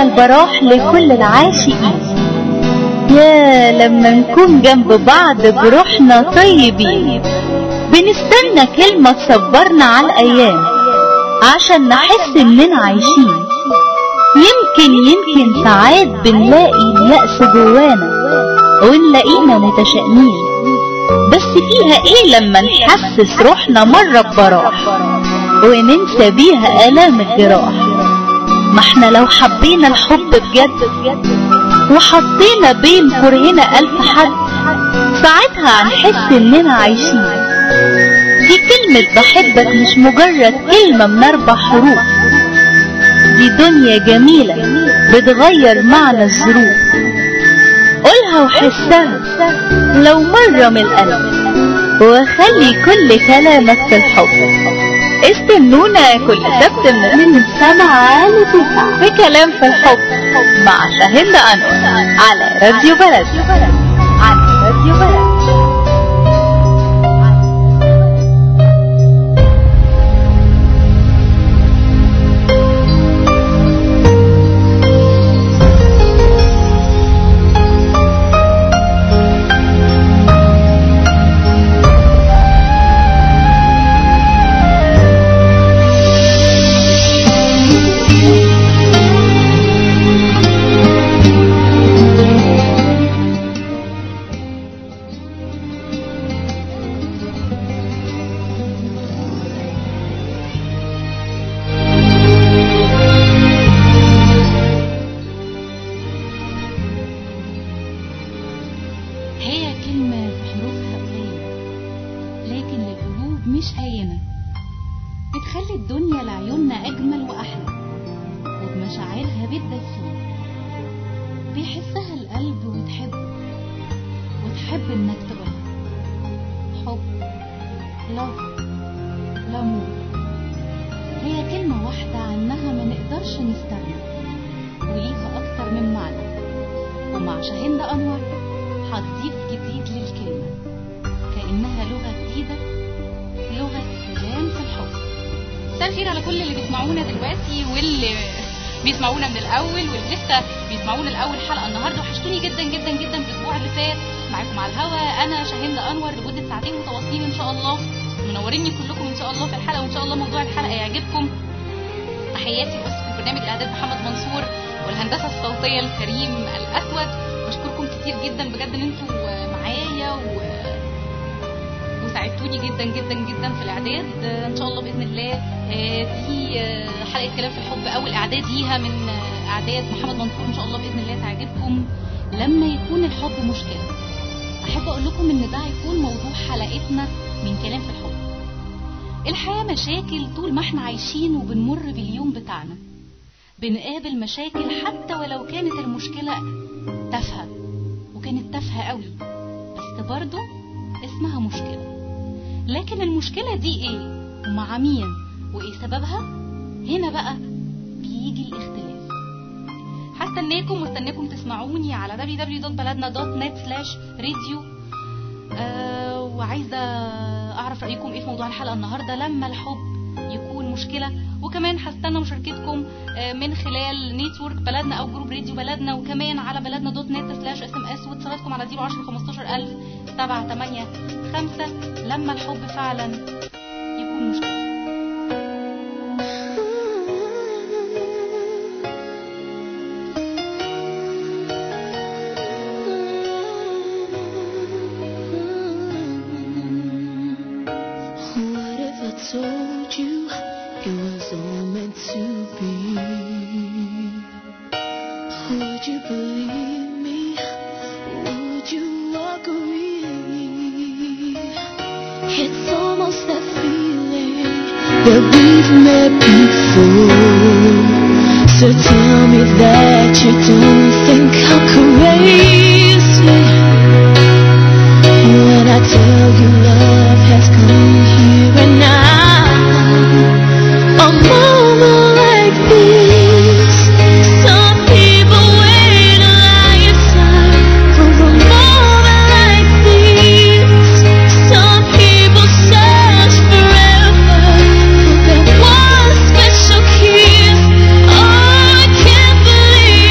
أجمل براح لكل العاشقين يا لما نكون جنب بعض بروحنا طيبين بنستنى كلمة تصبرنا على الأيام عشان نحس إننا عايشين يمكن يمكن ساعات بنلاقي اليأس جوانا ونلاقينا متشائمين بس فيها ايه لما نحسس روحنا مرة ببراح وننسى بيها آلام الجراح ما احنا لو حبينا الحب بجد وحطينا بين كرهنا ألف حد ساعتها هنحس إننا عايشين دي كلمة بحبك مش مجرد كلمة من أربع حروف دي دنيا جميلة بتغير معنى الظروف قولها وحسها لو مرة من القلب وخلي كل كلامك في الحب استنونا كل سبت من سبعة لتسعة في كلام في الحب مع شاهد أنور على راديو بلد على راديو بلد هي كلمة بحروفها قليلة لكن للقلوب مش هينة بتخلي الدنيا لعيوننا أجمل وأحلى وبمشاعرها بتدفينا بيحسها القلب وتحبه وتحب إنك تقولها حب love لامور هي كلمة واحدة عنها ما نقدرش نستغنى وليها أكتر من معنى ومع شاهين أنور هتضيف جديد للكلمة كأنها لغة جديدة لغة كلام في الحب مساء الخير على كل اللي بيسمعونا دلوقتي واللي بيسمعونا من الاول واللي لسه بيسمعونا الاول حلقه النهارده وحشتوني جدا جدا جدا في الاسبوع اللي فات معاكم على الهوا انا شاهين انور لمده ساعتين متواصلين ان شاء الله منوريني كلكم ان شاء الله في الحلقه وان شاء الله موضوع الحلقه يعجبكم تحياتي لاسره برنامج الاعداد محمد منصور والهندسه الصوتيه الكريم الاسود بشكركم كتير جدا بجد ان انتوا معايا و... وساعدتوني جدا جدا جدا في الاعداد آه، ان شاء الله باذن الله آه، دي آه، حلقه كلام في الحب اول اعداد ليها من آه، اعداد محمد منصور ان شاء الله باذن الله تعجبكم لما يكون الحب مشكلة أحب أقول لكم إن ده هيكون موضوع حلقتنا من كلام في الحب الحياة مشاكل طول ما احنا عايشين وبنمر باليوم بتاعنا بنقابل مشاكل حتى ولو كانت المشكلة تافهة وكانت تافهة قوي بس برضه اسمها مشكلة لكن المشكلة دي ايه ومع مين وايه سببها هنا بقى بيجي الاختلاف هستناكم واستناكم تسمعوني على www.baladna.net/radio آه وعايزه اعرف رايكم ايه في موضوع الحلقه النهارده لما الحب يكون مشكله وكمان هستنى مشاركتكم آه من خلال نيتورك بلدنا او جروب راديو بلدنا وكمان على بلدنا دوت نت سلاش اس ام اس واتصالاتكم على 010 15000 7 8 5 لما الحب فعلا يكون مشكله What if I told you it was all meant to be? Would you believe me? Would you agree? It's almost that feeling that we've met before. So tell me that you don't think I'm crazy. When I tell you love has come here and now, a moment like this, some people wait a lifetime for a moment like this. Some people search forever for that one special kiss. Oh, I can't believe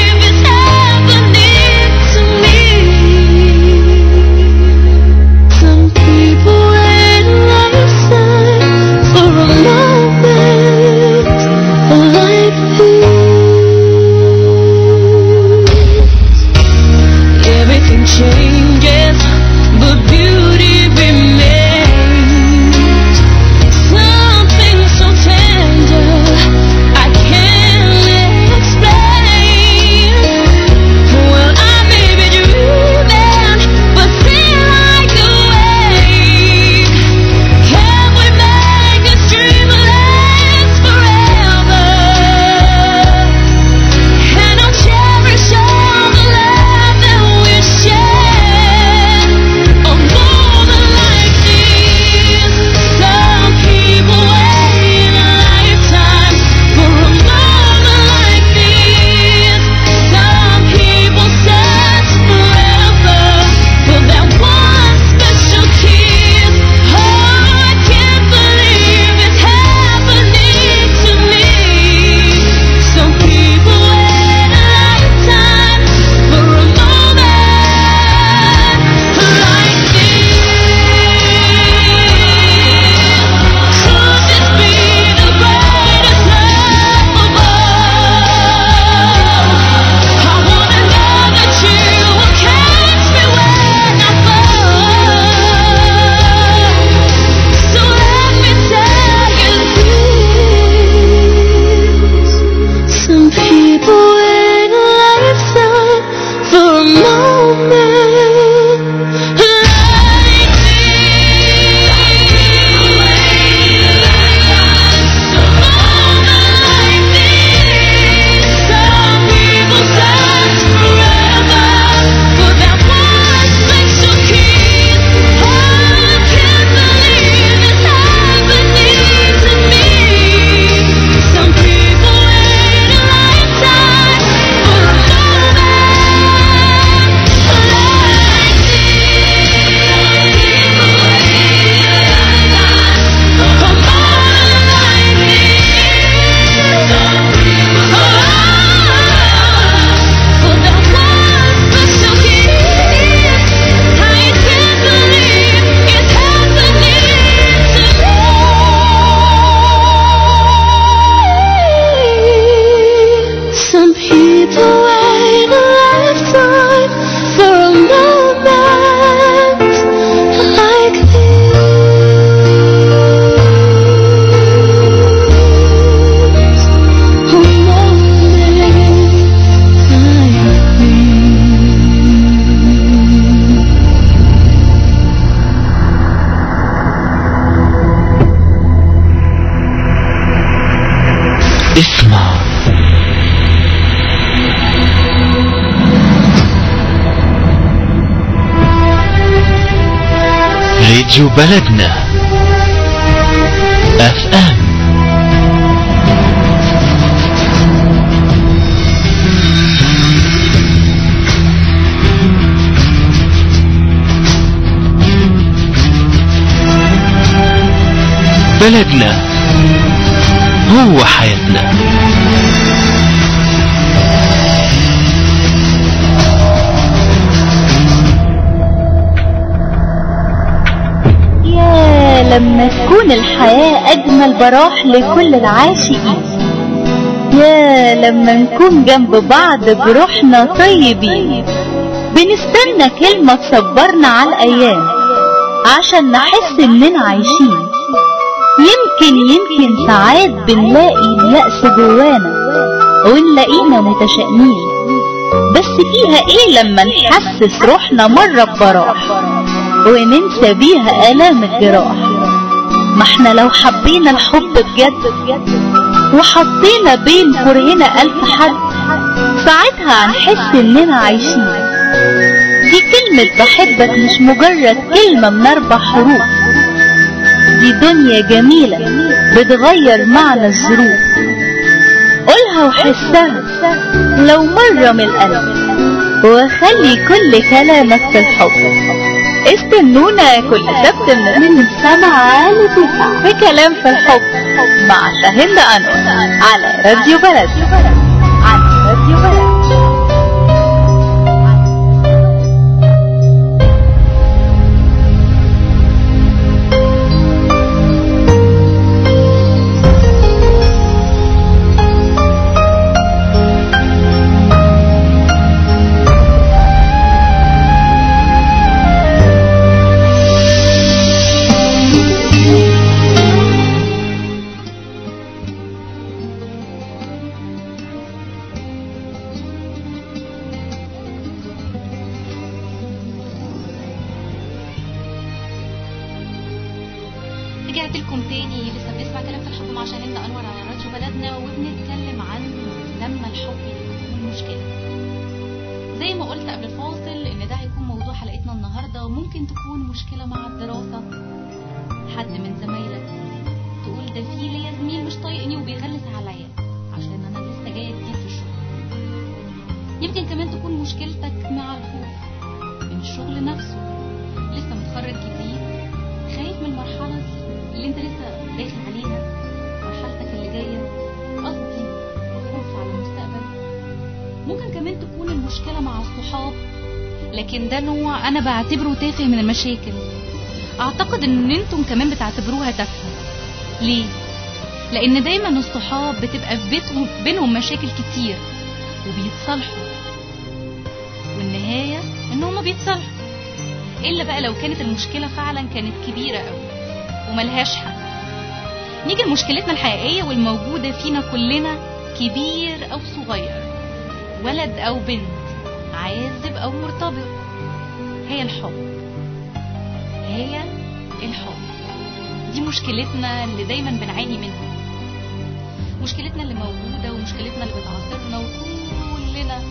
need to wait a lifetime for a moment like this. A moment like this. اسمع راديو بلدنا اف ام بلدنا هو حياتنا يا لما تكون الحياة أجمل براح لكل العاشقين يا لما نكون جنب بعض بروحنا طيبين بنستنى كلمة تصبرنا على الأيام عشان نحس إننا عايشين يمكن يمكن ساعات بنلاقي اليأس جوانا ونلاقينا متشائمين بس فيها ايه لما نحسس روحنا مرة ببراح وننسى بيها آلام الجراح ما احنا لو حبينا الحب بجد وحطينا بين كرهنا ألف حد ساعتها هنحس إننا عايشين دي كلمة بحبك مش مجرد كلمة من أربع حروف دي دنيا جميلة بتغير معنى الظروف قولها وحسها لو مرة من القلب وخلي كل كلامك في الحب استنونا كل سبت من من السبعة لتسعة في كلام في الحب مع شاهند أنور على راديو بلد على راديو بلد رجعت لكم تاني لسه بنسمع كلام في الحب مع شاهين انور على راديو بلدنا وبنتكلم عن لما الحب يكون مشكله زي ما قلت قبل الفاصل ان ده هيكون موضوع حلقتنا النهارده وممكن تكون مشكله مع الدراسه حد من زمايلك تقول ده في ليا زميل مش طايقني وبيغلس عليا عشان انا لسه جايه جديد في الشغل يمكن كمان تكون مشكلتك مع الخوف من الشغل نفسه لسه متخرج جديد خايف من المرحلة اللي انت لسه داخل عليها مرحلتك اللي جاية قصدي الخوف على المستقبل ممكن كمان تكون المشكلة مع الصحاب لكن ده نوع انا بعتبره تافه من المشاكل اعتقد ان انتم كمان بتعتبروها تافهة ليه؟ لان دايما الصحاب بتبقى في بيتهم بينهم مشاكل كتير وبيتصالحوا والنهاية ان هما بيتصالحوا الا بقى لو كانت المشكله فعلا كانت كبيره قوي وملهاش حل نيجي لمشكلتنا الحقيقيه والموجوده فينا كلنا كبير او صغير ولد او بنت عازب او مرتبط هي الحب هي الحب دي مشكلتنا اللي دايما بنعاني منها مشكلتنا اللي موجوده ومشكلتنا اللي بتعاصرنا وكلنا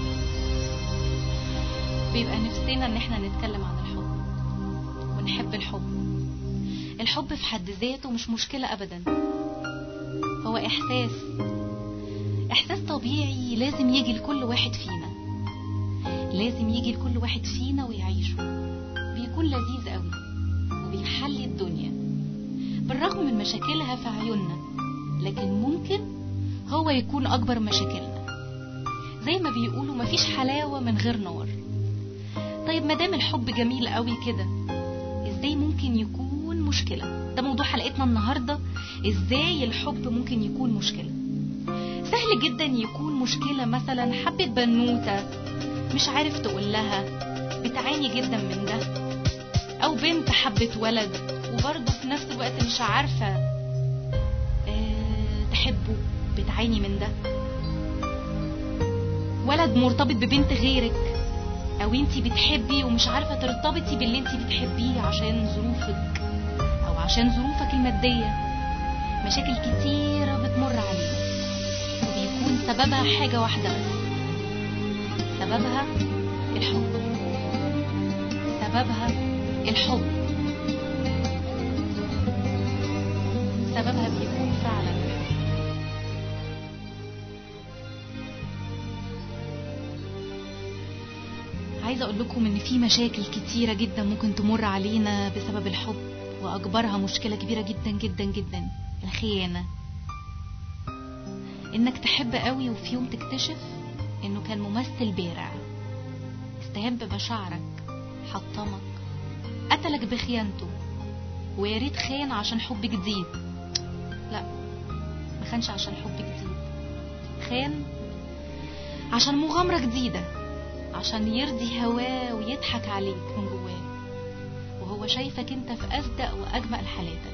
بيبقى نفسنا ان احنا نتكلم عن الحب ونحب الحب الحب في حد ذاته مش مشكلة ابدا هو احساس احساس طبيعي لازم يجي لكل واحد فينا لازم يجي لكل واحد فينا ويعيشه بيكون لذيذ قوي وبيحلي الدنيا بالرغم من مشاكلها في عيوننا لكن ممكن هو يكون اكبر مشاكلنا زي ما بيقولوا مفيش حلاوة من غير نار طيب ما دام الحب جميل قوي كده ازاي ممكن يكون مشكلة ده موضوع حلقتنا النهاردة ازاي الحب ممكن يكون مشكلة سهل جدا يكون مشكلة مثلا حبة بنوتة مش عارف تقول لها بتعاني جدا من ده او بنت حبت ولد وبرضه في نفس الوقت مش عارفة آه، تحبه بتعاني من ده ولد مرتبط ببنت غيرك او انتي بتحبي ومش عارفة ترتبطي باللي انتي بتحبيه عشان ظروفك او عشان ظروفك المادية مشاكل كتيرة بتمر علينا وبيكون سببها حاجة واحدة بس سببها الحب سببها الحب سببها بيكون فعلا الحب عايزة اقول لكم ان في مشاكل كتيرة جدا ممكن تمر علينا بسبب الحب واكبرها مشكلة كبيرة جدا جدا جدا الخيانة انك تحب قوي وفي يوم تكتشف انه كان ممثل بارع استهان بمشاعرك حطمك قتلك بخيانته ويا ريت خان عشان حب جديد لا ما خانش عشان حب جديد خان عشان مغامرة جديدة عشان يرضي هواه ويضحك عليك من جواه وهو شايفك انت في أصدق وأجمل حالاتك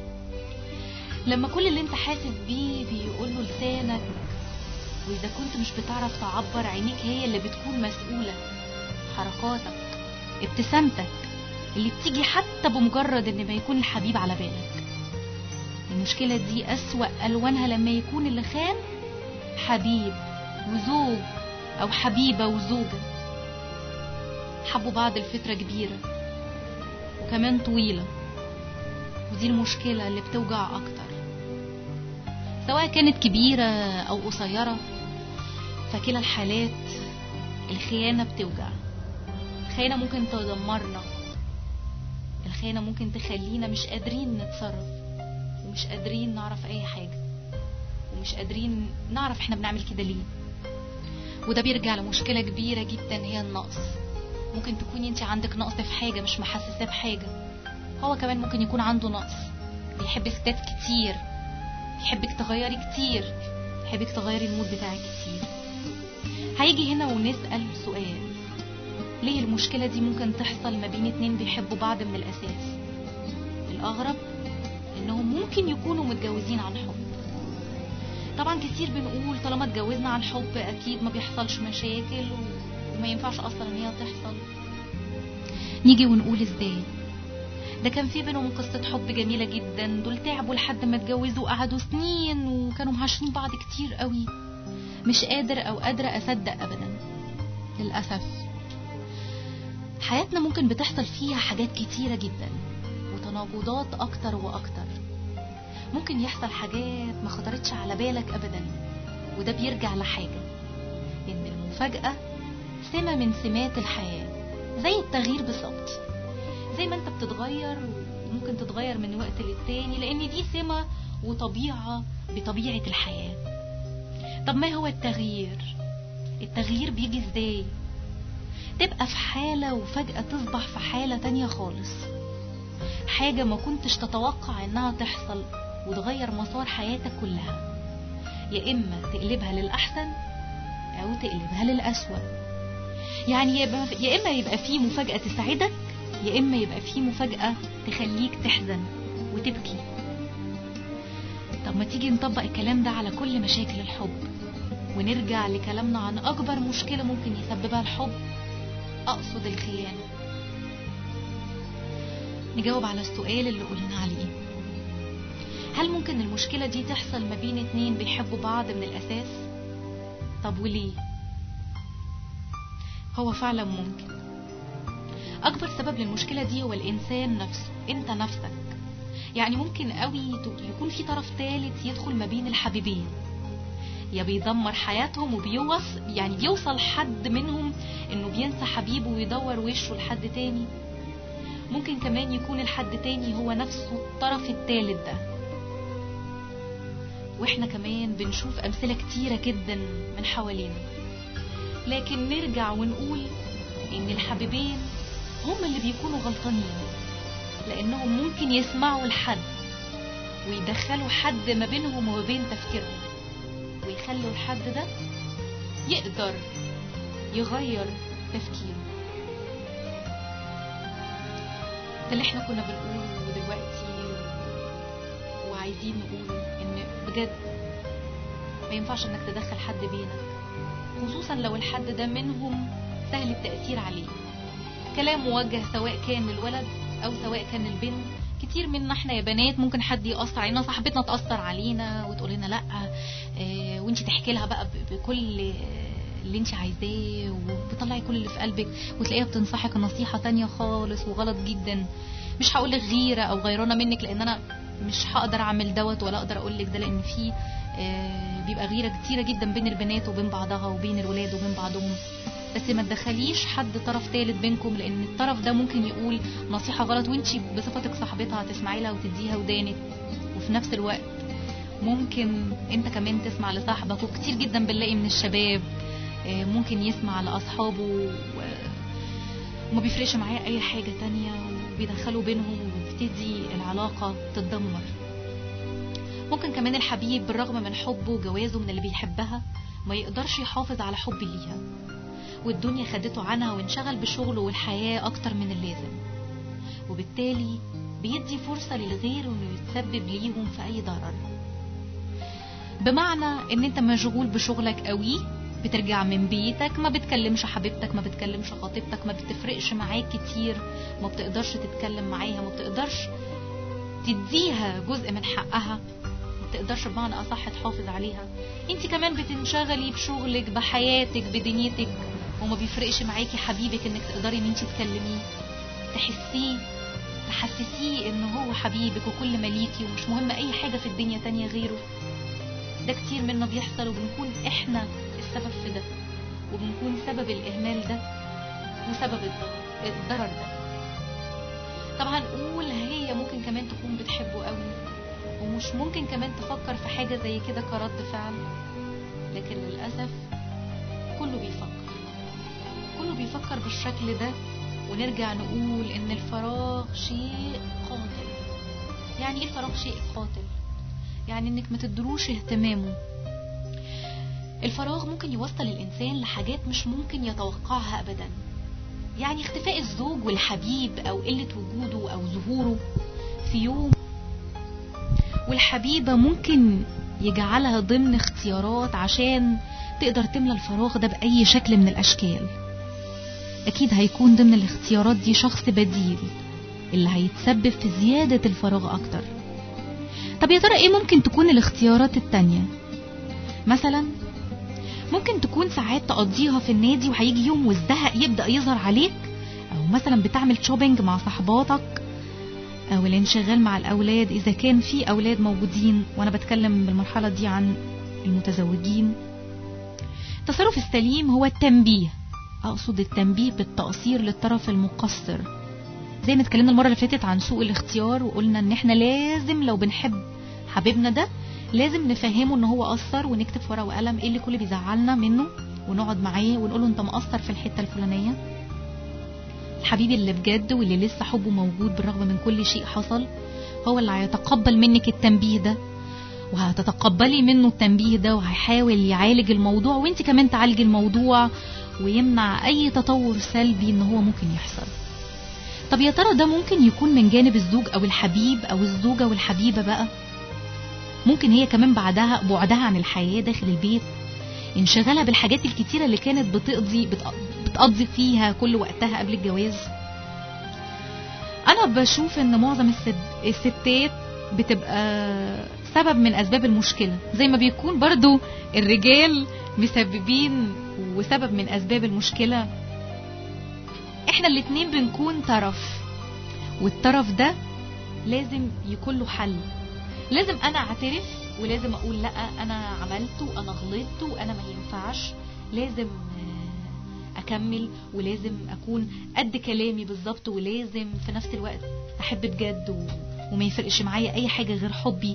لما كل اللي انت حاسس بيه بيقوله لسانك وإذا كنت مش بتعرف تعبر عينيك هي اللي بتكون مسؤولة حركاتك ابتسامتك اللي بتيجي حتى بمجرد ان ما يكون الحبيب على بالك المشكلة دي أسوأ ألوانها لما يكون اللي خان حبيب وزوج أو حبيبة وزوجة حبوا بعض لفترة كبيرة وكمان طويلة ودي المشكلة اللي بتوجع أكتر سواء كانت كبيرة أو قصيرة فكلا الحالات الخيانة بتوجع الخيانة ممكن تدمرنا الخيانة ممكن تخلينا مش قادرين نتصرف ومش قادرين نعرف أي حاجة ومش قادرين نعرف احنا بنعمل كده ليه وده بيرجع لمشكلة كبيرة جدا هي النقص ممكن تكوني انت عندك نقص في حاجة مش محسساه بحاجة هو كمان ممكن يكون عنده نقص بيحب ستات كتير يحبك تغيري كتير يحبك تغيري المود بتاعك كتير هيجي هنا ونسأل سؤال ليه المشكلة دي ممكن تحصل ما بين اتنين بيحبوا بعض من الأساس الأغرب إنهم ممكن يكونوا متجوزين عن حب طبعا كتير بنقول طالما اتجوزنا عن حب أكيد ما بيحصلش مشاكل و- وما ينفعش أصلا إن هي تحصل نيجي ونقول إزاي ده كان في بينهم قصة حب جميلة جدا دول تعبوا لحد ما اتجوزوا قعدوا سنين وكانوا معاشرين بعض كتير قوي مش قادر أو قادرة أصدق أبدا للأسف حياتنا ممكن بتحصل فيها حاجات كتيرة جدا وتناقضات أكتر وأكتر ممكن يحصل حاجات ما خطرتش على بالك أبدا وده بيرجع لحاجة إن المفاجأة سمة من سمات الحياة زي التغيير بالظبط زي ما انت بتتغير وممكن تتغير من وقت للتاني لان دي سمة وطبيعة بطبيعة الحياة طب ما هو التغيير التغيير بيجي ازاي تبقى في حالة وفجأة تصبح في حالة تانية خالص حاجة ما كنتش تتوقع انها تحصل وتغير مسار حياتك كلها يا اما تقلبها للأحسن او تقلبها للأسوأ يعني يبقى يا اما يبقى في مفاجأة تسعدك يا اما يبقى في مفاجأة تخليك تحزن وتبكي طب ما تيجي نطبق الكلام ده على كل مشاكل الحب ونرجع لكلامنا عن اكبر مشكلة ممكن يسببها الحب اقصد الخيانة نجاوب على السؤال اللي قلنا عليه هل ممكن المشكلة دي تحصل ما بين اتنين بيحبوا بعض من الاساس طب وليه هو فعلا ممكن اكبر سبب للمشكله دي هو الانسان نفسه انت نفسك يعني ممكن قوي ت- يكون في طرف ثالث يدخل ما بين الحبيبين يا بيدمر حياتهم وبيوص يعني بيوصل حد منهم انه بينسى حبيبه ويدور وشه لحد تاني ممكن كمان يكون الحد تاني هو نفسه الطرف الثالث ده واحنا كمان بنشوف امثله كتيره جدا من حوالينا لكن نرجع ونقول ان الحبيبين هم اللي بيكونوا غلطانين لانهم ممكن يسمعوا لحد ويدخلوا حد ما بينهم وما بين تفكيرهم ويخلوا الحد ده يقدر يغير تفكيره ده اللي احنا كنا بنقوله دلوقتي وعايزين نقول ان بجد ما ينفعش انك تدخل حد بينك خصوصا لو الحد ده منهم سهل التأثير عليه كلام موجه سواء كان للولد او سواء كان للبنت كتير منا احنا يا بنات ممكن حد يأثر علينا صاحبتنا تأثر علينا وتقول لنا لا اه وانت تحكي لها بقى ب- بكل اللي انت عايزاه وبتطلعي كل اللي في قلبك وتلاقيها بتنصحك نصيحة تانية خالص وغلط جدا مش هقول لك غيرة او غيرانة منك لان انا مش هقدر اعمل دوت ولا اقدر اقول لك ده لان في آه، بيبقى غيرة كتيرة جدا بين البنات وبين بعضها وبين الولاد وبين بعضهم بس ما تدخليش حد طرف ثالث بينكم لان الطرف ده ممكن يقول نصيحة غلط وانتي بصفتك صاحبتها هتسمعي لها وتديها ودانك وفي نفس الوقت ممكن انت كمان تسمع لصاحبك وكتير جدا بنلاقي من الشباب آه، ممكن يسمع لاصحابه و- وما بيفرقش معاه اي حاجة تانية وبيدخلوا بينهم وبتبتدي العلاقة تتدمر ممكن كمان الحبيب بالرغم من حبه وجوازه من اللي بيحبها ما يقدرش يحافظ على حب ليها والدنيا خدته عنها وانشغل بشغله والحياة أكتر من اللازم وبالتالي بيدي فرصة للغير انه يتسبب ليهم في أي ضرر بمعنى ان انت مشغول بشغلك قوي بترجع من بيتك ما بتكلمش حبيبتك ما بتكلمش خطيبتك ما بتفرقش معاك كتير ما بتقدرش تتكلم معاها ما بتقدرش تديها جزء من حقها ما بتقدرش بمعنى اصح تحافظ عليها انت كمان بتنشغلي بشغلك بحياتك بدنيتك وما بيفرقش معاكي حبيبك انك تقدري ان انت تكلميه تحسيه تحسسيه ان هو حبيبك وكل ما ليكي ومش مهم اي حاجة في الدنيا تانية غيره ده كتير منا بيحصل وبنكون احنا السبب في ده وبنكون سبب الاهمال ده وسبب الضرر الضرر ده طبعا نقول هي ممكن كمان تكون بتحبه قوي ومش ممكن كمان تفكر في حاجة زي كده كرد فعل لكن للأسف كله بيفكر كله بيفكر بالشكل ده ونرجع نقول ان الفراغ شيء قاتل يعني ايه الفراغ شيء قاتل يعني انك ما تدروش اهتمامه الفراغ ممكن يوصل الانسان لحاجات مش ممكن يتوقعها ابدا يعني اختفاء الزوج والحبيب او قلة وجوده او ظهوره في يوم والحبيبة ممكن يجعلها ضمن اختيارات عشان تقدر تملى الفراغ ده بأي شكل من الأشكال أكيد هيكون ضمن الاختيارات دي شخص بديل اللي هيتسبب في زيادة الفراغ أكتر طب يا ترى إيه ممكن تكون الاختيارات التانية مثلا ممكن تكون ساعات تقضيها في النادي وهيجي يوم والزهق يبدأ يظهر عليك أو مثلا بتعمل شوبينج مع صحباتك أو الانشغال مع الأولاد إذا كان في أولاد موجودين وأنا بتكلم بالمرحلة دي عن المتزوجين التصرف السليم هو التنبيه أقصد التنبيه بالتقصير للطرف المقصر زي ما اتكلمنا المرة اللي فاتت عن سوء الاختيار وقلنا ان احنا لازم لو بنحب حبيبنا ده لازم نفهمه ان هو قصر ونكتب في ورقه وقلم ايه اللي كل بيزعلنا منه ونقعد معاه ونقول له انت مقصر في الحته الفلانيه الحبيب اللي بجد واللي لسه حبه موجود بالرغم من كل شيء حصل هو اللي هيتقبل منك التنبيه ده وهتتقبلي منه التنبيه ده وهيحاول يعالج الموضوع وانت كمان تعالجي الموضوع ويمنع اي تطور سلبي ان هو ممكن يحصل طب يا ترى ده ممكن يكون من جانب الزوج او الحبيب او الزوجة والحبيبة بقى ممكن هي كمان بعدها بعدها عن الحياة داخل البيت انشغالها بالحاجات الكتيرة اللي كانت بتقضي بتقضي فيها كل وقتها قبل الجواز انا بشوف ان معظم الست الستات بتبقى سبب من اسباب المشكلة زي ما بيكون برضو الرجال مسببين وسبب من اسباب المشكلة احنا الاتنين بنكون طرف والطرف ده لازم يكون له حل لازم انا اعترف ولازم اقول لا انا عملت وانا غلطت وانا ما ينفعش لازم اكمل ولازم اكون قد كلامي بالظبط ولازم في نفس الوقت احب بجد و... وما يفرقش معايا اي حاجه غير حبي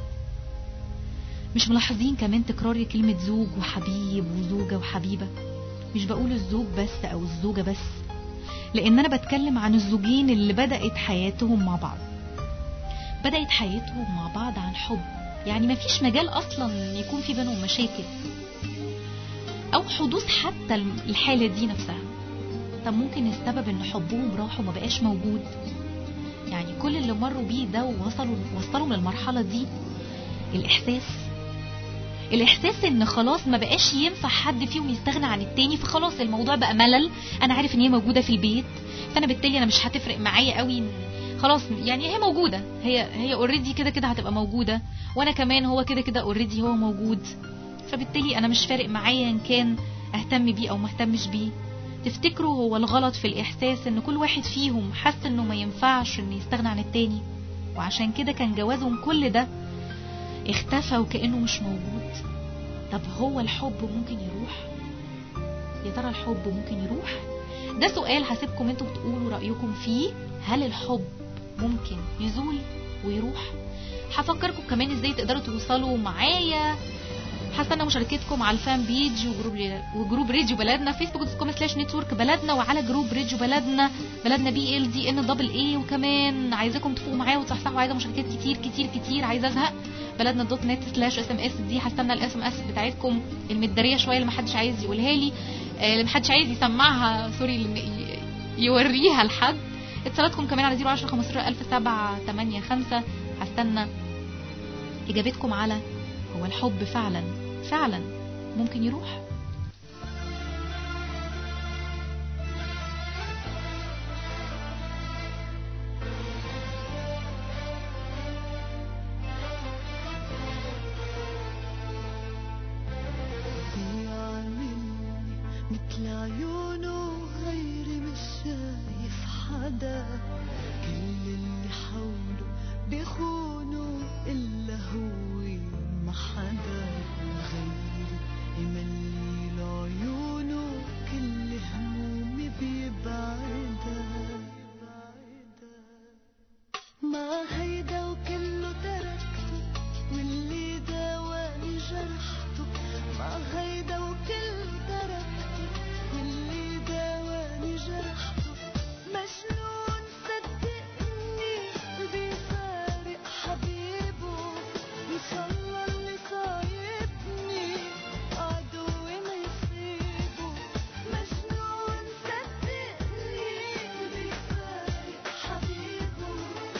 مش ملاحظين كمان تكراري كلمة زوج وحبيب وزوجة وحبيبة مش بقول الزوج بس او الزوجة بس لان انا بتكلم عن الزوجين اللي بدأت حياتهم مع بعض بدأت حياتهم مع بعض عن حب يعني مفيش مجال اصلا يكون في بينهم مشاكل او حدوث حتى الحالة دي نفسها طب ممكن السبب ان حبهم راح وما بقاش موجود يعني كل اللي مروا بيه ده ووصلوا وصلوا للمرحلة دي الاحساس الاحساس ان خلاص ما بقاش ينفع حد فيهم يستغنى عن التاني فخلاص الموضوع بقى ملل انا عارف ان هي موجوده في البيت فانا بالتالي انا مش هتفرق معايا قوي خلاص يعني هي موجوده هي هي اوريدي كده كده هتبقى موجوده وانا كمان هو كده كده اوريدي هو موجود فبالتالي انا مش فارق معايا ان كان اهتم بيه او ما اهتمش بيه تفتكروا هو الغلط في الاحساس ان كل واحد فيهم حس انه ما ينفعش انه يستغنى عن التاني وعشان كده كان جوازهم كل ده اختفى وكأنه مش موجود طب هو الحب ممكن يروح يا ترى الحب ممكن يروح ده سؤال هسيبكم انتوا تقولوا رأيكم فيه هل الحب ممكن يزول ويروح هفكركم كمان ازاي تقدروا توصلوا معايا هستنى مشاركتكم على الفان بيج وجروب وجروب راديو بلدنا فيسبوك دوت كوم سلاش نتورك بلدنا وعلى جروب راديو بلدنا بلدنا بي ال دي ان دبل اي وكمان عايزاكم تفوقوا معايا وتصحصحوا عايزه مشاركات كتير كتير كتير عايزه ازهق بلدنا دوت نت سلاش اس ام اس دي هستنى الاس ام اس بتاعتكم المداريه شويه اللي محدش عايز يقولها لي آه، اللي محدش عايز يسمعها سوري اللي ي- يوريها لحد اتصالاتكم كمان على 010 15 1000 7 8 5 هستنى اجابتكم على هو الحب فعلا فعلا ممكن يروح بيعاملني مثل عيونه غيري مش شايف حدا كل اللي حوله بيخونوا إلا هو ما حدا غيري يملي لعيونه كل همومي بيبعدها ما هيدا وكله تركته واللي داواني جرحته ما هيدا وكله تركته واللي داواني جرحته مجنون صدقني بيفارق حبيبه ان شاء الله اللي صايبني عدوي ما يصيبه مجنون صدقني بيفارق حبيبه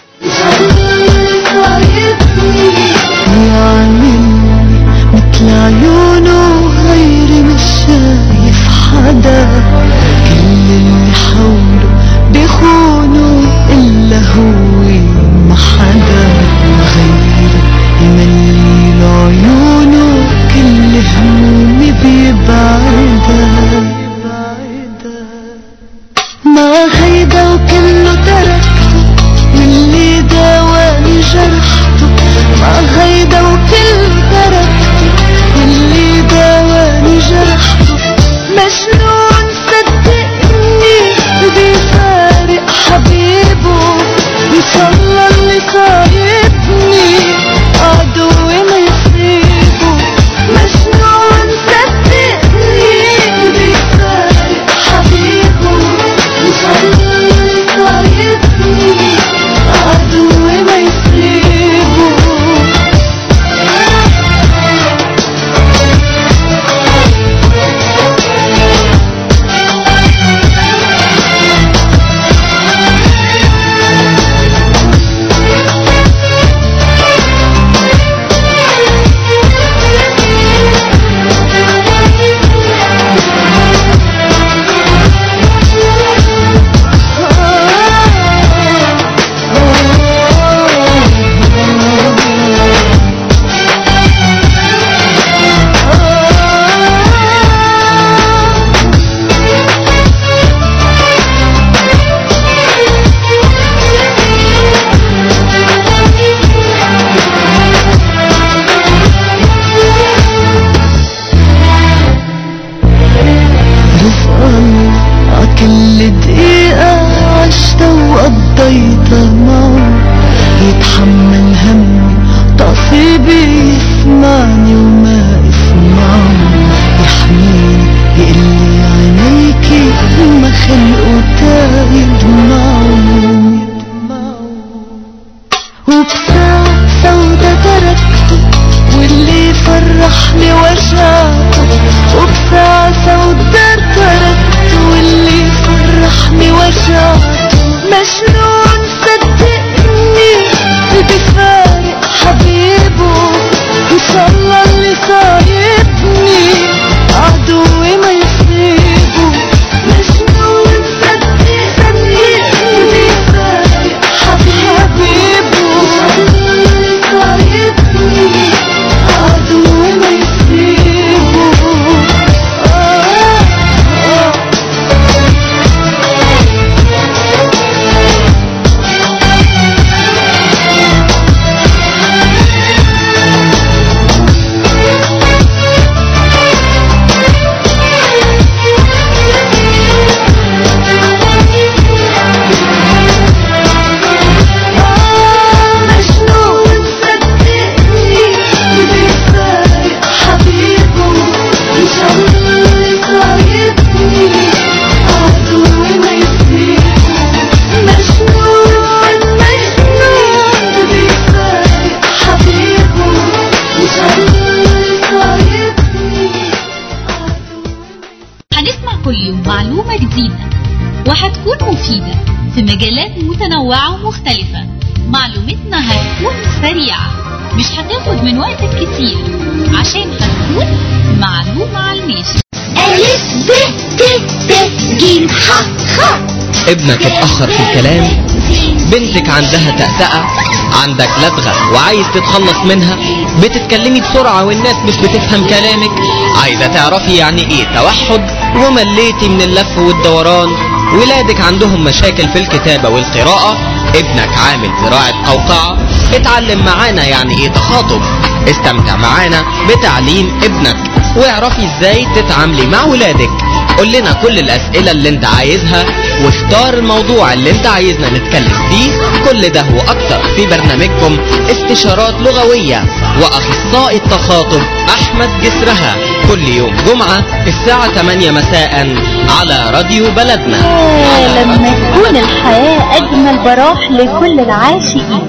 بيعاملني مثل عيونه غيري مش شايف حدا كل اللي حوله بيخونوا إلا هو ما حدا غيري يملي لعيونه كل همومي بيبعدها ما هيدا وكله تركته واللي داواني جرحته ما هيدا وكله تركته واللي داواني جرحته مجنون صدقني بيفارق حبيبه ان شاء الله اللي صايبني عدوي ما يصيبه مجنون صدقني بيفارق حبيبه ان شاء الله اللي صايبني عدوي ما يصيبه رزق الله عكل دقيقة عشتها وقضيتها معه يتحمل همي تعصيبي يسمعني وما اسمعه يحميني يقلي عينيكي ما خلقه تايد معه وبساعة سودا تركته معلومة جديدة وهتكون مفيدة في مجالات متنوعة ومختلفة معلومتنا هتكون سريعة مش هتاخد من وقتك كتير عشان هتكون معلومة على الماشي ألف ب ت ت ج ح خ ابنك اتأخر في الكلام بنتك عندها تأتأة عندك لدغة وعايز تتخلص منها بتتكلمي بسرعة والناس مش بتفهم كلامك عايزة تعرفي يعني ايه توحد ومليتي من اللف والدوران ولادك عندهم مشاكل في الكتابة والقراءة ابنك عامل زراعة قوقعة اتعلم معانا يعني ايه تخاطب استمتع معانا بتعليم ابنك واعرفي ازاي تتعاملي مع ولادك قول لنا كل الأسئلة اللي انت عايزها واختار الموضوع اللي انت عايزنا نتكلم فيه كل ده وأكتر في برنامجكم استشارات لغوية وأخصائي التخاطب أحمد جسرها كل يوم جمعة الساعة 8 مساء على راديو بلدنا يا لما تكون الحياة أجمل براح لكل العاشقين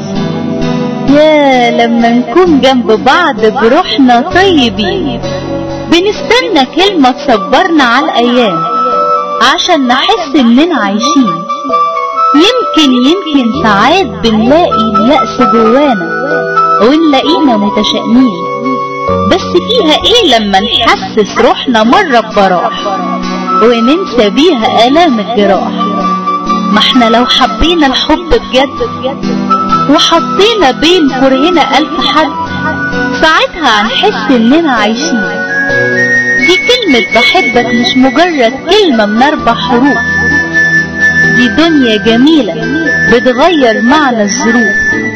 يا لما نكون جنب بعض بروحنا طيبين بنستنى كلمة تصبرنا على الأيام عشان نحس إننا عايشين يمكن يمكن ساعات بنلاقي اليأس جوانا ونلاقينا متشائمين بس فيها ايه لما نحسس روحنا مرة ببراح وننسى بيها آلام الجراح ما احنا لو حبينا الحب بجد وحطينا بين كرهنا ألف حد ساعتها هنحس إننا عايشين دي كلمة بحبك مش مجرد كلمة من أربع حروف دي دنيا جميلة بتغير معنى الظروف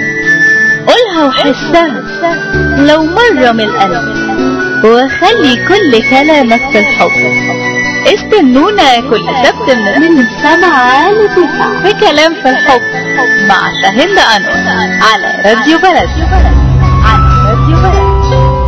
قولها وحسها لو مرة من القلب وخلي كل كلامك في الحب استنونا كل سبت من سبعة لتسعة في كلام في الحب مع شاهند أنور على راديو بلد على راديو بلد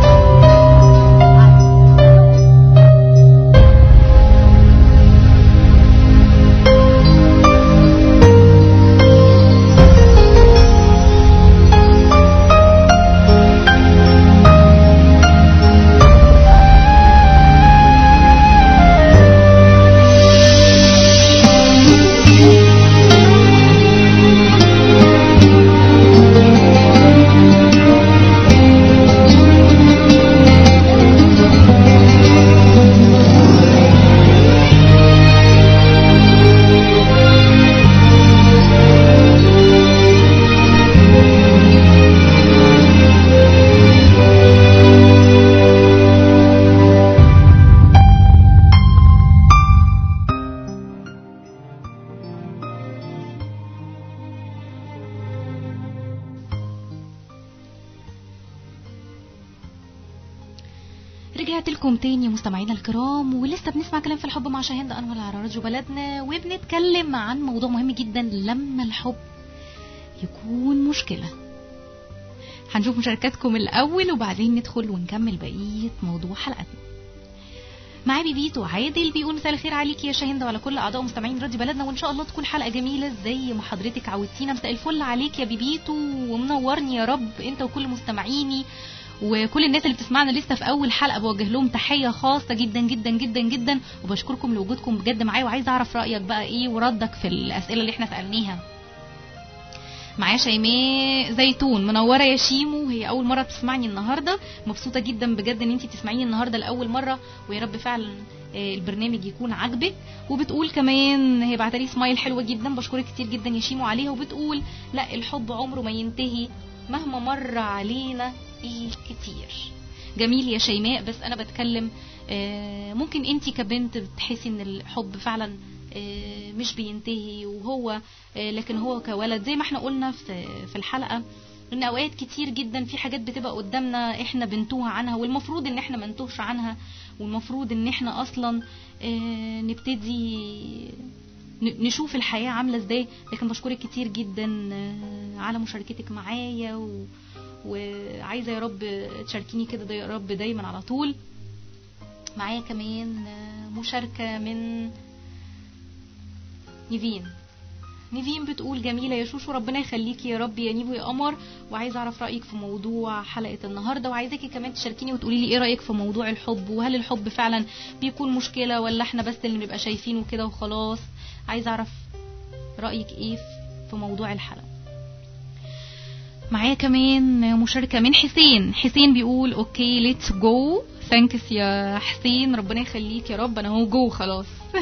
رجعت لكم تاني مستمعينا الكرام ولسه بنسمع كلام في الحب مع شاهين انور على راديو بلدنا وبنتكلم عن موضوع مهم جدا لما الحب يكون مشكلة هنشوف مشاركاتكم الأول وبعدين ندخل ونكمل بقية موضوع حلقتنا معايا بيبيت وعادل بيقول مساء الخير عليك يا شاهين وعلى كل اعضاء مستمعين راديو بلدنا وان شاء الله تكون حلقه جميله زي ما حضرتك عودتينا مساء الفل عليك يا بيبيتو ومنورني يا رب انت وكل مستمعيني وكل الناس اللي بتسمعنا لسه في اول حلقه بوجه لهم تحيه خاصه جدا جدا جدا جدا وبشكركم لوجودكم بجد معايا وعايزه اعرف رايك بقى ايه وردك في الاسئله اللي احنا سالناها معايا شيماء زيتون منوره يا شيمو هي اول مره تسمعني النهارده مبسوطه جدا بجد ان انت تسمعيني النهارده لاول مره ويا رب فعلا آه، البرنامج يكون عاجبك وبتقول كمان هي بعتلي سمايل حلوه جدا بشكرك كتير جدا يا شيمو عليها وبتقول لا الحب عمره ما ينتهي مهما مر علينا ايه كتير جميل يا شيماء بس انا بتكلم آه، ممكن انت كبنت بتحسي ان الحب فعلا آه، مش بينتهي وهو آه، لكن هو كولد زي ما احنا قلنا في في الحلقه ان اوقات كتير جدا في حاجات بتبقى قدامنا احنا بنتوه عنها والمفروض ان احنا ما نتوهش عنها والمفروض ان احنا اصلا آه، نبتدي ن- نشوف الحياة عاملة ازاي لكن بشكرك كتير جدا آه، على مشاركتك معايا و... وعايزة يا رب تشاركيني كده ده يا رب دايما على طول معايا كمان آه، مشاركة من نيفين نيفين بتقول جميلة يا شوشو ربنا يخليكي يا رب يا نيبو يا قمر وعايزة أعرف رأيك في موضوع حلقة النهاردة وعايزاكي كمان تشاركيني وتقولي لي إيه رأيك في موضوع الحب وهل الحب فعلا بيكون مشكلة ولا إحنا بس اللي بنبقى شايفينه كده وخلاص عايزة أعرف رأيك إيه في موضوع الحلقة معايا كمان مشاركة من حسين حسين بيقول اوكي ليتس جو ثانكس يا حسين ربنا يخليك يا رب انا هو جو خلاص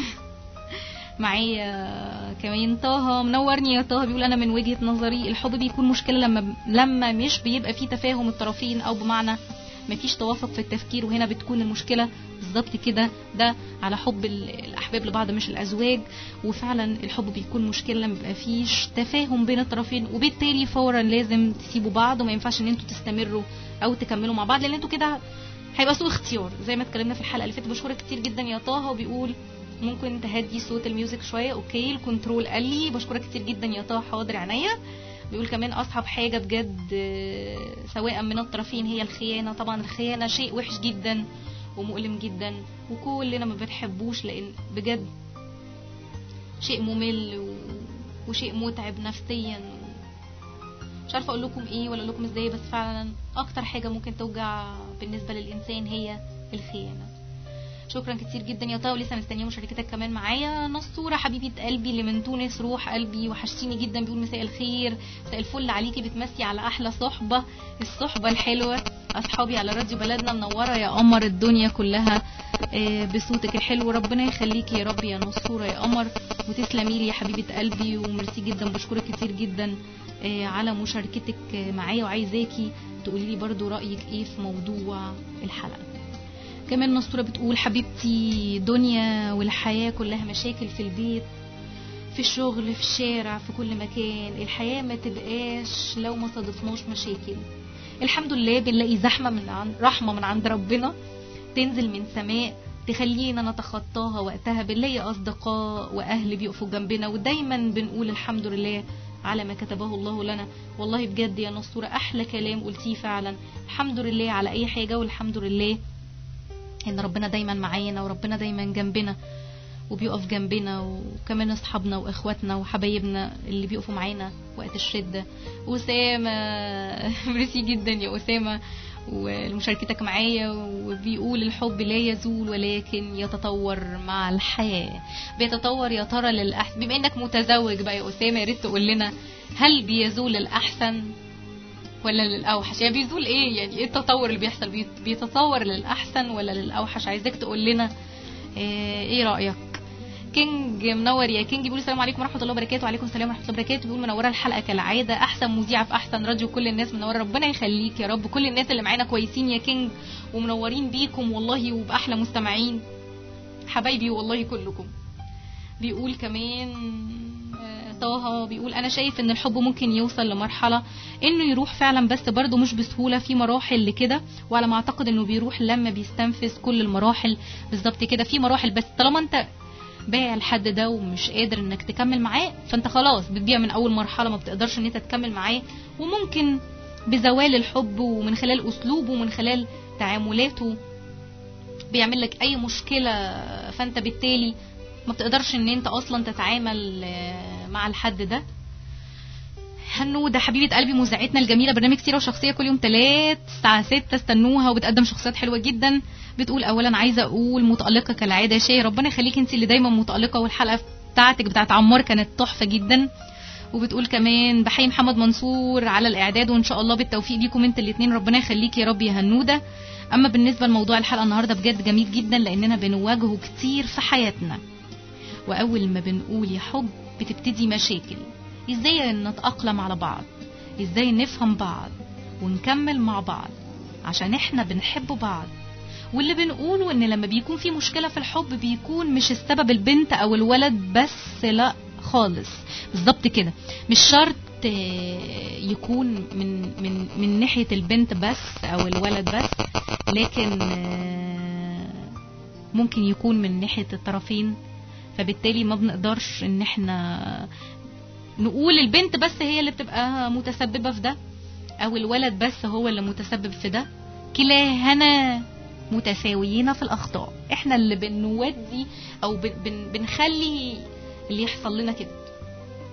معايا كمان طه منورني يا طه بيقول انا من وجهة نظري الحب بيكون مشكلة لما لما مش بيبقى فيه تفاهم الطرفين او بمعنى مفيش توافق في التفكير وهنا بتكون المشكلة بالظبط كده ده على حب ال- الأحباب لبعض مش الأزواج وفعلا الحب بيكون مشكلة لما بيبقى فيش تفاهم بين الطرفين وبالتالي فورا لازم تسيبوا بعض وما ينفعش ان انتوا تستمروا او تكملوا مع بعض لان انتوا كده هيبقى سوء اختيار زي ما اتكلمنا في الحلقة اللي فاتت بشكرك كتير جدا يا طه وبيقول ممكن تهدي صوت الميوزك شوية اوكي الكنترول قال لي بشكرك كتير جدا يا طه حاضر عينيا بيقول كمان اصعب حاجه بجد آه، سواء من الطرفين هي الخيانه طبعا الخيانه شيء وحش جدا ومؤلم جدا وكلنا ما بنحبوش لان بجد شيء ممل و... وشيء متعب نفسيا مش عارفه اقول لكم ايه ولا اقول لكم ازاي بس فعلا اكتر حاجه ممكن توجع بالنسبه للانسان هي الخيانه شكرا كتير جدا يا طه ولسه مستنيه مشاركتك كمان معايا نصوره حبيبه قلبي اللي من تونس روح قلبي وحشتيني جدا بيقول مساء الخير مساء الفل عليكي بتمسي على احلى صحبه الصحبه الحلوه اصحابي على راديو بلدنا منوره يا قمر الدنيا كلها آه، بصوتك الحلو ربنا يخليكي يا رب يا نصوره يا قمر وتسلمي لي يا حبيبه قلبي وميرسي جدا بشكرك كتير جدا آه، على مشاركتك آه، معايا وعايزاكي تقولي لي برضو رايك ايه في موضوع الحلقه كمان نصورة بتقول حبيبتي دنيا والحياة كلها مشاكل في البيت في الشغل في الشارع في كل مكان الحياة ما تبقاش لو ما صادفناش مشاكل الحمد لله بنلاقي زحمة من عند رحمة من عند ربنا تنزل من سماء تخلينا نتخطاها وقتها بنلاقي أصدقاء وأهل بيقفوا جنبنا ودايما بنقول الحمد لله على ما كتبه الله لنا والله بجد يا نصورة أحلى كلام قلتيه فعلا الحمد لله على أي حاجة والحمد لله ان ربنا دايما معانا وربنا دايما جنبنا وبيقف جنبنا وكمان اصحابنا واخواتنا وحبايبنا اللي بيقفوا معانا وقت الشده اسامه ميرسي جدا يا اسامه ومشاركتك معايا وبيقول الحب لا يزول ولكن يتطور مع الحياه بيتطور يا ترى للاحسن بما انك متزوج بقى يا اسامه يا ريت تقول لنا هل بيزول للاحسن ولا للاوحش يعني بيزول ايه يعني ايه التطور اللي بيحصل بيت- بيتطور للاحسن ولا للاوحش عايزاك تقول لنا ايه إيه رايك كينج منور يا كينج بيقول السلام عليكم ورحمه الله وبركاته وعليكم السلام ورحمه الله وبركاته بيقول منوره الحلقه كالعاده احسن مذيعه في احسن راديو كل الناس منوره ربنا يخليك يا رب كل الناس اللي معانا كويسين يا كينج ومنورين بيكم والله وباحلى مستمعين حبايبي والله كلكم بيقول كمان آه، طه بيقول انا شايف ان الحب ممكن يوصل لمرحله انه يروح فعلا بس برضه مش بسهوله في مراحل لكده وعلى ما اعتقد انه بيروح لما بيستنفذ كل المراحل بالظبط كده في مراحل بس طالما انت بايع الحد ده ومش قادر انك تكمل معاه فانت خلاص بتبيع من اول مرحله ما بتقدرش ان انت تكمل معاه وممكن بزوال الحب ومن خلال اسلوبه ومن خلال تعاملاته بيعمل لك اي مشكله فانت بالتالي ما بتقدرش ان انت اصلا تتعامل آه، مع الحد ده هنودة حبيبة قلبي مذيعتنا الجميلة برنامج سيرة وشخصية كل يوم تلات الساعة ستة استنوها وبتقدم شخصيات حلوة جدا بتقول أولا عايزة أقول متألقة كالعادة يا شاي ربنا يخليك انت اللي دايما متألقة والحلقة بتاعتك بتاعت عمار كانت تحفة جدا وبتقول كمان بحيي محمد منصور على الإعداد وإن شاء الله بالتوفيق ليكم انت الاتنين ربنا يخليك يا رب يا هنودة أما بالنسبة لموضوع الحلقة النهاردة بجد جميل جدا لأننا بنواجهه كتير في حياتنا وأول ما بنقول يا حب بتبتدي مشاكل ازاي نتأقلم على بعض ازاي نفهم بعض ونكمل مع بعض عشان احنا بنحب بعض واللي بنقوله ان لما بيكون في مشكلة في الحب بيكون مش السبب البنت او الولد بس لا خالص بالظبط كده مش شرط آه، يكون من من من ناحية البنت بس او الولد بس لكن آه، ممكن يكون من ناحية الطرفين فبالتالي ما بنقدرش ان احنا نقول البنت بس هي اللي بتبقى متسببة في ده او الولد بس هو اللي متسبب في ده كلاهنا متساويين في الاخطاء احنا اللي بنودي او بن بن بنخلي اللي يحصل لنا كده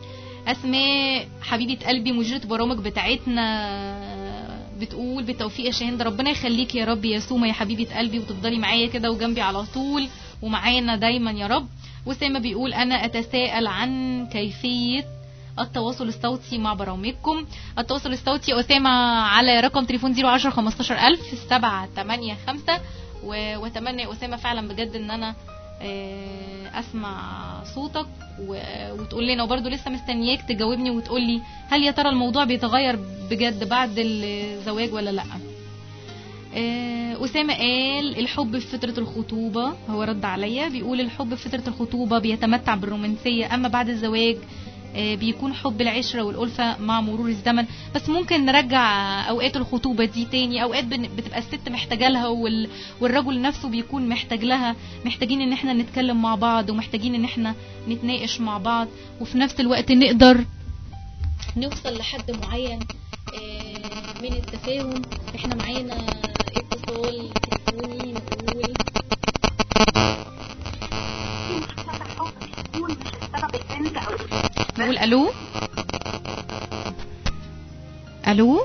اسماء حبيبه قلبي مديره برامج بتاعتنا بتقول بالتوفيق يا شاهين ربنا يخليك يا رب يا سومه يا حبيبه قلبي وتفضلي معايا كده وجنبي على طول ومعانا دايما يا رب وسامه بيقول انا اتساءل عن كيفيه التواصل الصوتي مع برامجكم التواصل الصوتي أسامة على رقم تليفون 010 15000 785 و- واتمنى يا أسامة فعلا بجد ان انا آه، اسمع صوتك و- وتقول لنا وبرده لسه مستنياك تجاوبني وتقول لي هل يا ترى الموضوع بيتغير بجد بعد الزواج ولا لا آه، أسامة قال الحب في فترة الخطوبة هو رد عليا بيقول الحب في فترة الخطوبة بيتمتع بالرومانسية أما بعد الزواج آه، بيكون حب العشرة والألفة مع مرور الزمن بس ممكن نرجع أوقات الخطوبة دي تاني أوقات بن- بتبقى الست محتاجة لها وال... والرجل نفسه بيكون محتاج لها محتاجين إن احنا نتكلم مع بعض ومحتاجين إن احنا نتناقش مع بعض وفي نفس الوقت نقدر نوصل لحد معين آه، من التفاهم احنا معانا اتصال تليفوني نقول نقول الو الو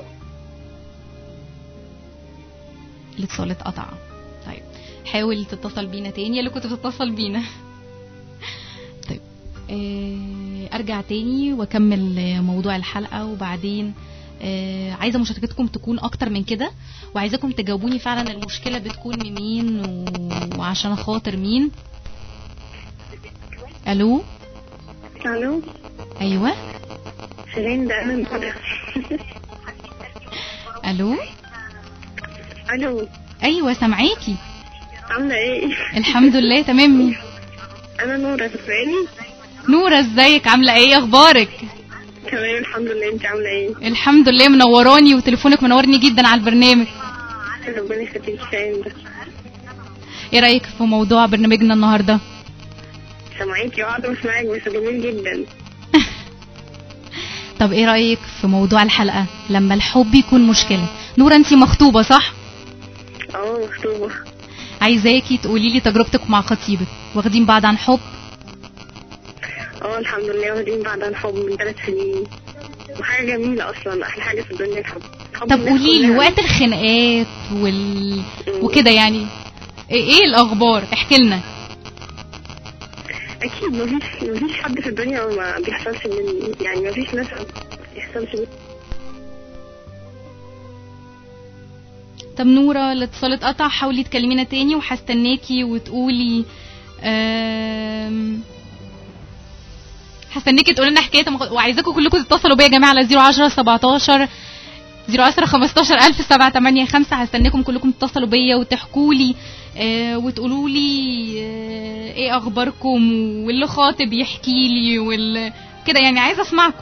الاتصال اتقطع طيب حاول تتصل بينا تاني يا اللي كنت بتتصل بينا طيب آه، ارجع تاني واكمل آه، موضوع الحلقه وبعدين آه، عايزه مشاركتكم تكون اكتر من كده وعايزاكم تجاوبوني فعلا المشكله بتكون من مين و- وعشان خاطر مين الو الو ايوه شيرين ده انا نورة الو الو ايوه سامعاكي عاملة ايه؟ الحمد لله تمام مين انا نورة تسمعيني؟ نورة ازيك عامله ايه اخبارك تمام الحمد لله انت عاملة ايه؟ الحمد لله منوراني وتليفونك منورني جدا على البرنامج ربنا يخليك شيرين ده ايه رايك في موضوع برنامجنا النهارده سامعاكي وقاعدة بسمعك بس جميل جدا طب ايه رايك في موضوع الحلقه لما الحب يكون مشكله نورة انتي مخطوبه صح اه مخطوبة عايزاكي تقولي لي تجربتك مع خطيبك واخدين بعض عن حب اه الحمد لله واخدين بعض عن حب من ثلاث سنين وحاجة جميلة اصلا احلى حاجة في الدنيا الحب حب طب الناس قولي لي كلها. وقت الخناقات وال... وكده يعني ايه إيه الاخبار احكي لنا اكيد مفيش مفيش حد في الدنيا ما بيحصلش من يعني مفيش ناس ما بيحصلش من طب نورة الاتصال اتقطع حاولي تكلمينا تاني وهستناكي وتقولي آم، هستناكي تقولي لنا حكايه مخ- وعايزاكم كلكم تتصلوا بيا يا جماعه على 010 17 010 15 1000 785 هستناكم كلكم تتصلوا بيا وتحكوا لي آه وتقولوا لي آه ايه اخباركم واللي خاطب يحكي لي وال كده يعني عايزه اسمعكم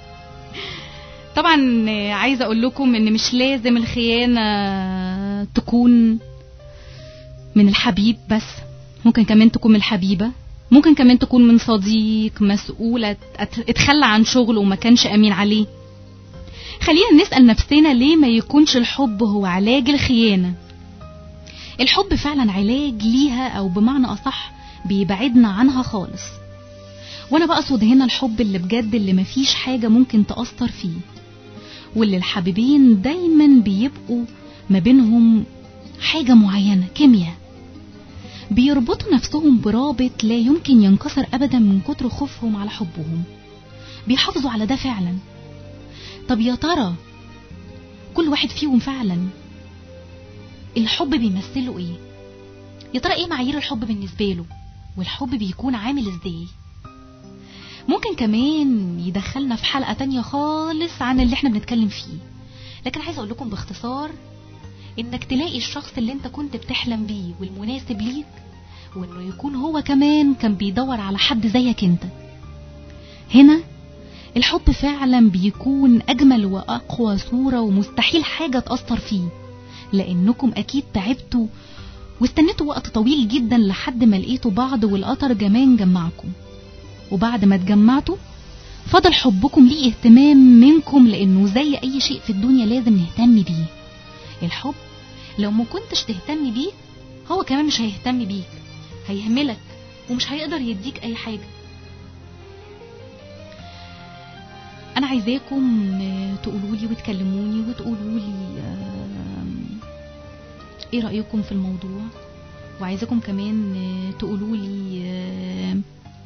طبعا آه، عايزه اقول لكم ان مش لازم الخيانه تكون من الحبيب بس ممكن كمان تكون من الحبيبه ممكن كمان تكون من صديق مسؤولة ات- اتخلى عن شغله وما كانش أمين عليه خلينا نسأل نفسنا ليه ما يكونش الحب هو علاج الخيانة الحب فعلا علاج ليها أو بمعنى أصح بيبعدنا عنها خالص وأنا بقصد هنا الحب اللي بجد اللي مفيش حاجة ممكن تأثر فيه واللي الحبيبين دايما بيبقوا ما بينهم حاجة معينة كيمياء بيربطوا نفسهم برابط لا يمكن ينكسر أبدا من كتر خوفهم على حبهم بيحافظوا على ده فعلا طب يا ترى كل واحد فيهم فعلا الحب بيمثله ايه يا ترى ايه معايير الحب بالنسبة له والحب بيكون عامل ازاي ممكن كمان يدخلنا في حلقة تانية خالص عن اللي احنا بنتكلم فيه لكن عايز اقول لكم باختصار انك تلاقي الشخص اللي انت كنت بتحلم بيه والمناسب ليك وانه يكون هو كمان كان بيدور على حد زيك انت هنا الحب فعلا بيكون اجمل واقوى صورة ومستحيل حاجة تأثر فيه لانكم اكيد تعبتوا واستنيتوا وقت طويل جدا لحد ما لقيتوا بعض والقطر كمان جمعكم وبعد ما اتجمعتوا فضل حبكم ليه اهتمام منكم لانه زي اي شيء في الدنيا لازم نهتم بيه الحب لو ما كنتش تهتم بيه هو كمان مش هيهتم بيك هيهملك ومش هيقدر يديك اي حاجة انا عايزاكم آه، تقولوا لي وتكلموني وتقولوا لي آم، ايه رايكم في الموضوع وعايزاكم كمان آه، تقولوا لي آه،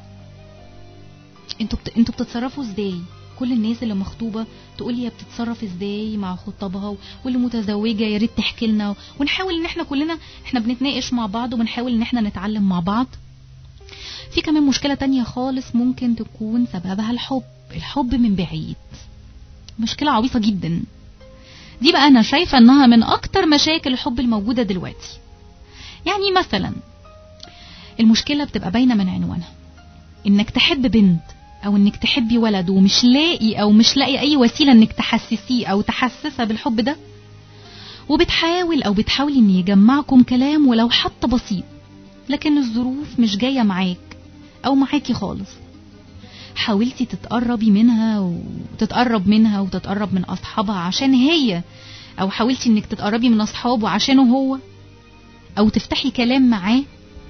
انتوا بت... انتوا بتتصرفوا ازاي كل الناس اللي مخطوبة تقول لي هي بتتصرف ازاي مع خطابها و- واللي متزوجة يا ريت تحكي لنا ونحاول ان احنا كلنا احنا بنتناقش مع بعض وبنحاول ان احنا نتعلم مع بعض في كمان مشكلة تانية خالص ممكن تكون سببها الحب الحب من بعيد مشكلة عويصة جدا دي بقى انا شايفة انها من اكتر مشاكل الحب الموجودة دلوقتي يعني مثلا المشكلة بتبقى باينة من عنوانها انك تحب بنت او انك تحبي ولد ومش لاقي او مش لاقي اي وسيله انك تحسسيه او تحسسها بالحب ده وبتحاول او بتحاولي ان يجمعكم كلام ولو حتى بسيط لكن الظروف مش جايه معاك او معاكي خالص حاولتي تتقربي منها وتتقرب منها وتتقرب من اصحابها عشان هي او حاولتي انك تتقربي من اصحابه عشانه هو او تفتحي كلام معاه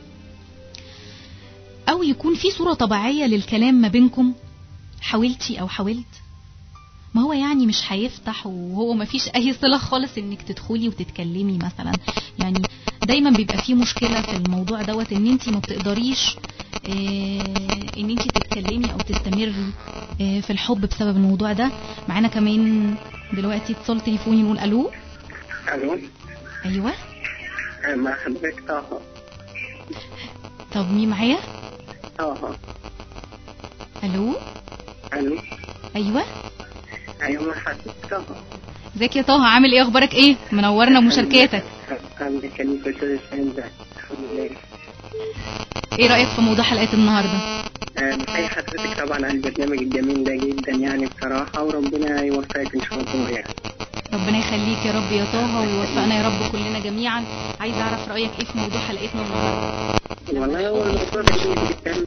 او يكون في صورة طبيعية للكلام ما بينكم حاولتي او حاولت ما هو يعني مش هيفتح وهو ما فيش اي صلة خالص انك تدخلي وتتكلمي مثلا يعني دايما بيبقى في مشكلة في الموضوع دوت ان انت ما بتقدريش آه، ان انت تتكلمي او تستمري آه، في الحب بسبب الموضوع ده معانا كمان دلوقتي اتصال تليفوني نقول الو الو ايوه آه، مع حضرتك طه طب مين معايا طه الو الو ايوه ايوه مع حضرتك طه ازيك يا طه عامل ايه اخبارك ايه منورنا مشاركاتك عندك كان في استاذ اسلام ده الحمد لله ايه رايك في موضوع حلقه النهارده آه، بحيي حضرتك طبعا على البرنامج الجميل ده جدا يعني بصراحة وربنا يوفقك ان شاء الله يعني ربنا يخليك يا رب يا طه ويوفقنا يا رب كلنا جميعا عايز اعرف رايك ايه في موضوع حلقتنا النهارده والله هو الموضوع جميل جدا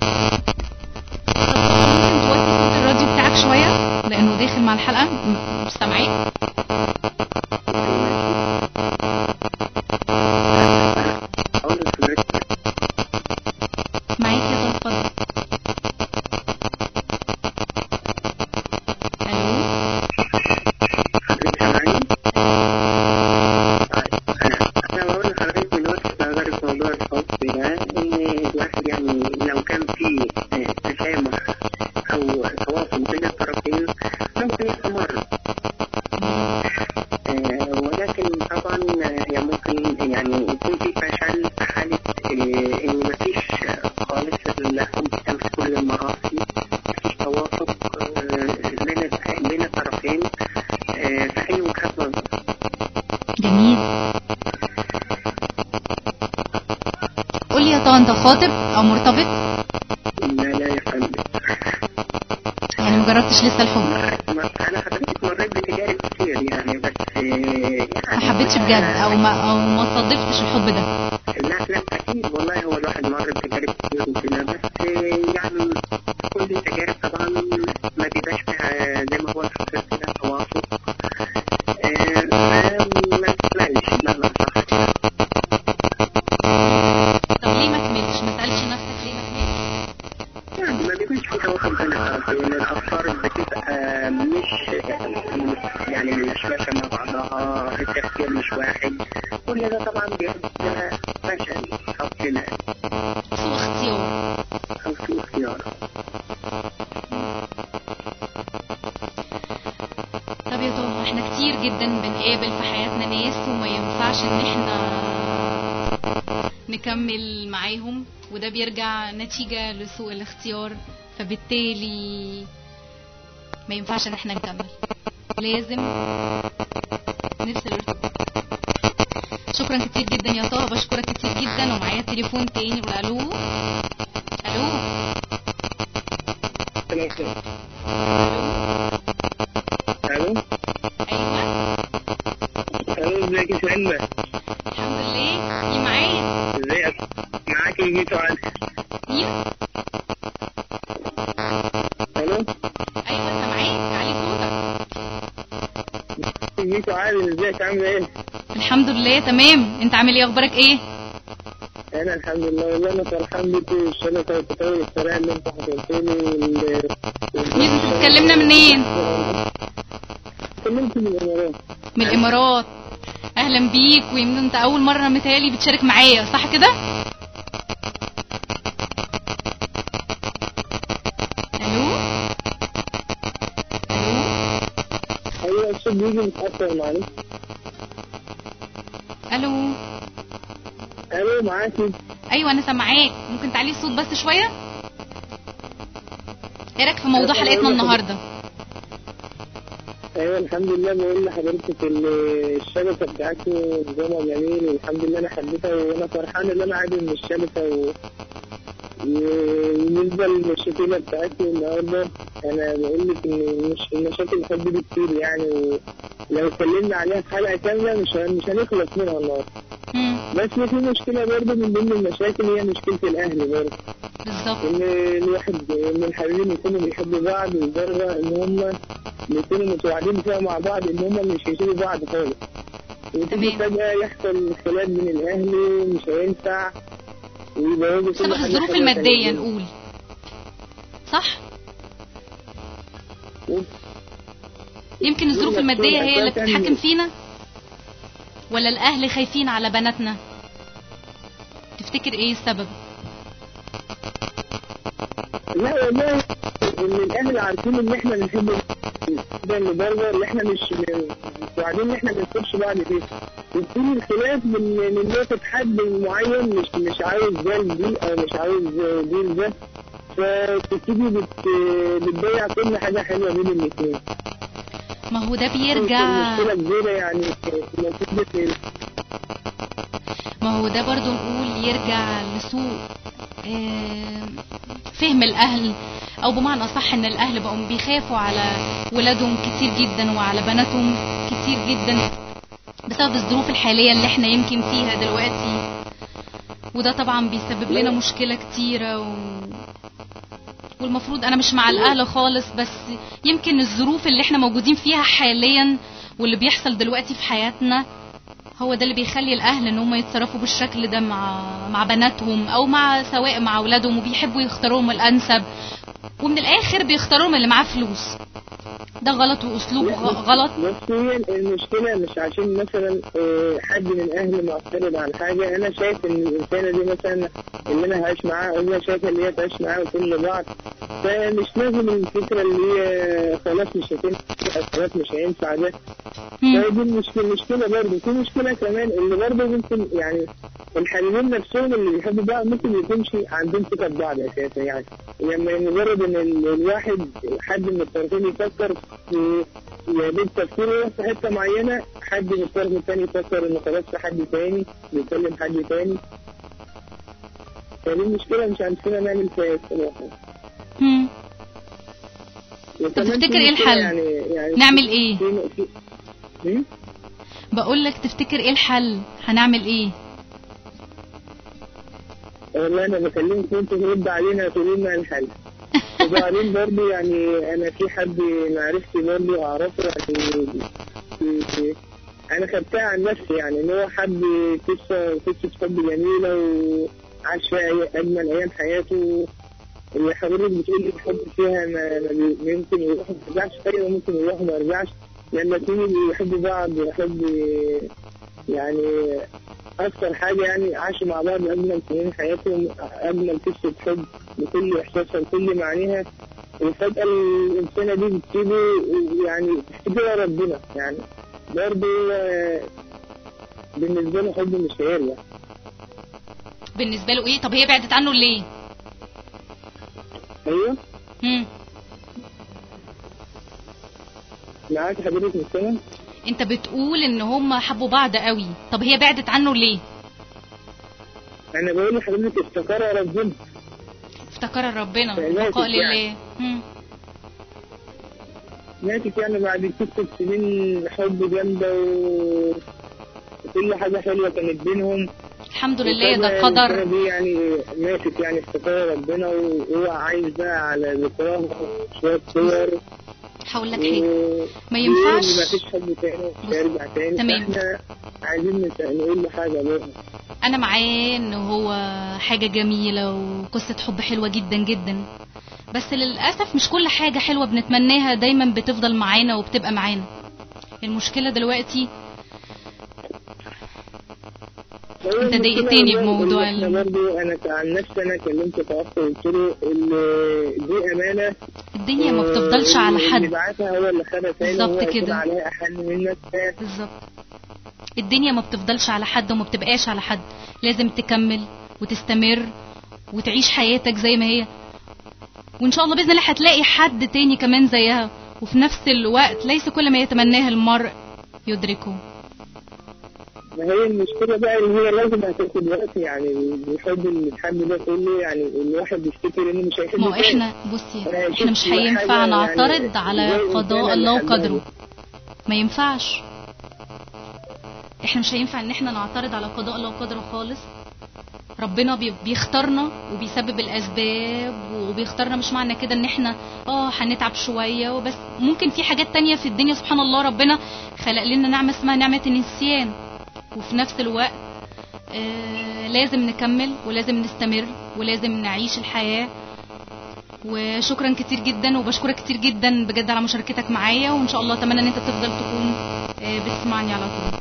ممكن توطي صوت الراديو بتاعك شويه لانه داخل مع الحلقه م- مش سامعاك اقول لحضرتك معاك يا طه اتفضل الو حضرتك سامعني؟ انا بقول لحضرتك من وجهة نظري في موضوع الحب ده ان الواحد يعني لو كان في آه، تسامح او تواصل بين الطرفين ممكن يستمر آه، ولكن طبعا آه، يعني ممكن يعني يكون في فشل في حالة آه، ان مفيش خالص الحب تم في كل المراسي مفيش توافق آه، بين بين الطرفين آه، في اي وجهة نظر جميل قول لي يا طه انت خاطب او مرتبط لا لا يا فندم يعني مجربتش لسه الحب ما- انا حضرتك مريت بتجارب كتير يعني بس آه، يعني ما حبيتش بجد او ما او ما صادفتش الحب ده لا لا اكيد والله هو الواحد مر بتجارب كتير وكده بس آه، يعني كل التجارب طبعا ما بيبقاش فيها زي ما هو الفكر كده تواصل آه، فما تكملش لا لا صح طب ليه ما كملتش ما سالش نفسك ليه ما كملتش يعني ما بيكونش في تواصل بين الطرفين الافكار بتبقى مش يعني مش ماشيه مع بعضها التفكير مش واحد كل ده طبعا بيبقى فشل او كده سوء اختيار او سوء اختيار طب يا طه احنا كتير جدا بنقابل في حياتنا ناس وما ينفعش ان احنا نكمل معاهم وده بيرجع نتيجة لسوء الاختيار فبالتالي ما ينفعش ان احنا نكمل لازم نفصل الارتباط شكرا كتير جدا يا طه بشكرك كتير جدا ومعايا تليفون تاني نقول الو الو الو ايوه الو ازيك يا سلمى الحمد لله مين معايا ازيك معاك جيتو علي مين الو ايوه سامعاك علي صوتك جيتو علي ازيك عامل ايه الحمد لله تمام انت عامل ايه اخبارك ايه انا الحمد لله والله انا فرحان بيك والشبكه والتطور السريع اللي انت حكيتني وال ميزة بتكلمنا منين كلمت من الامارات من الامارات اهلا بيك ويمكن انت اول مره مثالي بتشارك معايا صح كده الو الو ايوه الصوت بيجي متاثر معلش الو الو معاكي ايوه انا سامعاك ممكن تعلي الصوت بس شويه ايه رايك في موضوع حلقتنا النهارده ايوه الحمد لله بقول لحضرتك ال- الشبكه بتاعتكم نظامها جميل والحمد لله انا حبيتها وانا فرحان ان انا عادي من الشبكه و وبالنسبه للمشكله بتاعتكم النهارده انا بقول لك ان مش المشاكل الحب دي كتير يعني ولو اتكلمنا عليها في حلقه كامله مش هن- مش هنخلص منها النهارده مم. بس في مشكله برضه من ضمن المشاكل هي مشكله الاهل برضه بالظبط ان الواحد ان الحبيبين يكونوا بيحبوا بعض لدرجه ان هم بيكونوا متوعدين فيها مع بعض ان هم مش هيسيبوا بعض خالص وتيجي تمام. فجأة يحصل خلاف بين الأهل ومش هينفع ويبوظوا كل بسبب حاجة الظروف حلوة الماديه كانت نقول صح بينهم. يمكن الظروف الماديه هي اللي أساساً- بتتحكم فينا ولا الاهل خايفين على بناتنا تفتكر ايه السبب لا والله ان الاهل عارفين ان احنا بنحب جدا لدرجه ان احنا مش وبعدين ان احنا ما نسيبش بعض فيه ويكون الخلاف من من نقطه حد معين مش مش عاوز ده دي او مش عاوز دي ده فتبتدي بت بتضيع كل حاجه حلوه بين الاثنين ما هو ده بيرجع مشكله كبيره يعني نتيجه ما هو ده برضو نقول يرجع لسوء آم، فهم الأهل أو بمعنى أصح إن الأهل بقوا بيخافوا على ولادهم كتير جدا وعلى بناتهم كتير جدا بسبب الظروف الحالية اللي احنا يمكن فيها دلوقتي وده طبعا بيسبب لنا مشكلة كتيرة و... والمفروض أنا مش مع الأهل خالص بس يمكن الظروف اللي احنا موجودين فيها حاليا واللي بيحصل دلوقتي في حياتنا هو ده اللي بيخلي الاهل ان هم يتصرفوا بالشكل ده مع مع بناتهم او مع سواء مع اولادهم وبيحبوا يختاروهم الانسب ومن الاخر بيختاروهم اللي معاه فلوس ده غلط واسلوب غ- غلط بس هي المشكلة مش عشان مثلا آه، حد من الأهل معترض على حاجة أنا شايف إن الإنسانة دي مثلا اللي أنا هعيش معاها أو أنا شايفة اللي هي تعيش معاها وكل بعض فمش لازم الفكرة اللي هي خلاص مش هتنفع أو خلاص مش هينفع ده مم. فدي المشكلة المشكلة برضه في مشكلة كمان اللي برضه ممكن يعني الحبيبين نفسهم اللي بيحبوا بعض ممكن يكونش عندهم ثقة في بعض أساسا يعني لما مجرد إن ال- الواحد حد من الطرفين يفكر في يا دوب تفكيره يروح في حتة معينة حد من الطرف الثاني يفكر إنه خلاص في حد تاني بيكلم حد تاني فدي المشكلة مش عارفين نعمل فيها إيه الصراحة مم. وكمان في تفتكر إيه مشكلة الحل؟ يعني يعني نعمل إيه؟ في في في- بقول لك تفتكر ايه الحل هنعمل ايه والله انا بكلمك وانت ترد علينا تقولي لنا الحل وبعدين برضه يعني انا في حد معرفتي برضه اعرفه يعني في- انا خدتها عن نفسي يعني ان هو حب قصه قصه حب جميله وعاش فيها اجمل ايام حياته اللي حضرتك بتقول لي الحب فيها ما ما بي- ممكن يروح ما يرجعش تاني وممكن يروح ما يرجعش لما اتنين بيحبوا بعض ويحب يعني أكثر حاجة يعني عاشوا مع بعض أجمل سنين حياتهم أجمل قصة حب بكل إحساسها بكل معانيها وفجأة الإنسانة دي بتسيبه يعني تفتكرها ربنا يعني برضه آه، بالنسبة له حب مش هيرجع بالنسبه له ايه طب هي بعدت عنه ليه أيوه مم. معاك حضرتك من السنة انت بتقول ان هم حبوا بعض قوي طب هي بعدت عنه ليه أنا بقول لحضرتك افتكرها ربنا افتكر ربنا فعلاً البقاء يعني. لله مم. ماتت يعني بعد ست سنين حب جامدة و... وكل حاجة حلوة كانت بينهم الحمد لله ده وفجأة قدر السنة دي يعني ماتت يعني افتكرها ربنا وهو عايز بقى على ذكراها شوية صور هقول لك حاجه و- ما ينفعش. بيقول إن مفيش حب تاني بص، مش هيرجع تاني تمام. احنا عايزين نس- نقول له حاجة برضه انا معاه ان هو حاجه جميله وقصه حب حلوه جدا جدا بس للاسف مش كل حاجه حلوه بنتمناها دايما بتفضل معانا وبتبقى معانا المشكله دلوقتي انت ضايقتني بموضوع ال... ال- برضه انا عن نفسي انا كلمت اخ وقلت له ان دي امانه الدنيا ما بتفضلش على اللي حد بعتها هو اللي خدها تاني بالظبط وهو هيكون كده. عليها احن منك بالظبط الدنيا ما بتفضلش على حد وما بتبقاش على حد لازم تكمل وتستمر وتعيش حياتك زي ما هي وان شاء الله باذن الله هتلاقي حد تاني كمان زيها وفي نفس الوقت ليس كل ما يتمناه المرء يدركه ما هي المشكلة بقى ان هي لازم هتاخد وقت يعني الحب اللي الحد ده كله يعني الواحد بيفتكر انه مش هيحب ما هو تاني. احنا بصي أنا احنا مش شفت هينفع حاجة نعترض يعني على زي قضاء الإنسان الله اللي حبها وقدره دي. ما ينفعش احنا مش هينفع ان احنا نعترض على قضاء الله وقدره خالص ربنا بي- بيختارنا وبيسبب الاسباب وبيختارنا مش معنى كده ان احنا اه هنتعب شويه وبس ممكن في حاجات تانية في الدنيا سبحان الله ربنا خلق لنا نعمه اسمها نعمه النسيان وفي نفس الوقت آه لازم نكمل ولازم نستمر ولازم نعيش الحياه وشكرا كتير جدا وبشكرك كتير جدا بجد على مشاركتك معايا وان شاء الله اتمنى ان انت تفضل تكون آه، بتسمعني على طول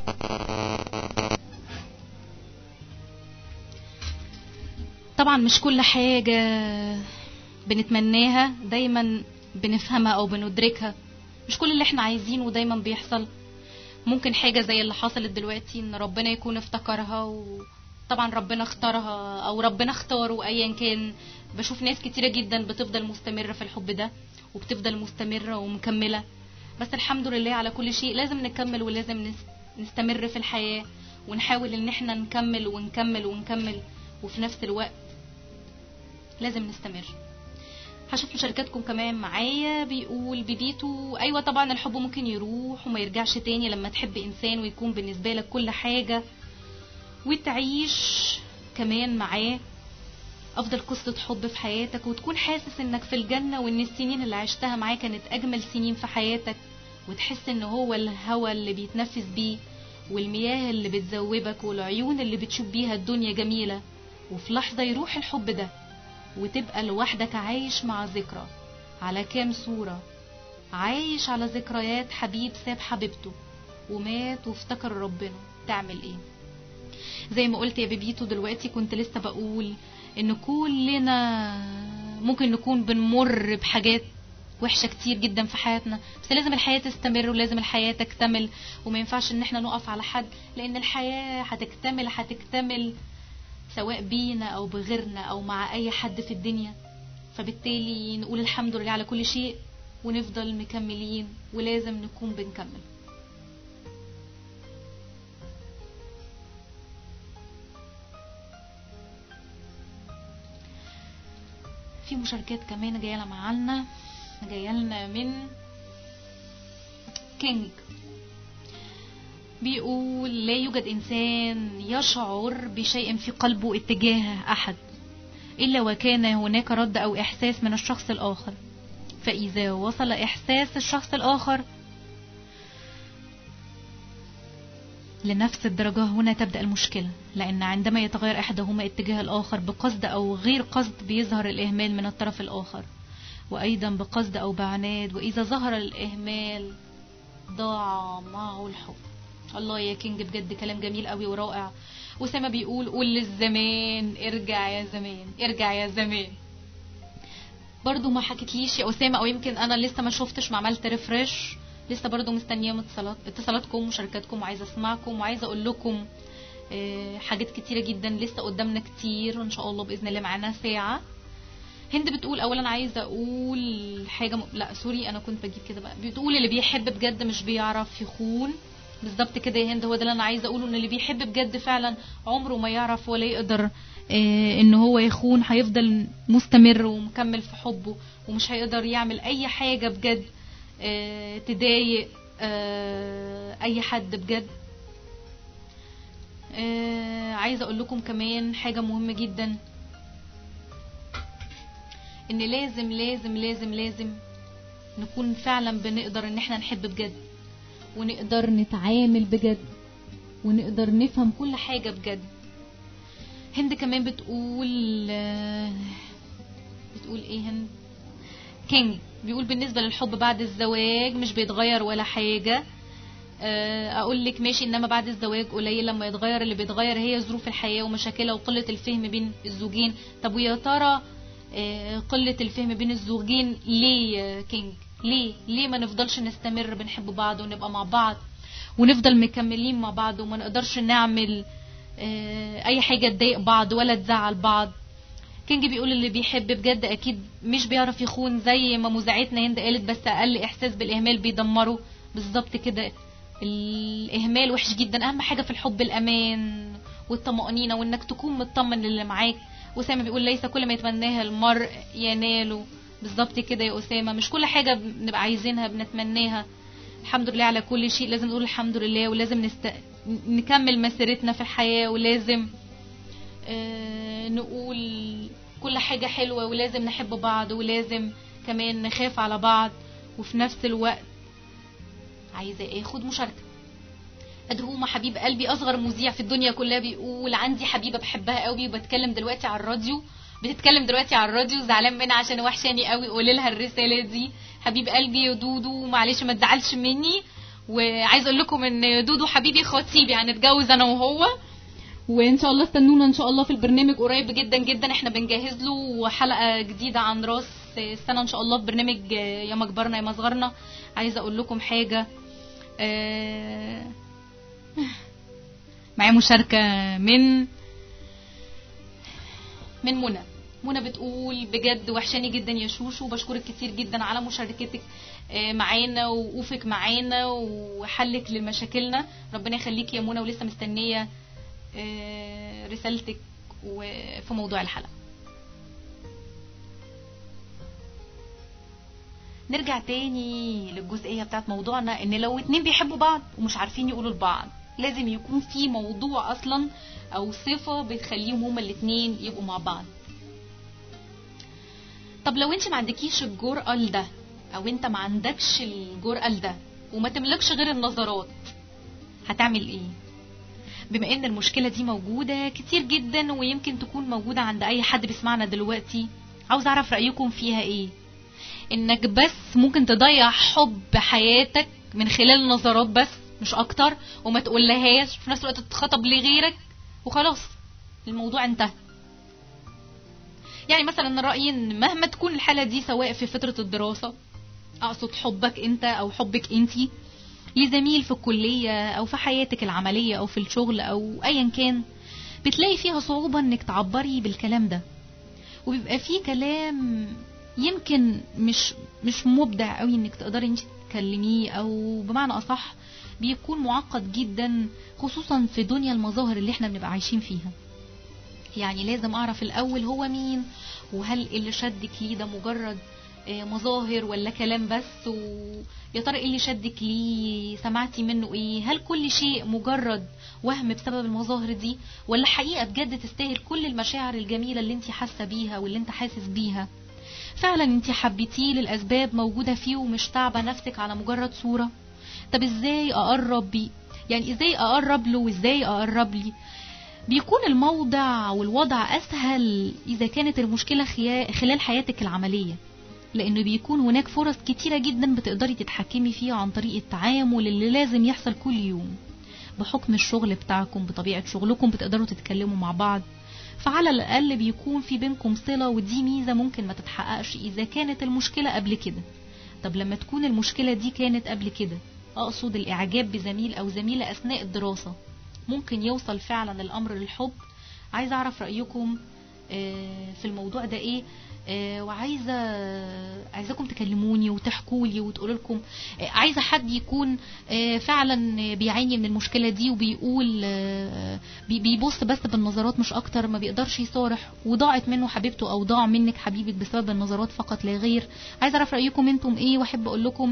طبعا مش كل حاجة بنتمناها دايما بنفهمها او بندركها مش كل اللي احنا عايزينه دايما بيحصل ممكن حاجة زي اللي حصلت دلوقتي ان ربنا يكون افتكرها وطبعا ربنا اختارها او ربنا اختاره ايا كان بشوف ناس كتيرة جدا بتفضل مستمرة في الحب ده وبتفضل مستمرة ومكملة بس الحمد لله على كل شيء لازم نكمل ولازم نس- نستمر في الحياة ونحاول ان احنا نكمل ونكمل ونكمل وفي نفس الوقت لازم نستمر هشوف مشاركاتكم كمان معايا بيقول ببيتو ايوه طبعا الحب ممكن يروح وما يرجعش تاني لما تحب انسان ويكون بالنسبه لك كل حاجه وتعيش كمان معاه افضل قصه حب في حياتك وتكون حاسس انك في الجنه وان السنين اللي عشتها معاه كانت اجمل سنين في حياتك وتحس ان هو الهوى اللي بيتنفس بيه والمياه اللي بتذوبك والعيون اللي بتشوف بيها الدنيا جميله وفي لحظه يروح الحب ده وتبقى لوحدك عايش مع ذكرى على كام صورة عايش على ذكريات حبيب ساب حبيبته ومات وافتكر ربنا تعمل ايه زي ما قلت يا بيبيتو دلوقتي كنت لسه بقول ان كلنا ممكن نكون بنمر بحاجات وحشة كتير جدا في حياتنا بس لازم الحياة تستمر ولازم الحياة تكتمل وما ينفعش ان احنا نقف على حد لان الحياة هتكتمل هتكتمل سواء بينا او بغيرنا او مع اي حد في الدنيا فبالتالي نقول الحمد لله على كل شيء ونفضل مكملين ولازم نكون بنكمل في مشاركات كمان جايه معانا جايه لنا من كينج بيقول لا يوجد إنسان يشعر بشيء في قلبه اتجاه أحد إلا وكان هناك رد أو إحساس من الشخص الآخر فإذا وصل إحساس الشخص الآخر لنفس الدرجة هنا تبدأ المشكلة لأن عندما يتغير أحدهما اتجاه الآخر بقصد أو غير قصد بيظهر الإهمال من الطرف الآخر وأيضا بقصد أو بعناد وإذا ظهر الإهمال ضاع معه الحب الله يا كينج بجد كلام جميل قوي ورائع أسامة بيقول قول للزمان ارجع يا زمان ارجع يا زمان برضو ما حكيتليش يا أسامة أو يمكن أنا لسه ما شفتش ما عملت ريفرش لسه برضو مستنية اتصالات اتصالاتكم ومشاركاتكم وعايزة أسمعكم وعايزة أقول لكم آه، حاجات كتيرة جدا لسه قدامنا كتير وإن شاء الله بإذن الله معانا ساعة هند بتقول اولا عايزه اقول حاجه م... لا سوري انا كنت بجيب كده بقى بتقول اللي بيحب بجد مش بيعرف يخون بالظبط كده يا هند هو ده اللي انا عايزه اقوله ان اللي بيحب بجد فعلا عمره ما يعرف ولا يقدر آه ان هو يخون هيفضل مستمر ومكمل في حبه ومش هيقدر يعمل اي حاجه بجد آه تضايق آه اي حد بجد آه عايزه اقول لكم كمان حاجه مهمه جدا ان لازم لازم لازم لازم نكون فعلا بنقدر ان احنا نحب بجد ونقدر نتعامل بجد ونقدر نفهم كل حاجة بجد هند كمان بتقول آه، بتقول ايه هند كينج بيقول بالنسبة للحب بعد الزواج مش بيتغير ولا حاجة آه، اقول لك ماشي انما بعد الزواج قليل لما يتغير اللي بيتغير هي ظروف الحياة ومشاكلها وقلة الفهم بين الزوجين طب ويا ترى آه، قلة الفهم بين الزوجين ليه يا كينج ليه ليه ما نفضلش نستمر بنحب بعض ونبقى مع بعض ونفضل مكملين مع بعض وما نقدرش نعمل آه، اي حاجة تضايق بعض ولا تزعل بعض كينج بيقول اللي بيحب بجد اكيد مش بيعرف يخون زي ما مذيعتنا هند قالت بس اقل احساس بالاهمال بيدمره بالظبط كده الاهمال وحش جدا اهم حاجه في الحب الامان والطمانينه وانك تكون مطمن للي معاك اسامه بيقول ليس كل ما يتمناه المرء يناله بالظبط كده يا اسامه مش كل حاجه بنبقى عايزينها بنتمناها الحمد لله على كل شيء لازم نقول الحمد لله ولازم نست... نكمل مسيرتنا في الحياه ولازم آه، نقول كل حاجة حلوة ولازم نحب بعض ولازم كمان نخاف على بعض وفي نفس الوقت عايزة اخد مشاركة أدهومة حبيب قلبي أصغر مذيع في الدنيا كلها بيقول عندي حبيبة بحبها قوي وبتكلم دلوقتي على الراديو بتتكلم دلوقتي على الراديو زعلان منها عشان وحشاني قوي قولي لها الرسالة دي حبيب قلبي يا دودو معلش ما تزعلش مني وعايز اقول لكم ان دودو حبيبي خطيبي هنتجوز انا وهو وان شاء الله استنونا ان شاء الله في البرنامج قريب جدا جدا احنا بنجهز له حلقه جديده عن راس السنه ان شاء الله في برنامج يا مكبرنا يا مصغرنا عايزه اقول لكم حاجه آه، معايا مشاركه من من منى منى بتقول بجد وحشاني جدا يا شوشو بشكرك كتير جدا على مشاركتك آه، معانا ووقوفك معانا وحلك لمشاكلنا ربنا يخليك يا منى ولسه مستنيه آه، رسالتك وفي موضوع الحلقة نرجع تاني للجزئية بتاعت موضوعنا ان لو اتنين بيحبوا بعض ومش عارفين يقولوا لبعض لازم يكون في موضوع اصلا او صفة بتخليهم هما الاتنين يبقوا مع بعض طب لو انت ما عندكيش الجرأة لده او انت ما عندكش الجرأة لده وما تملكش غير النظرات هتعمل ايه بما ان المشكلة دي موجودة كتير جدا ويمكن تكون موجودة عند اي حد بيسمعنا دلوقتي عاوز اعرف رأيكم فيها ايه انك بس ممكن تضيع حب حياتك من خلال نظرات بس مش اكتر وما تقولهاش في نفس الوقت تتخطب لغيرك وخلاص الموضوع انتهى يعني مثلا رأيي ان مهما تكون الحالة دي سواء في فترة الدراسة اقصد حبك انت او حبك انتي لزميل في الكلية أو في حياتك العملية أو في الشغل أو أيا كان بتلاقي فيها صعوبة إنك تعبري بالكلام ده وبيبقى فيه كلام يمكن مش مش مبدع قوي إنك تقدري انت تكلميه أو بمعنى أصح بيكون معقد جدا خصوصا في دنيا المظاهر اللي احنا بنبقى عايشين فيها يعني لازم أعرف الأول هو مين وهل اللي شدك ليه ده مجرد آه، مظاهر ولا كلام بس ويا ترى ايه اللي شدك ليه سمعتي منه ايه هل كل شيء مجرد وهم بسبب المظاهر دي ولا حقيقة بجد تستاهل كل المشاعر الجميلة اللي انت حاسة بيها واللي انت حاسس بيها فعلا انت حبيتيه للأسباب موجودة فيه ومش تعبة نفسك على مجرد صورة طب ازاي اقرب بيه يعني ازاي اقرب له وازاي اقرب لي بيكون الموضع والوضع اسهل اذا كانت المشكلة خيا- خلال حياتك العملية لانه بيكون هناك فرص كتيرة جدا بتقدري تتحكمي فيها عن طريق التعامل اللي لازم يحصل كل يوم بحكم الشغل بتاعكم بطبيعة شغلكم بتقدروا تتكلموا مع بعض فعلى الأقل بيكون في بينكم صلة ودي ميزة ممكن ما تتحققش إذا كانت المشكلة قبل كده طب لما تكون المشكلة دي كانت قبل كده أقصد الإعجاب بزميل أو زميلة أثناء الدراسة ممكن يوصل فعلا الأمر للحب عايزة أعرف رأيكم آه، في الموضوع ده إيه آه، وعايزه عايزاكم تكلموني وتحكوا لي وتقولوا لكم آه، عايزه حد يكون آه، فعلا بيعاني من المشكله دي وبيقول آه، بي- بيبص بس بالنظرات مش اكتر ما بيقدرش يصارح وضاعت منه حبيبته او ضاع منك حبيبك بسبب النظرات فقط لا غير عايزه اعرف رايكم انتم ايه واحب اقول لكم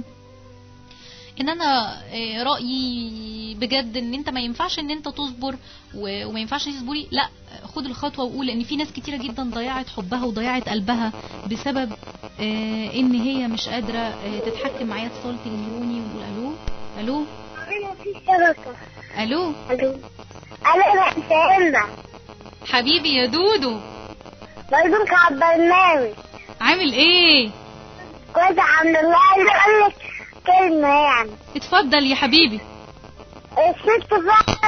ان انا آه، رايي بجد ان انت ما ينفعش ان انت تصبر و- وما ينفعش تصبري لا خد الخطوه وقول ان في ناس كتيره جدا ضيعت حبها وضيعت قلبها بسبب آه، ان هي مش قادره آه، تتحكم معايا اتصال تليفوني ونقول الو الو في شبكة الو ألو أنا بحسنا حبيبي يا دودو برضوك على البرنامج عامل ايه كويسة الحمد لله عايزة أقول لك كلمة يعني اتفضل يا حبيبي الست فعلا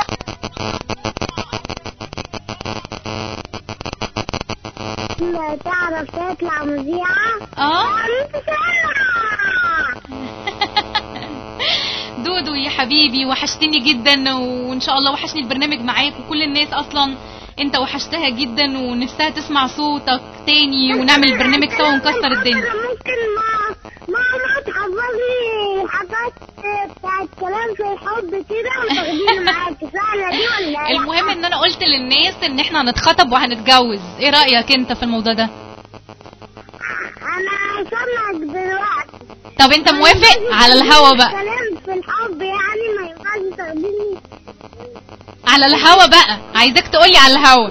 لا تعرف تطلع مذيعة اه أنت سامعة دودو يا حبيبي وحشتني جدا وان شاء الله وحشني البرنامج معاك وكل الناس اصلا انت وحشتها جدا ونفسها تسمع صوتك تاني ونعمل البرنامج سوا ونكسر الدنيا ممكن ما ما ما تحفظي حاجات بتاعت كلام في الحب كده وتاخديني معاكي فعلا دي ولا لا؟ المهم ان انا قلت للناس ان احنا هنتخطب وهنتجوز ايه رايك انت في الموضوع ده انا سامعك دلوقتي طب انت موافق على الهوا بقى كلام في الحب يعني ما ينفعش تاخديني على الهوا بقى عايزاك تقولي على الهوا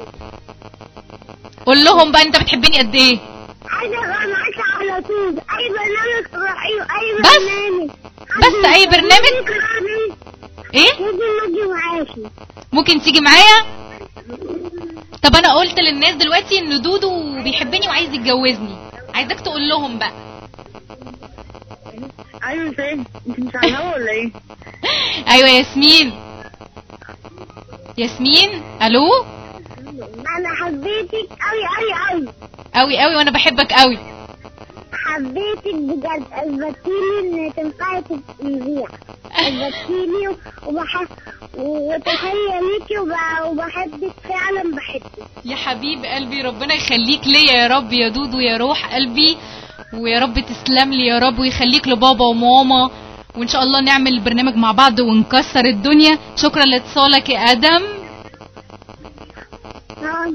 قول لهم بقى انت بتحبني قد ايه عايزة ابقى معاكي على طول اي برنامج تروحي اي بس؟ برنامج بس أي برنامج؟ ايه ممكن نجي معاكي ممكن تيجي معايا طب انا قلت للناس دلوقتي ان دودو بيحبني وعايز يتجوزني عايزاك تقول لهم بقى ايوه فين انت مش عارفه ولا ايه ايوه ياسمين ياسمين الو انا حبيتك قوي قوي قوي قوي قوي وانا بحبك قوي حبيتك بجد اثبتيلي ان تنفعي تبقي مذيع اثبتيلي وبحب وتحية ليكي وب- وبحبك فعلا بحبك يا حبيب قلبي ربنا يخليك ليا يا رب يا دودو يا روح قلبي ويا رب تسلم لي يا رب ويخليك لبابا وماما وان شاء الله نعمل البرنامج مع بعض ونكسر الدنيا شكرا لاتصالك يا ادم آه.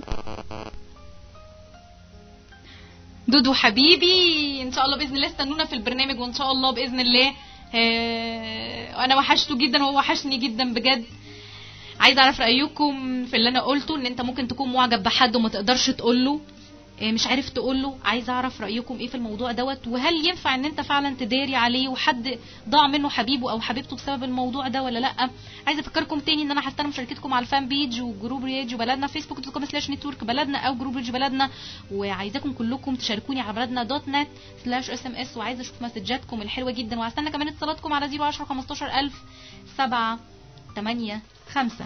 دودو حبيبي ان شاء الله باذن الله استنونا في البرنامج وان شاء الله باذن الله آه، انا وحشته جدا وهو وحشني جدا بجد عايزه اعرف رايكم في اللي انا قلته ان انت ممكن تكون معجب بحد وما تقدرش تقول له مش عارف تقول له عايزه اعرف رايكم ايه في الموضوع دوت وهل ينفع ان انت فعلا تداري عليه وحد ضاع منه حبيبه او حبيبته بسبب الموضوع ده ولا لا عايزه افكركم تاني ان انا هستنى مشاركتكم على الفان بيج وجروب راديو بلدنا فيسبوك دوت كوم سلاش نتورك بلدنا او جروب راديو بلدنا وعايزاكم كلكم تشاركوني على بلدنا دوت نت سلاش اس ام اس وعايزه اشوف مسجاتكم الحلوه جدا وهستنى كمان اتصالاتكم على 010 15000 7 8 5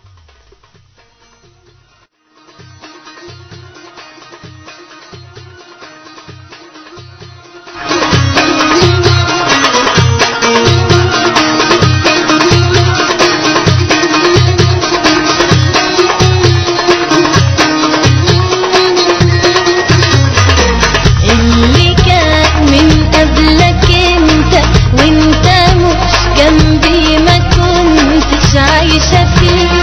اللي كان من قبلك انت وانت مش جنبي ما كنتش عايشة فيه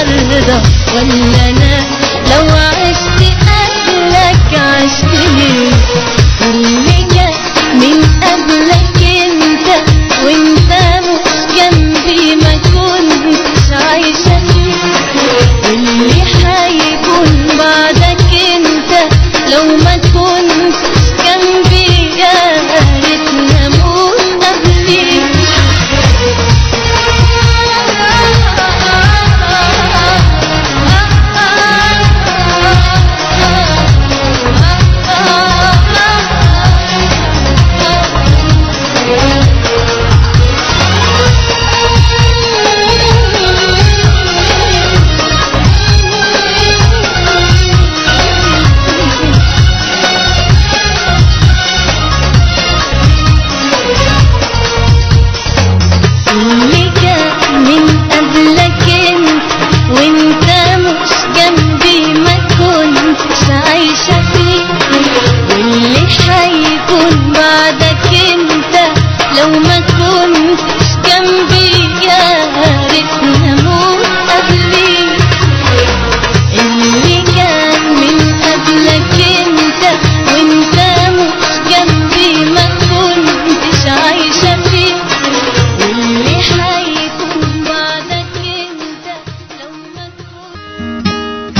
ترضى ولا انا لو عشت قبلك عشت ليه اللي جاء من قبلك انت وانت مش جنبي ما كنتش عايشة فيه اللي هيكون بعدك انت لو ما كنتش جنبي يا ريتني اموت قبليك اللي كان من قبلك انت وانت مش جنبي ما كنتش عايشة فيه واللي هيكون بعدك انت لو ما كنتش جنبي يا ريتني اموت قبليك اللي كان من قبلك انت وانت مش جنبي ما كنتش عايشة فيه واللي هيكون بعدك انت لو ما كنت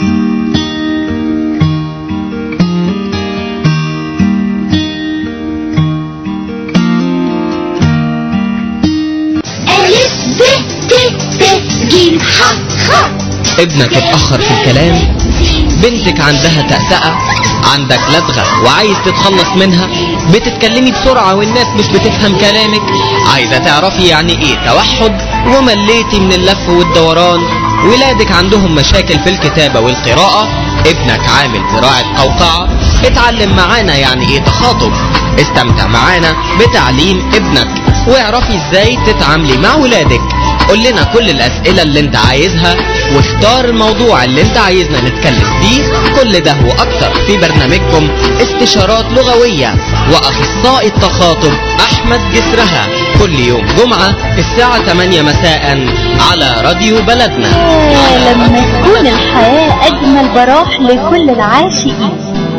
ألف ب ت ت ج ح خ ابنك اتأخر في الكلام بنتك عندها تأتأة عندك لدغة وعايز تتخلص منها بتتكلمي بسرعة والناس مش بتفهم كلامك عايزة تعرفي يعني ايه توحد ومليتي من اللف والدوران ولادك عندهم مشاكل في الكتابة والقراءة ابنك عامل زراعة قوقعة اتعلم معانا يعني ايه تخاطب استمتع معانا بتعليم ابنك واعرفي ازاي تتعاملي مع ولادك قول لنا كل الأسئلة اللي انت عايزها واختار الموضوع اللي انت عايزنا نتكلم فيه كل ده وأكتر في برنامجكم استشارات لغوية وأخصائي التخاطب أحمد جسرها كل يوم جمعة الساعة 8 مساء على راديو بلدنا يا لما تكون الحياة أجمل براح لكل العاشقين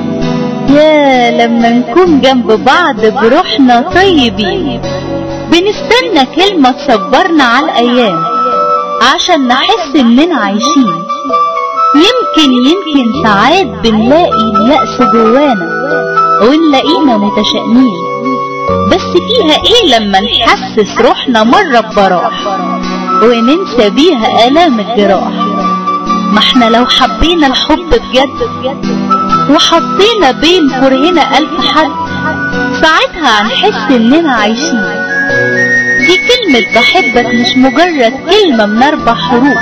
يا لما نكون جنب بعض بروحنا طيبين بنستنى كلمة تصبرنا على الأيام عشان نحس إننا عايشين يمكن يمكن ساعات بنلاقي اليأس جوانا ونلاقينا متشائمين بس فيها ايه لما نحسس روحنا مرة ببراح وننسى بيها آلام الجراح ما احنا لو حبينا الحب بجد وحطينا بين كرهنا ألف حد ساعتها هنحس إننا عايشين دي كلمة بحبك مش مجرد كلمة من أربع حروف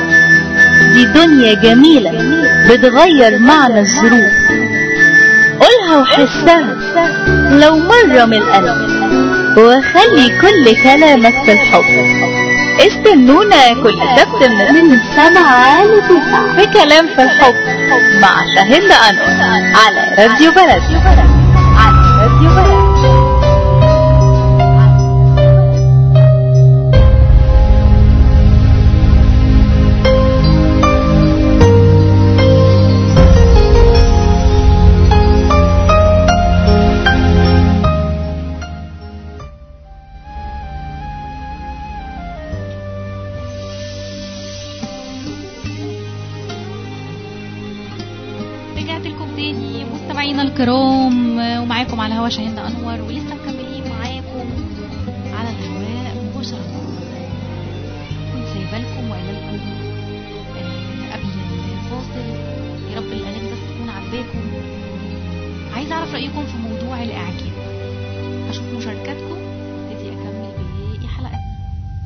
دي دنيا جميلة بتغير معنى الظروف قولها وحسها لو مرة من القلب وخلي كل كلامك في الحب استنونا كل سبت من سبعة لتسعة في كلام في الحب مع شاهد أنور على راديو بلد على راديو بلد رجعت لكم تاني مستمعينا الكرام ومعاكم على الهوا شاهين انور ولسه مكملين معاكم على الهواء مباشرة كنت سايبه لكم وقايله لكم آه، قبل الفاصل يا رب الاغاني بس تكون عجباكم عايزه اعرف رايكم في موضوع الاعجاب اشوف مشاركاتكم ابتدي اكمل باقي حلقتنا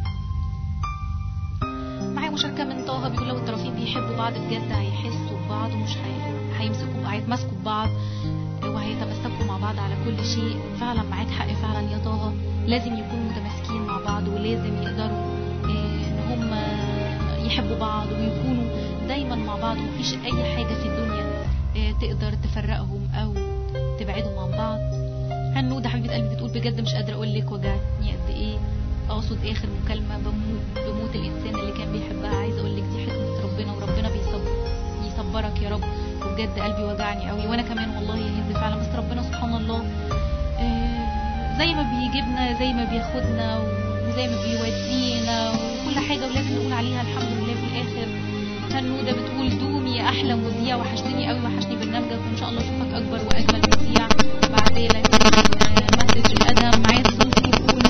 معايا مشاركة من طه بيقول لو الطرفين بيحبوا بعض بجد هيحسوا ببعض ومش هي... هيمسكوا هيتمسكوا ببعض وهيتمسكوا مع بعض على كل شيء فعلا معاك حق فعلا يا طه لازم يكونوا متماسكين مع بعض ولازم يقدروا آه، ان هم يحبوا بعض ويكونوا دايما مع بعض ومفيش اي حاجة في الدنيا آه، تقدر تفرقهم او تبعدهم عن بعض هنودة حبيبة قلبي بتقول بجد مش قادرة اقول لك وجعتني قد ايه اقصد اخر مكالمة بموت بموت الانسان اللي كان بيحبها عايزة اقول لك دي حكمة بجد قلبي وجعني قوي وانا كمان والله يا هند فعلا بس ربنا سبحان الله آه، زي ما بيجيبنا زي ما بياخدنا وزي ما بيودينا وكل حاجه ولازم نقول عليها الحمد لله في الاخر هنودة بتقول دومي يا احلى مذيع وحشتني قوي وحشني برنامجك وان شاء الله اشوفك اكبر واجمل مذيع بعدالك آه، مسج الادهم معايا الصوت يقول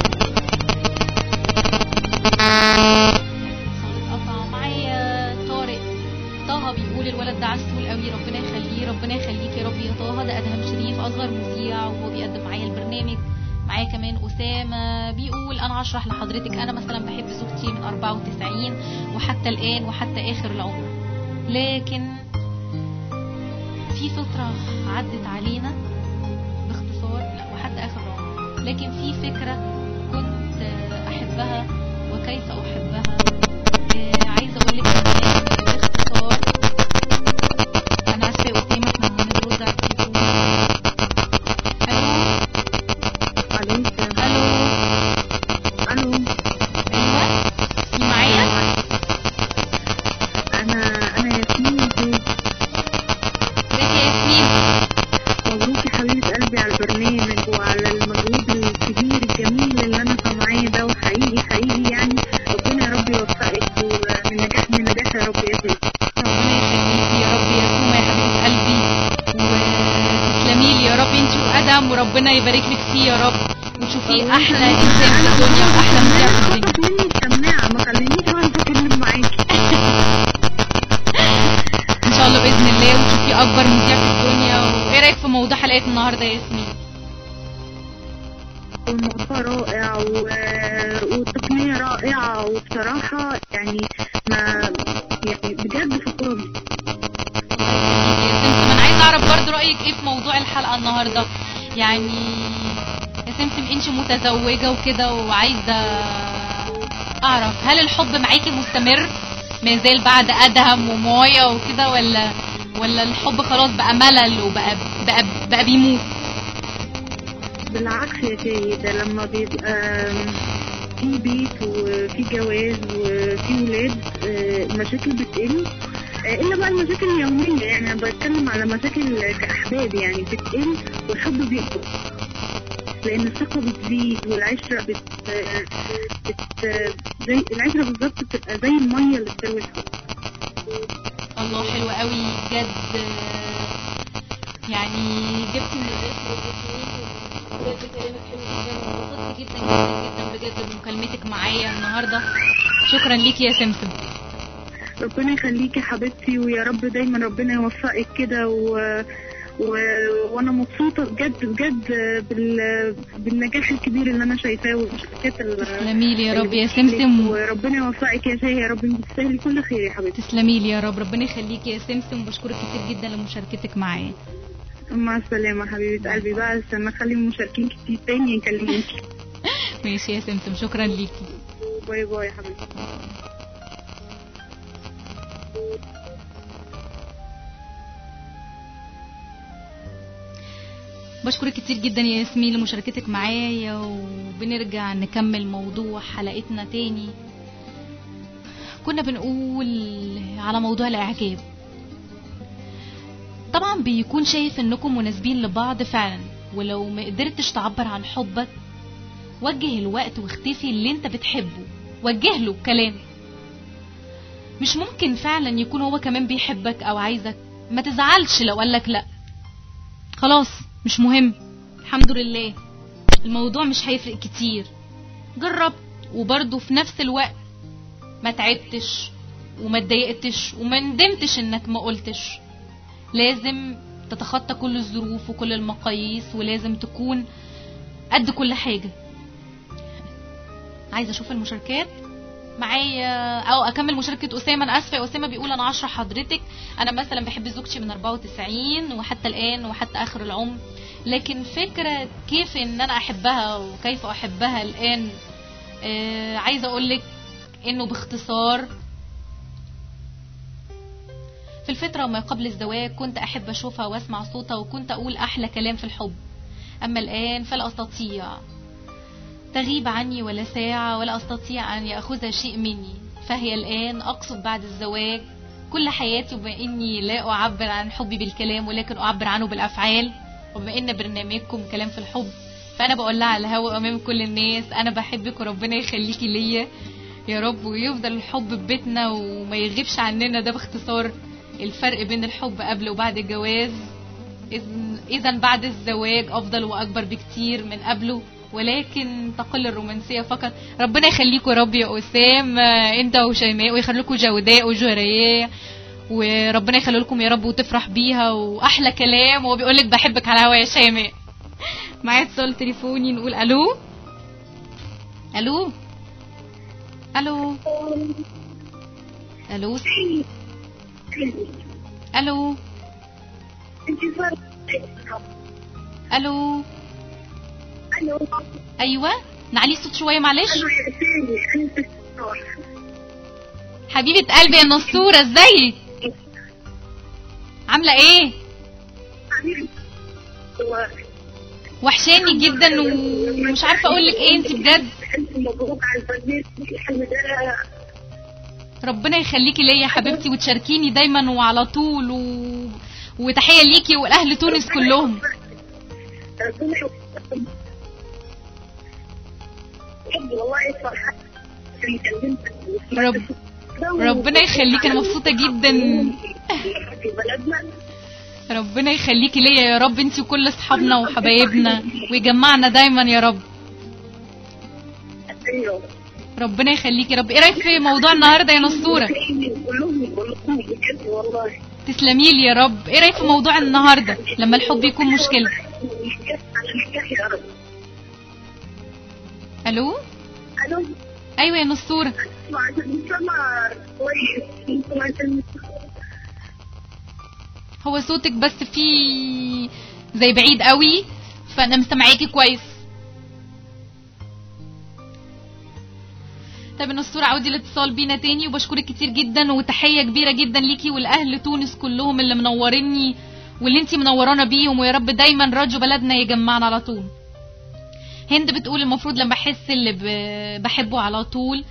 صوت قطع معايا طارق طه بيقول الولد ده عسول قوي ربنا يخليه ربنا يخليك يا رب يا طه ده ادهم شريف اصغر مذيع وهو بيقدم معايا البرنامج معايا كمان اسامه بيقول انا هشرح لحضرتك انا مثلا بحب زوجتي من 94 وحتى الان وحتى اخر العمر لكن في فتره عدت علينا باختصار لا وحتى اخر العمر لكن في فكره كنت آه، احبها وكيف احبها آه، عايزه اقول لك كمان باختصار انا اسفه يا اسامه احنا بنرد على التليفون الو الو الو الو ايوه في معايا انا انا ياسمين ازيك ازيك يا ياسمين مبروك يا حبيبه قلبي على البرنامج وعلى المجهود الكبير الجميل اللي انا سامعاه ده وحقيقي حقيقي يعني ربنا يا رب يوفقك ومن نجاح لنجاح يا رب يا سيدي ربنا يخليكي يا رب يا سومة يا حبيبة قلبي وتسلمي لي يا رب انت وادم وربنا يبارك لك فيه يا رب وتشوفيه احلى انسان في الدنيا واحلى مذيع في الدنيا خطف مني السماعه ما خلينيش وانا اتكلم معاكي ان شاء الله باذن الله وتشوفي اكبر مذيع في الدنيا وايه رايك في موضوع حلقه النهارده يا ياسمين الموضوع رائع و... والتقنية رائعة وبصراحة يعني ما يعني بجد شكرا يا سمسم انا عايزه اعرف برضو رايك ايه في موضوع الحلقه النهارده يعني يا سمسم انت متزوجه وكده وعايزه اعرف هل الحب معاكي مستمر ما زال بعد ادهم ومايا وكده ولا ولا الحب خلاص بقى ملل وبقى بقى, بقى بيموت بالعكس يا سيدة لما بيبقى في بيت وفي جواز وفي ولاد آه، المشاكل بتقل آه، الا بقى المشاكل اليومية يعني انا بتكلم على مشاكل كأحباب يعني بتقل والحب بيكبر لان الثقة بتزيد والعشرة بت, بت... زي العشرة بالظبط بتبقى زي المية اللي بتروي الحب الله حلو قوي بجد يعني جبتي من الاخر بجد كلامك حلو جدا وانبسطت جدا جدا جدا بمكالمتك معايا النهارده شكرا ليكي يا سمسم ربنا يخليكي يا حبيبتي ويا رب دايما ربنا يوفقك كده و... و... وانا مبسوطه بجد بجد بال... بالنجاح الكبير اللي انا شايفاه والشركات ال- تسلمي لي يا رب يا اللي سمسم بتجيلك وربنا يوفقك يا شاي يا رب انت تستاهلي كل خير يا حبيبتي تسلمي لي يا رب ربنا يخليكي يا سمسم وبشكرك كتير جدا لمشاركتك معايا مع السلامه حبيبه قلبي بقى استنى اخلي المشاركين كتير تاني يكلموكي ماشي يا سمسم شكرا ليكي باي باي يا حبيبتي بشكرك كتير جدا يا ياسمين لمشاركتك معايا وبنرجع نكمل موضوع حلقتنا تاني كنا بنقول على موضوع الاعجاب طبعا بيكون شايف انكم مناسبين لبعض فعلا ولو ما قدرتش تعبر عن حبك وجه الوقت واختفي اللي انت بتحبه وجه له كلام مش ممكن فعلا يكون هو كمان بيحبك او عايزك ما تزعلش لو قالك لا خلاص مش مهم الحمد لله الموضوع مش هيفرق كتير جربت وبرضه في نفس الوقت ما تعبتش وما اتضايقتش وما ندمتش انك ما قلتش لازم تتخطى كل الظروف وكل المقاييس ولازم تكون قد كل حاجة عايزة اشوف المشاركات معايا او اكمل مشاركة اسامة انا اسفة يا اسامة بيقول انا عشرة حضرتك انا مثلا بحب زوجتي من 94 وحتى الان وحتى اخر العمر لكن فكرة كيف ان انا احبها وكيف احبها الان آه عايزة اقولك انه باختصار في الفترة ما قبل الزواج كنت أحب أشوفها وأسمع صوتها وكنت أقول أحلى كلام في الحب أما الآن فلا أستطيع تغيب عني ولا ساعة ولا أستطيع أن يأخذها شيء مني فهي الآن أقصد بعد الزواج كل حياتي وبما اني لا اعبر عن حبي بالكلام ولكن اعبر عنه بالافعال وبما ان برنامجكم كلام في الحب فانا بقول لها على الهوا امام كل الناس انا بحبك وربنا يخليكي ليا يا رب ويفضل الحب في بيتنا وما يغيبش عننا ده باختصار الفرق بين الحب قبل وبعد الجواز اذا بعد الزواج افضل واكبر بكتير من قبله ولكن تقل الرومانسيه فقط ربنا يخليكم يا رب يا اسام آه، انت وشيماء ويخلي لكم جوداء وجهرياء وربنا يخلي لكم يا رب وتفرح بيها واحلى كلام وهو بيقول لك بحبك على الهوا يا شيماء معايا اتصال تليفوني نقول الو الو الو الو الو الو الو ايوه نعلي الصوت شويه معلش الو يا سامي انت الدكتور. حبيبه قلبي يا نصوره ازيك عامله ايه حبيبي. هو وحشاني جدا ومش عارفه اقول لك ايه انت بجد الف مبروك على البرنامج الحلو ده ربنا يخليكي ليا يا حبيبتي وتشاركيني دايما وعلى طول و... وتحيه ليكي والاهل تونس كلهم ربنا يوفقكم. بجد والله فرحان اني كلمتك رب ربنا يخليك انا مبسوطه جدا في بلدنا ربنا يخليكي ليا يا رب انت وكل اصحابنا وحبايبنا ويجمعنا دايما يا رب ايوه ربنا يخليكي يا رب ايه رايك في موضوع النهارده يا نصوره كلهم كلهم بجد والله تسلمي لي يا رب ايه رايك في موضوع النهارده لما الحب يكون مشكله نجاح على نجاح يا رب الو الو ايوه يا نصوره وعشان سمع كويس انتم عشان هو صوتك بس فيه زي بعيد قوي فانا مستمعاكي كويس طب النصورة عودي الاتصال بينا تاني وبشكرك كتير جدا وتحية كبيرة جدا ليكي والأهل تونس كلهم اللي منوريني واللي انتي منورانا بيهم ويا رب دايما راديو بلدنا يجمعنا على طول هند بتقول المفروض لما احس اللي ب- بحبه على طول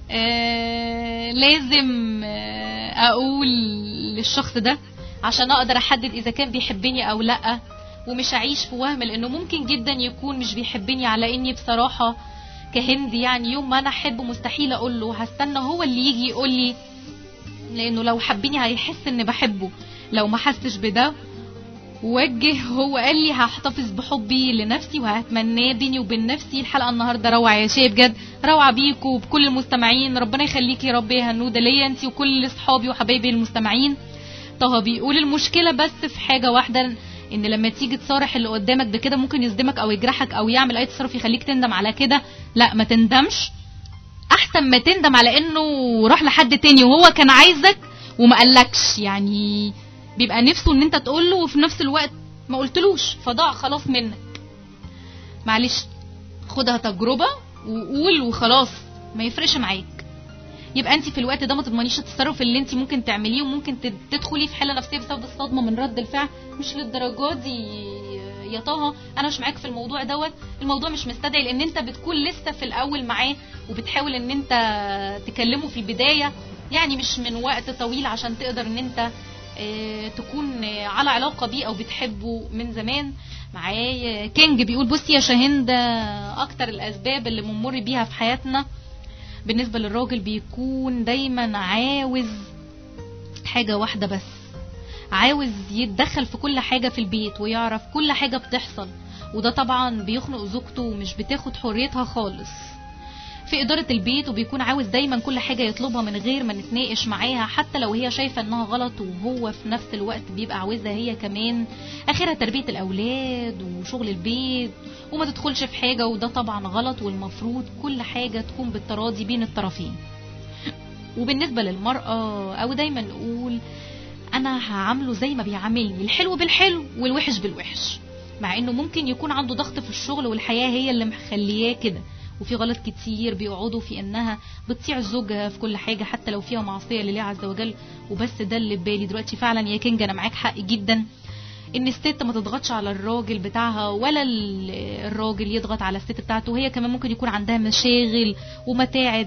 آه لازم آه اقول للشخص ده عشان اقدر احدد اذا كان بيحبني او لا ومش اعيش في وهم لانه ممكن جدا يكون مش بيحبني على اني بصراحه كهند يعني يوم ما انا احبه مستحيل اقول له هستنى هو اللي يجي يقول لي لانه لو حبني هيحس اني بحبه لو ما حسش بده وجه هو قال لي هحتفظ بحبي لنفسي وهتمناه بيني وبين نفسي الحلقه النهارده روعه يا شيء بجد روعه بيكوا وبكل المستمعين ربنا يخليكي يا رب يا هنوده ليا انت وكل اصحابي وحبايبي المستمعين طه بيقول المشكله بس في حاجه واحده ان لما تيجي تصارح اللي قدامك بكده ممكن يصدمك او يجرحك او يعمل اي تصرف يخليك تندم على كده لا ما تندمش احسن ما تندم على انه راح لحد تاني وهو كان عايزك وما قالكش يعني بيبقى نفسه ان انت تقول له وفي نفس الوقت ما قلتلوش فضاع خلاص منك معلش خدها تجربة وقول وخلاص ما يفرقش معاك يبقى انت في الوقت ده ما تضمنيش التصرف اللي انت ممكن تعمليه وممكن تد- تدخلي في حاله نفسيه بسبب الصدمه من رد الفعل مش للدرجه دي يا طه انا مش معاك في الموضوع دوت الموضوع مش مستدعي لان انت بتكون لسه في الاول معاه وبتحاول ان انت تكلمه في البدايه يعني مش من وقت طويل عشان تقدر ان انت آه، تكون آه، على علاقه بيه او بتحبه من زمان معايا كينج بيقول بصي يا شاهين ده اكتر الاسباب اللي بنمر بيها في حياتنا بالنسبه للراجل بيكون دايما عاوز حاجه واحده بس عاوز يتدخل في كل حاجه في البيت ويعرف كل حاجه بتحصل وده طبعا بيخنق زوجته ومش بتاخد حريتها خالص في إدارة البيت وبيكون عاوز دايما كل حاجة يطلبها من غير ما نتناقش معاها حتى لو هي شايفة انها غلط وهو في نفس الوقت بيبقى عاوزها هي كمان آخرها تربية الأولاد وشغل البيت وما تدخلش في حاجة وده طبعا غلط والمفروض كل حاجة تكون بالتراضي بين الطرفين وبالنسبة للمرأة أو دايما نقول أنا هعامله زي ما بيعاملني الحلو بالحلو والوحش بالوحش مع انه ممكن يكون عنده ضغط في الشغل والحياة هي اللي مخلياه كده وفي غلط كتير بيقعدوا في انها بتطيع زوجها في كل حاجة حتى لو فيها معصية لله عز وجل وبس ده اللي في بالي دلوقتي فعلا يا كينج انا معاك حق جدا ان الست ما تضغطش على الراجل بتاعها ولا ال- الراجل يضغط على الست بتاعته وهي كمان ممكن يكون عندها مشاغل ومتاعب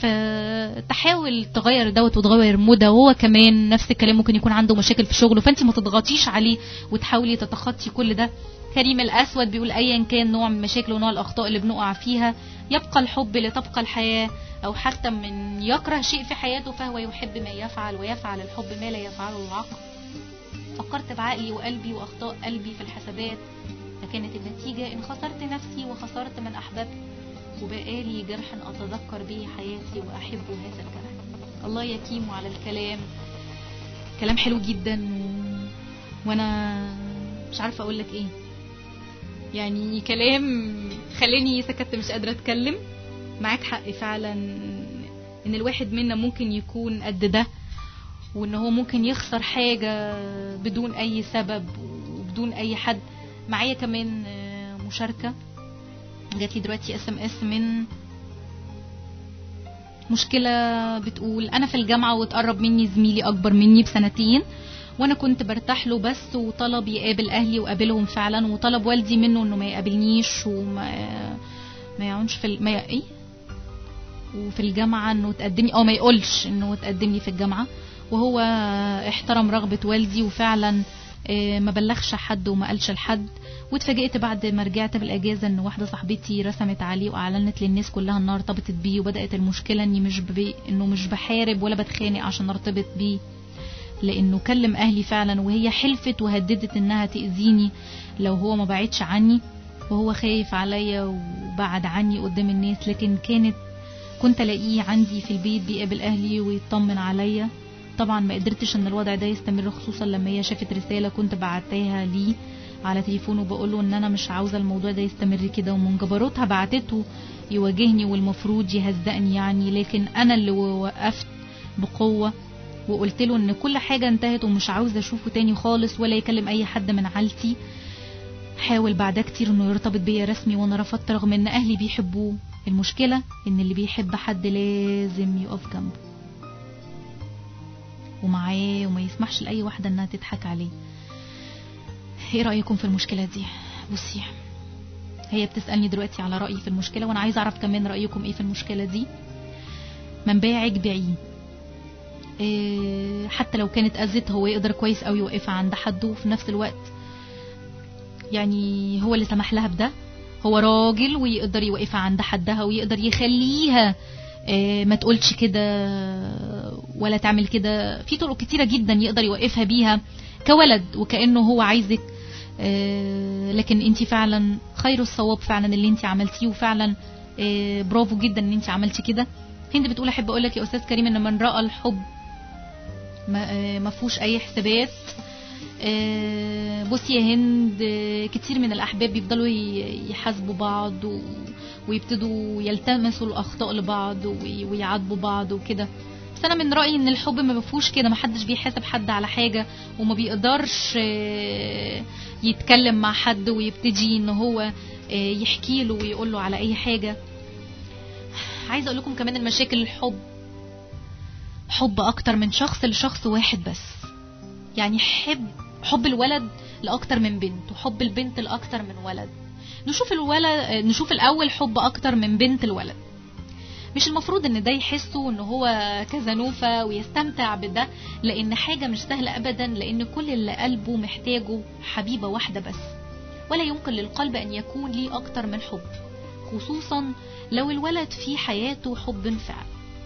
فتحاول تغير دوت وتغير موده وهو كمان نفس الكلام ممكن يكون عنده مشاكل في شغله فانت ما تضغطيش عليه وتحاولي تتخطي كل ده كريم الاسود بيقول ايا كان نوع من المشاكل ونوع الاخطاء اللي بنقع فيها يبقى الحب لتبقى الحياه او حتى من يكره شيء في حياته فهو يحب ما يفعل ويفعل الحب ما لا يفعله العقل فكرت بعقلي وقلبي واخطاء قلبي في الحسابات فكانت النتيجه ان خسرت نفسي وخسرت من احببت وبقالي جرح اتذكر به حياتي واحب هذا الجرح الله يكيم على الكلام كلام حلو جدا و... وانا مش عارفه اقول لك ايه يعني كلام خلاني سكت مش قادره اتكلم معاك حق فعلا ان الواحد منا ممكن يكون قد ده وان هو ممكن يخسر حاجه بدون اي سبب وبدون اي حد معايا كمان آه، مشاركه جات لي دلوقتي اس ام اس من مشكلة بتقول أنا في الجامعة واتقرب مني زميلي أكبر مني بسنتين وأنا كنت برتاح له بس وطلب يقابل أهلي وقابلهم فعلا وطلب والدي منه إنه ما يقابلنيش وما ما يعونش في ال... ما ي... إيه؟ وفي الجامعة إنه تقدمني أو ما يقولش إنه تقدمني في الجامعة وهو احترم رغبة والدي وفعلا آه، ما بلغش حد وما قالش لحد واتفاجئت بعد ما رجعت بالاجازه ان واحده صاحبتي رسمت عليه واعلنت للناس كلها انها ارتبطت بيه وبدات المشكله اني مش ببي انه مش بحارب ولا بتخانق عشان ارتبط بيه لانه كلم اهلي فعلا وهي حلفت وهددت انها تاذيني لو هو ما بعدش عني وهو خايف عليا وبعد عني قدام الناس لكن كانت كنت الاقيه عندي في البيت بيقابل اهلي ويطمن عليا طبعا ما قدرتش ان الوضع ده يستمر خصوصا لما هي شافت رساله كنت بعتها ليه على تليفونه وبقول له ان انا مش عاوزه الموضوع ده يستمر كده ومن جبروتها بعتته يواجهني والمفروض يهزقني يعني لكن انا اللي وقفت بقوه وقلت له ان كل حاجه انتهت ومش عاوزه اشوفه تاني خالص ولا يكلم اي حد من عيلتي حاول بعدها كتير انه يرتبط بيا رسمي وانا رفضت رغم ان اهلي بيحبوه المشكله ان اللي بيحب حد لازم يقف جنبه ومعاه وما يسمحش لاي واحده انها تضحك عليه ايه رايكم في المشكله دي بصي هي بتسالني دلوقتي على رايي في المشكله وانا عايزه اعرف كمان رايكم ايه في المشكله دي من باعك بيعيه إيه حتى لو كانت اذت هو يقدر كويس قوي يوقفها عند حد وفي نفس الوقت يعني هو اللي سمح لها بده هو راجل ويقدر يوقفها عند حدها ويقدر يخليها إيه ما تقولش كده ولا تعمل كده في طرق كتيره جدا يقدر يوقفها بيها كولد وكانه هو عايزك آه، لكن انت فعلا خير الصواب فعلا اللي انت عملتيه وفعلا آه، برافو جدا ان انت عملتي كده هند بتقول احب اقول لك يا استاذ كريم ان من راى الحب ما آه، ما فيهوش اي حسابات آه، بصي يا هند آه، كتير من الاحباب بيفضلوا ي- يحاسبوا بعض و- ويبتدوا يلتمسوا الاخطاء لبعض وي- ويعاتبوا بعض وكده بس انا من رايي ان الحب ما بفوش كده ما حدش بيحاسب حد على حاجه وما بيقدرش آه، يتكلم مع حد ويبتدي ان هو آه، يحكي له ويقول له على اي حاجه عايزه اقول لكم كمان المشاكل الحب حب اكتر من شخص لشخص واحد بس يعني حب حب الولد لاكتر من بنت وحب البنت لاكتر من ولد نشوف الولد نشوف الاول حب اكتر من بنت الولد مش المفروض ان ده يحسه ان هو كزنوفة ويستمتع بده لان حاجة مش سهلة ابدا لان كل اللي قلبه محتاجه حبيبة واحدة بس ولا يمكن للقلب ان يكون ليه اكتر من حب خصوصا لو الولد في حياته حب فعل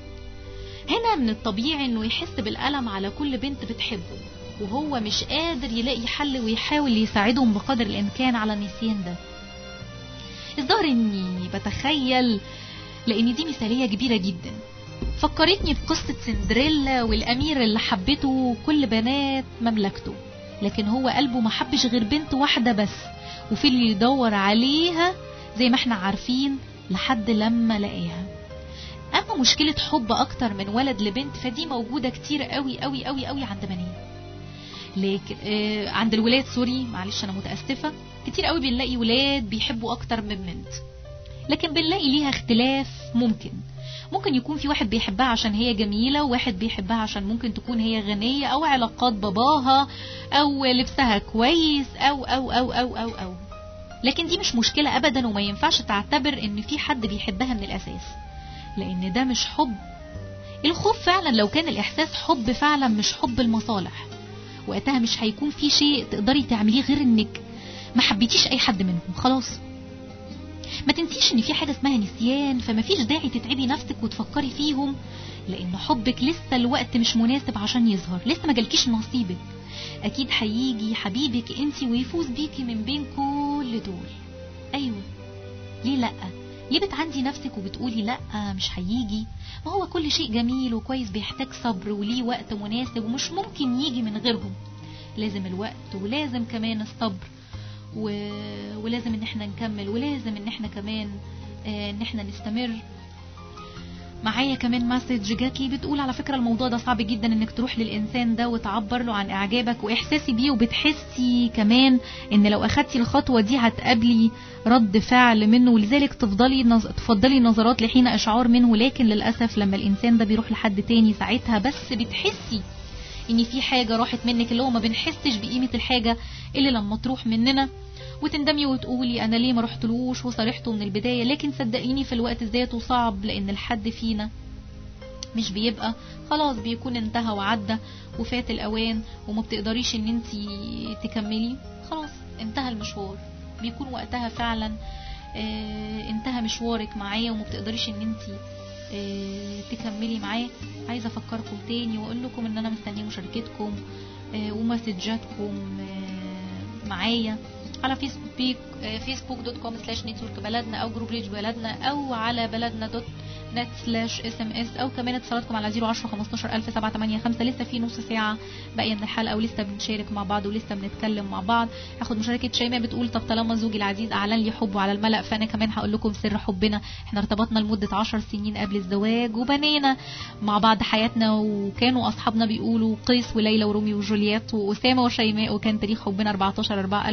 هنا من الطبيعي انه يحس بالألم على كل بنت بتحبه وهو مش قادر يلاقي حل ويحاول يساعدهم بقدر الامكان على النسيان ده الظاهر اني بتخيل لان دي مثالية كبيرة جدا فكرتني بقصة سندريلا والامير اللي حبته كل بنات مملكته لكن هو قلبه ما حبش غير بنت واحدة بس وفي اللي يدور عليها زي ما احنا عارفين لحد لما لقاها اما مشكلة حب اكتر من ولد لبنت فدي موجودة كتير قوي قوي قوي قوي عند بنات لكن آه عند الولاد سوري معلش انا متاسفه كتير قوي بنلاقي ولاد بيحبوا اكتر من بنت لكن بنلاقي ليها اختلاف ممكن ممكن يكون في واحد بيحبها عشان هي جميلة وواحد بيحبها عشان ممكن تكون هي غنية أو علاقات باباها أو لبسها كويس أو أو أو أو أو أو لكن دي مش مشكلة أبدا وما ينفعش تعتبر إن في حد بيحبها من الأساس لان ده مش حب الخوف فعلا لو كان الاحساس حب فعلا مش حب المصالح وقتها مش هيكون في شيء تقدري تعمليه غير انك ما حبيتيش اي حد منهم خلاص ما تنسيش ان في حاجة اسمها نسيان فما فيش داعي تتعبي نفسك وتفكري فيهم لان حبك لسه الوقت مش مناسب عشان يظهر لسه ما جالكيش نصيبك اكيد هيجي حبيبك انت ويفوز بيكي من بين كل دول ايوه ليه لا ليه بتعندي نفسك وبتقولي لا مش هيجي ما هو كل شيء جميل وكويس بيحتاج صبر وليه وقت مناسب ومش ممكن يجي من غيرهم لازم الوقت ولازم كمان الصبر و... ولازم ان احنا نكمل ولازم ان احنا كمان آه، ان احنا نستمر معايا كمان مسج جات لي بتقول على فكرة الموضوع ده صعب جدا انك تروح للانسان ده وتعبر له عن اعجابك واحساسي بيه وبتحسي كمان ان لو اخدتي الخطوة دي هتقابلي رد فعل منه ولذلك تفضلي نظ... تفضلي نظرات لحين اشعار منه لكن للاسف لما الانسان ده بيروح لحد تاني ساعتها بس بتحسي ان في حاجة راحت منك اللي هو ما بنحسش بقيمة الحاجة اللي لما تروح مننا وتندمي وتقولي انا ليه ما رحتلوش وصارحته من البداية لكن صدقيني في الوقت ذاته صعب لان الحد فينا مش بيبقى خلاص بيكون انتهى وعدى وفات الاوان وما بتقدريش ان انت تكملي خلاص انتهى المشوار بيكون وقتها فعلا آه انتهى مشوارك معاه وما بتقدريش ان انت آه تكملي معاه عايزه افكركم تاني واقول لكم ان انا مستنيه مشاركتكم آه ومسجاتكم آه معايا على فيسبوك فيسبوك دوت كوم سلاش نتورك بلدنا او جروب ريج بلدنا او على بلدنا دوت نت سلاش اس ام اس او كمان اتصالاتكم على 010 15 1000 785 لسه في نص ساعه باقيه من الحلقه ولسه بنشارك مع بعض ولسه بنتكلم مع بعض هاخد مشاركه شيماء بتقول طب طالما زوجي العزيز اعلن لي حبه على الملأ فانا كمان هقول لكم سر حبنا احنا ارتبطنا لمده 10 سنين قبل الزواج وبنينا مع بعض حياتنا وكانوا اصحابنا بيقولوا قيس وليلى ورومي وجولييت واسامه وشيماء وكان تاريخ حبنا 14 4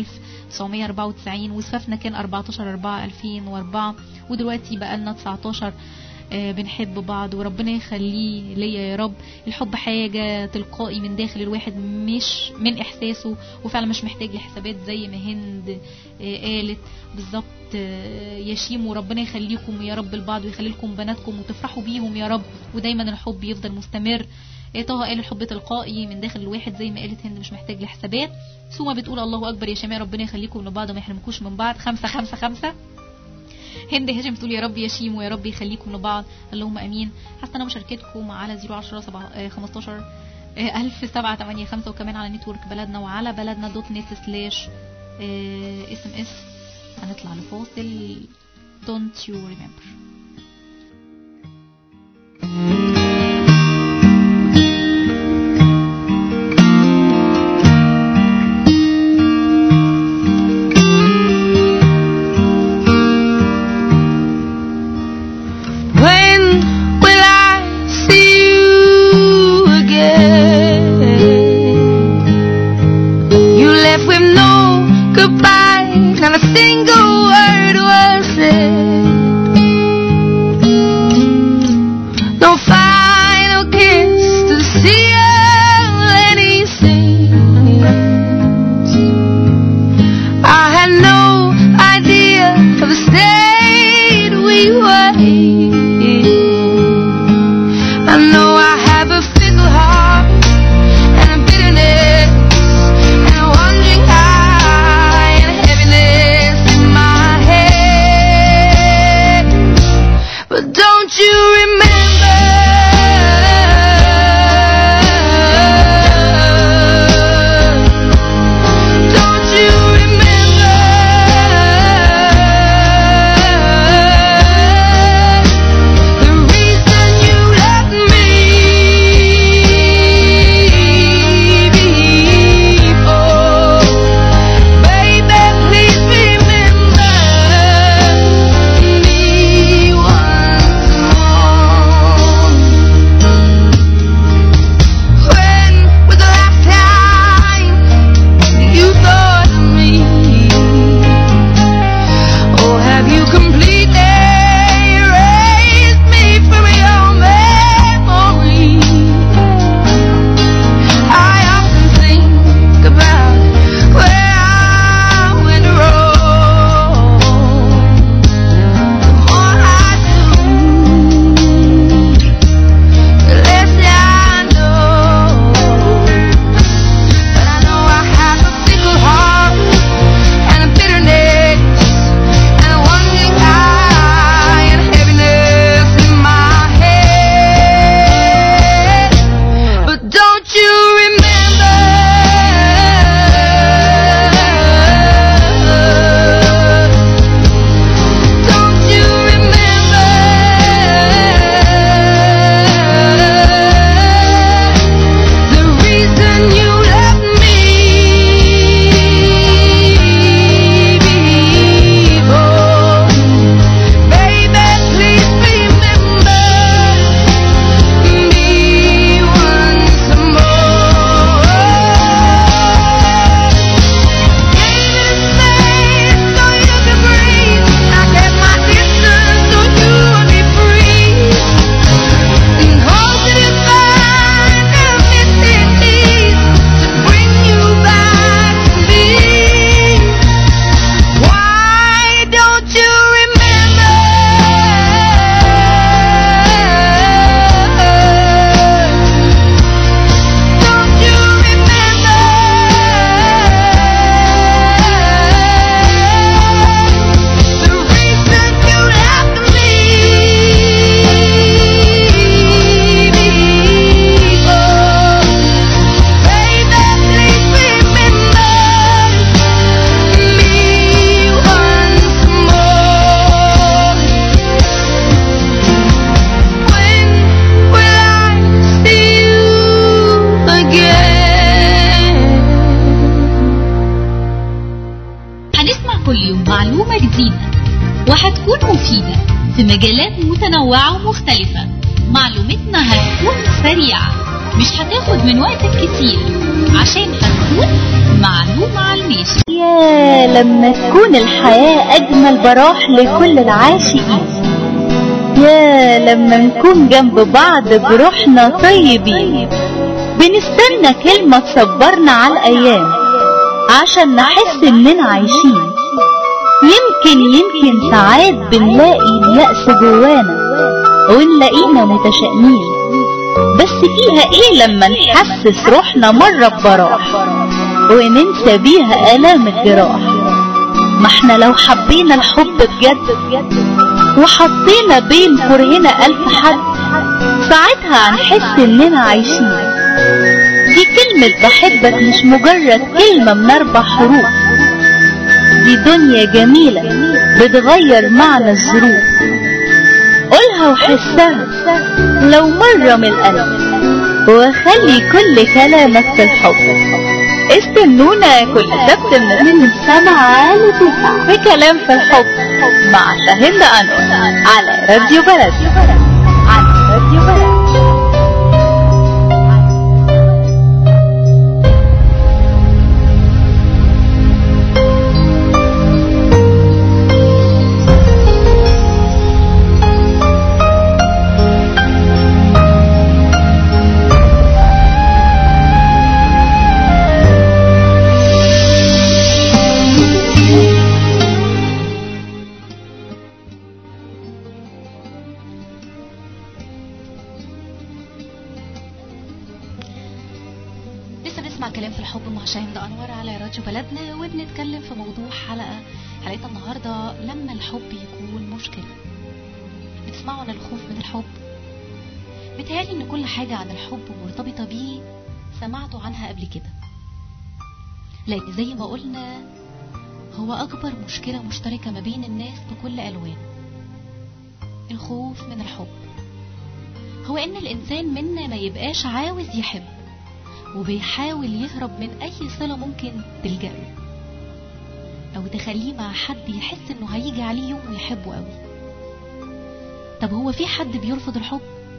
1994 وزفافنا كان 14 4 2004 ودلوقتي بقى لنا 19 آه، بنحب بعض وربنا يخليه ليا يا رب الحب حاجة تلقائي من داخل الواحد مش من إحساسه وفعلا مش محتاج لحسابات زي ما هند آه، قالت بالظبط آه، يشيم وربنا يخليكم يا رب لبعض ويخلي لكم بناتكم وتفرحوا بيهم يا رب ودايما الحب يفضل مستمر آه، طه قال الحب تلقائي من داخل الواحد زي ما قالت هند مش محتاج لحسابات سوما بتقول الله أكبر يا شماء ربنا يخليكم لبعض وما يحرمكوش من بعض خمسة خمسة خمسة هند هاشم بتقول يا رب يشيم ويا رب يخليكم لبعض اللهم امين هستنى مشاركتكم على 010 7 آه، 15 آه، 1785 وكمان على نتورك بلدنا وعلى بلدنا دوت نت سلاش اس ام اس هنطلع لفاصل don't you remember When will I see you again? You left with no goodbye, not a single word was said. هتكون مفيدة في مجالات متنوعة ومختلفة معلومتنا هتكون سريعة مش هتاخد من وقتك كتير عشان هتكون معلومة على الماشي يا لما تكون الحياة أجمل براح لكل العاشقين يا لما نكون جنب بعض بروحنا طيبين بنستنى كلمة تصبرنا على الأيام عشان نحس إننا عايشين يمكن يمكن ساعات بنلاقي اليأس جوانا ونلاقينا متشائمين بس فيها ايه لما نحسس روحنا مرة ببراح وننسى بيها آلام الجراح ما احنا لو حبينا الحب بجد وحطينا بين كرهنا ألف حد ساعتها هنحس إننا عايشين دي كلمة بحبك مش مجرد كلمة من أربع حروف دي دنيا جميلة بتغير معنى الظروف قولها وحسها لو مرة من القلب وخلي كل كلامك في الحب استنونا كل سبت من سبعة لتسعة في كلام في الحب مع شاهد أنور على راديو بلد على راديو بلد لسه بنسمع كلام في الحب مع شاهين انور على راديو بلدنا وبنتكلم في موضوع حلقه حلقتنا النهارده لما الحب يكون مشكله بتسمعوا عن الخوف من الحب بتهيألي ان كل حاجه عن الحب مرتبطه بيه سمعتوا عنها قبل كده لان زي ما قلنا هو اكبر مشكله مشتركه ما بين الناس بكل الوان الخوف من الحب هو ان الانسان منا ما يبقاش عاوز يحب وبيحاول يهرب من أي صلة ممكن تلجأ له أو تخليه مع حد يحس إنه هيجي عليه يوم ويحبه قوي طب هو في حد بيرفض الحب؟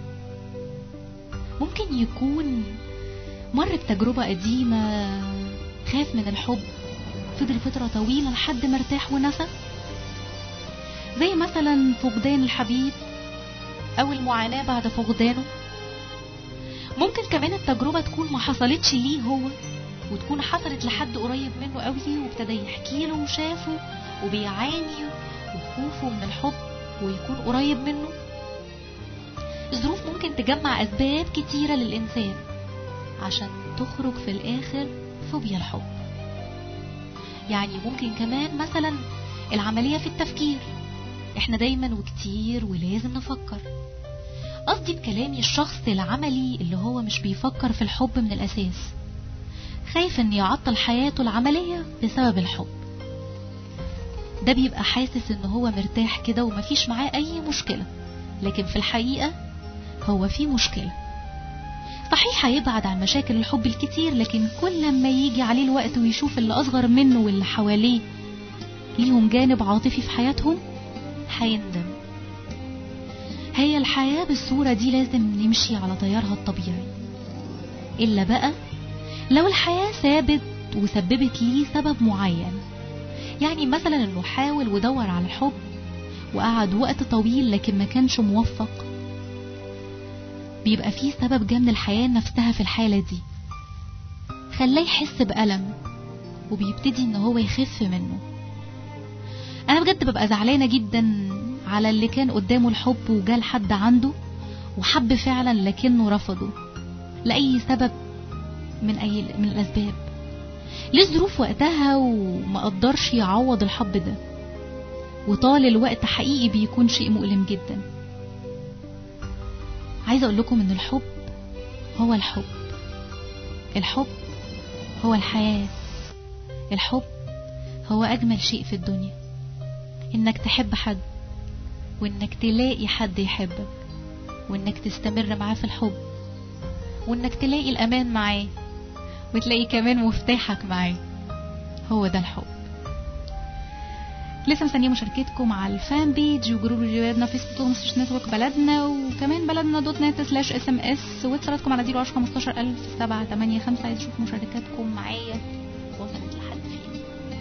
ممكن يكون مر بتجربة قديمة خاف من الحب فضل فترة طويلة لحد ما ارتاح ونسى زي مثلا فقدان الحبيب أو المعاناة بعد فقدانه ممكن كمان التجربة تكون ما حصلتش ليه هو وتكون حصلت لحد قريب منه قوي وابتدى يحكي له وشافه وبيعاني وخوفه من الحب ويكون قريب منه الظروف ممكن تجمع أسباب كتيرة للإنسان عشان تخرج في الآخر فوبيا الحب يعني ممكن كمان مثلا العملية في التفكير احنا دايما وكتير ولازم نفكر قصدي بكلامي الشخص العملي اللي هو مش بيفكر في الحب من الأساس خايف ان يعطل حياته العملية بسبب الحب ده بيبقى حاسس ان هو مرتاح كده ومفيش معاه اي مشكلة لكن في الحقيقة هو في مشكلة صحيح هيبعد عن مشاكل الحب الكتير لكن كل ما يجي عليه الوقت ويشوف اللي اصغر منه واللي حواليه ليهم جانب عاطفي في حياتهم هيندم هي الحياة بالصورة دي لازم نمشي على تيارها الطبيعي إلا بقى لو الحياة ثابت وسببت ليه سبب معين يعني مثلا انه حاول ودور على الحب وقعد وقت طويل لكن ما كانش موفق بيبقى فيه سبب جه من الحياة نفسها في الحالة دي خلاه يحس بألم وبيبتدي ان هو يخف منه انا بجد ببقى زعلانة جدا على اللي كان قدامه الحب وجا لحد عنده وحب فعلا لكنه رفضه لأي سبب من أي من الأسباب ليه ظروف وقتها وما قدرش يعوض الحب ده وطال الوقت حقيقي بيكون شيء مؤلم جدا عايزة أقول لكم إن الحب هو الحب الحب هو الحياة الحب هو أجمل شيء في الدنيا إنك تحب حد وإنك تلاقي حد يحبك وإنك تستمر معاه في الحب وإنك تلاقي الأمان معاه وتلاقي كمان مفتاحك معاه هو ده الحب لسه مستنيه مشاركتكم على الفان بيج وجروب بلدنا فيسبوك ومسج نتورك بلدنا وكمان بلدنا دوت نت سلاش اس ام اس واتصالاتكم على 010 15000 785 عايز اشوف مشاركاتكم معايا وصلت لحد فين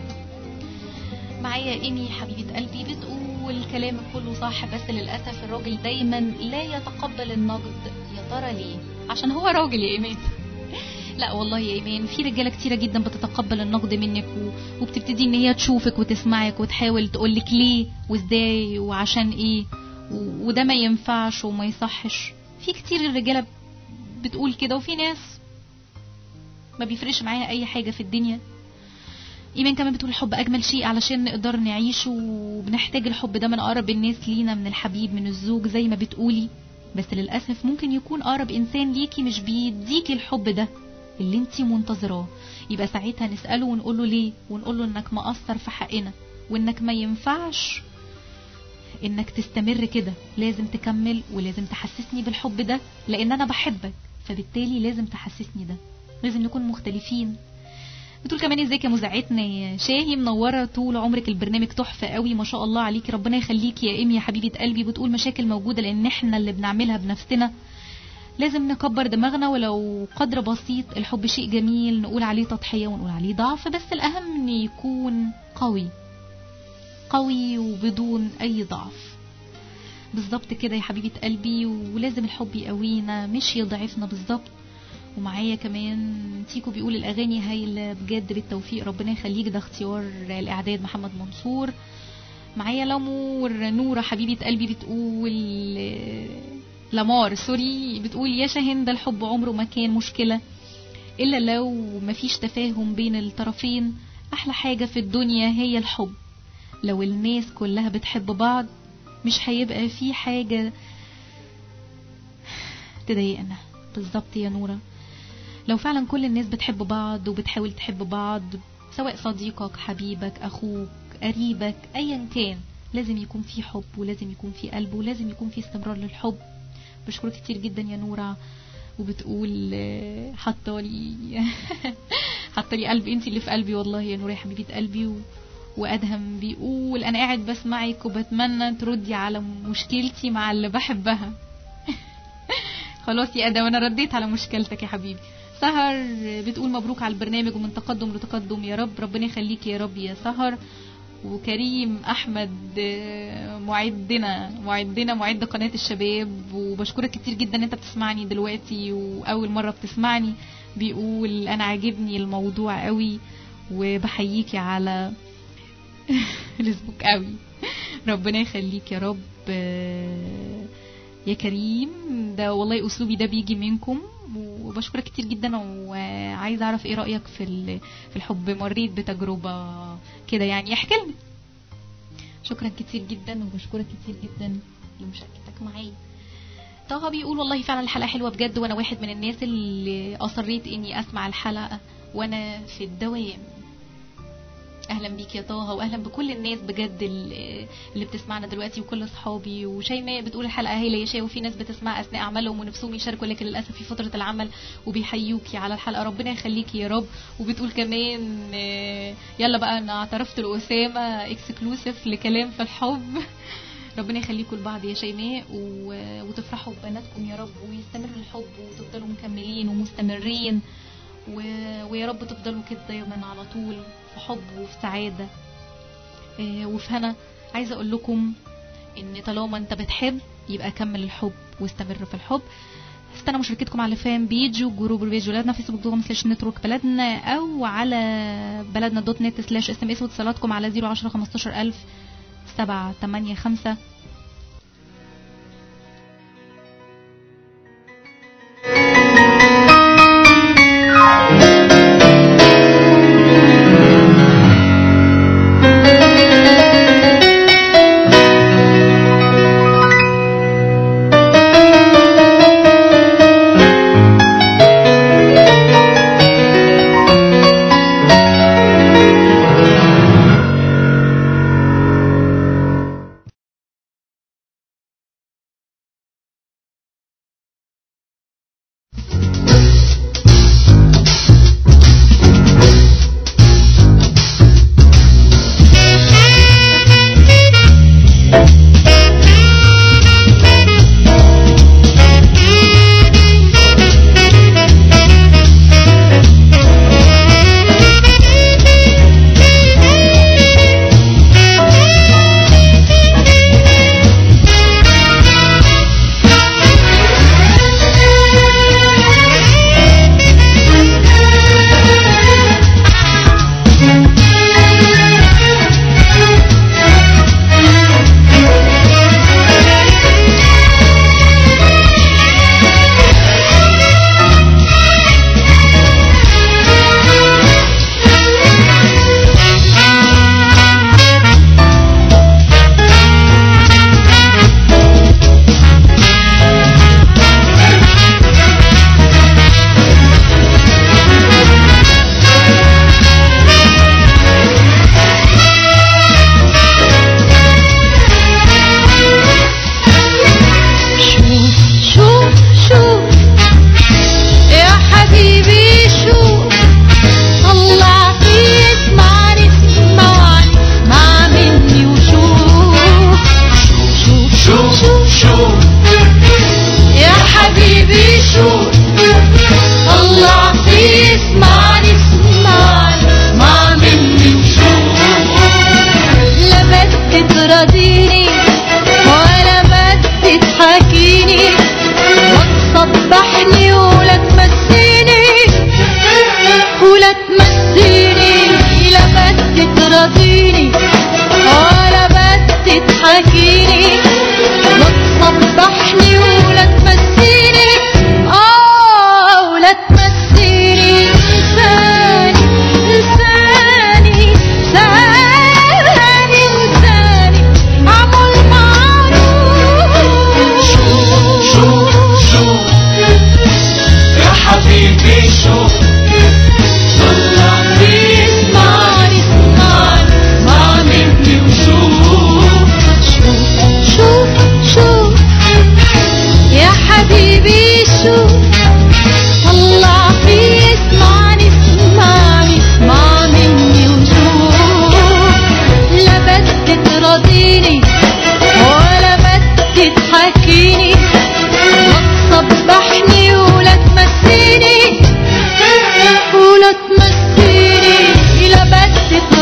معايا ايمي حبيبه قلبي بتقول كلامك كله صح بس للاسف الراجل دايما لا يتقبل النقد يا ترى ليه عشان هو راجل يا ايمان لا والله يا ايمان في رجاله كتيره جدا بتتقبل النقد منك و... وبتبتدي ان هي تشوفك وتسمعك وتحاول تقولك ليه وازاي وعشان ايه و... وده ما ينفعش وما يصحش في كتير الرجاله بتقول كده وفي ناس ما بيفرقش معاها اي حاجه في الدنيا ايمان كمان بتقول الحب اجمل شيء علشان نقدر نعيشه وبنحتاج الحب ده من اقرب الناس لينا من الحبيب من الزوج زي ما بتقولي بس للاسف ممكن يكون اقرب انسان ليكي مش بيديكي الحب ده اللي انتي منتظراه يبقى ساعتها نساله ونقول له ليه ونقول له انك مقصر في حقنا وانك ما ينفعش انك تستمر كده لازم تكمل ولازم تحسسني بالحب ده لان انا بحبك فبالتالي لازم تحسسني ده لازم نكون مختلفين بتقول كمان ازيك يا مذيعتنا يا شاهي منوره طول عمرك البرنامج تحفه قوي ما شاء الله عليكي ربنا يخليكي يا ايمي يا حبيبه قلبي بتقول مشاكل موجوده لان احنا اللي بنعملها بنفسنا لازم نكبر دماغنا ولو قدر بسيط الحب شيء جميل نقول عليه تضحيه ونقول عليه ضعف بس الاهم ان يكون قوي قوي وبدون اي ضعف بالظبط كده يا حبيبه قلبي ولازم الحب يقوينا مش يضعفنا بالظبط ومعايا كمان تيكو بيقول الاغاني هايله بجد بالتوفيق ربنا يخليك ده اختيار الاعداد محمد منصور معايا لامور نوره حبيبه قلبي بتقول لامار سوري بتقول يا شاهين ده الحب عمره ما كان مشكله الا لو مفيش تفاهم بين الطرفين احلى حاجه في الدنيا هي الحب لو الناس كلها بتحب بعض مش هيبقى في حاجه تضايقنا بالظبط يا نوره لو فعلا كل الناس بتحب بعض وبتحاول تحب بعض سواء صديقك حبيبك اخوك قريبك ايا كان لازم يكون في حب ولازم يكون في قلب ولازم يكون في استمرار للحب بشكرك كتير جدا يا نورة وبتقول حطالي حطالي قلب انت اللي في قلبي والله يا نورة يا حبيبة قلبي و... وادهم بيقول انا قاعد بسمعك وبتمنى تردي على مشكلتي مع اللي بحبها خلاص يا ادم انا رديت على مشكلتك يا حبيبي سهر بتقول مبروك على البرنامج ومن تقدم لتقدم يا رب ربنا يخليك يا رب يا سهر وكريم احمد معدنا معدنا معد قناه الشباب وبشكرك كتير جدا ان انت بتسمعني دلوقتي واول مره بتسمعني بيقول انا عاجبني الموضوع قوي وبحييكي على الفيسبوك قوي ربنا يخليك يا رب يا كريم ده والله اسلوبي ده بيجي منكم وبشكرك كتير جدا وعايزه اعرف ايه رايك في في الحب مريت بتجربه كده يعني احكي لنا شكرا كتير جدا وبشكرك كتير جدا لمشاركتك معايا طه بيقول والله فعلا الحلقه حلوه بجد وانا واحد من الناس اللي اصريت اني اسمع الحلقه وانا في الدوام اهلا بيك يا طه واهلا بكل الناس بجد اللي بتسمعنا دلوقتي وكل اصحابي وشيماء بتقول الحلقه هايله يا شيء وفي ناس بتسمع اثناء عملهم ونفسهم يشاركوا لكن للاسف في فتره العمل وبيحيوكي على الحلقه ربنا يخليكي يا رب وبتقول كمان يلا بقى انا اعترفت لاسامه اكسكلوسيف لكلام في الحب ربنا يخليكم لبعض يا شيماء و... وتفرحوا ببناتكم يا رب ويستمر الحب وتفضلوا مكملين ومستمرين و... ويا رب تفضلوا كده دايما على طول في حب وفي سعادة إيه وفي هنا عايزة أقول لكم إن طالما أنت بتحب يبقى كمل الحب واستمر في الحب استنى مشاركتكم على فان بيج وجروب البيج ولادنا فيسبوك دوت سلاش نتورك بلدنا او على بلدنا دوت نت سلاش اس ام اس واتصالاتكم على 010 15000 7 8 5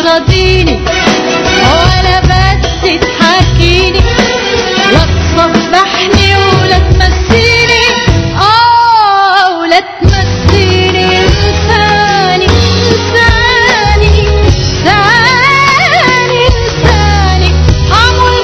تراضيني ولا بس تحكيني لا تصبحني ولا تمسيني اه ولا تمسيني انساني انساني انساني انساني عمل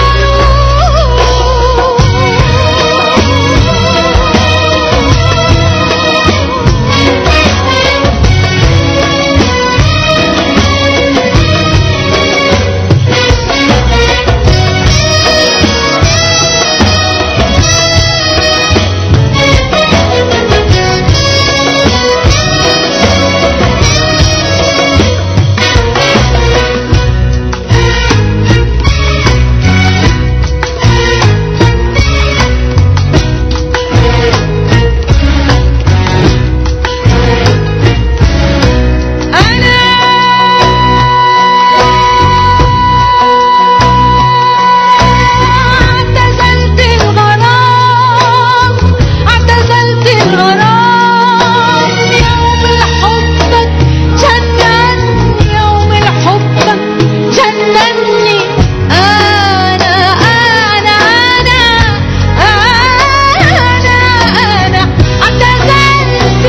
اعتزلت الغرام اعتزلت الغرام يوم الحبك جنني يوم الحبك جنني انا انا انا انا انا اعتزلت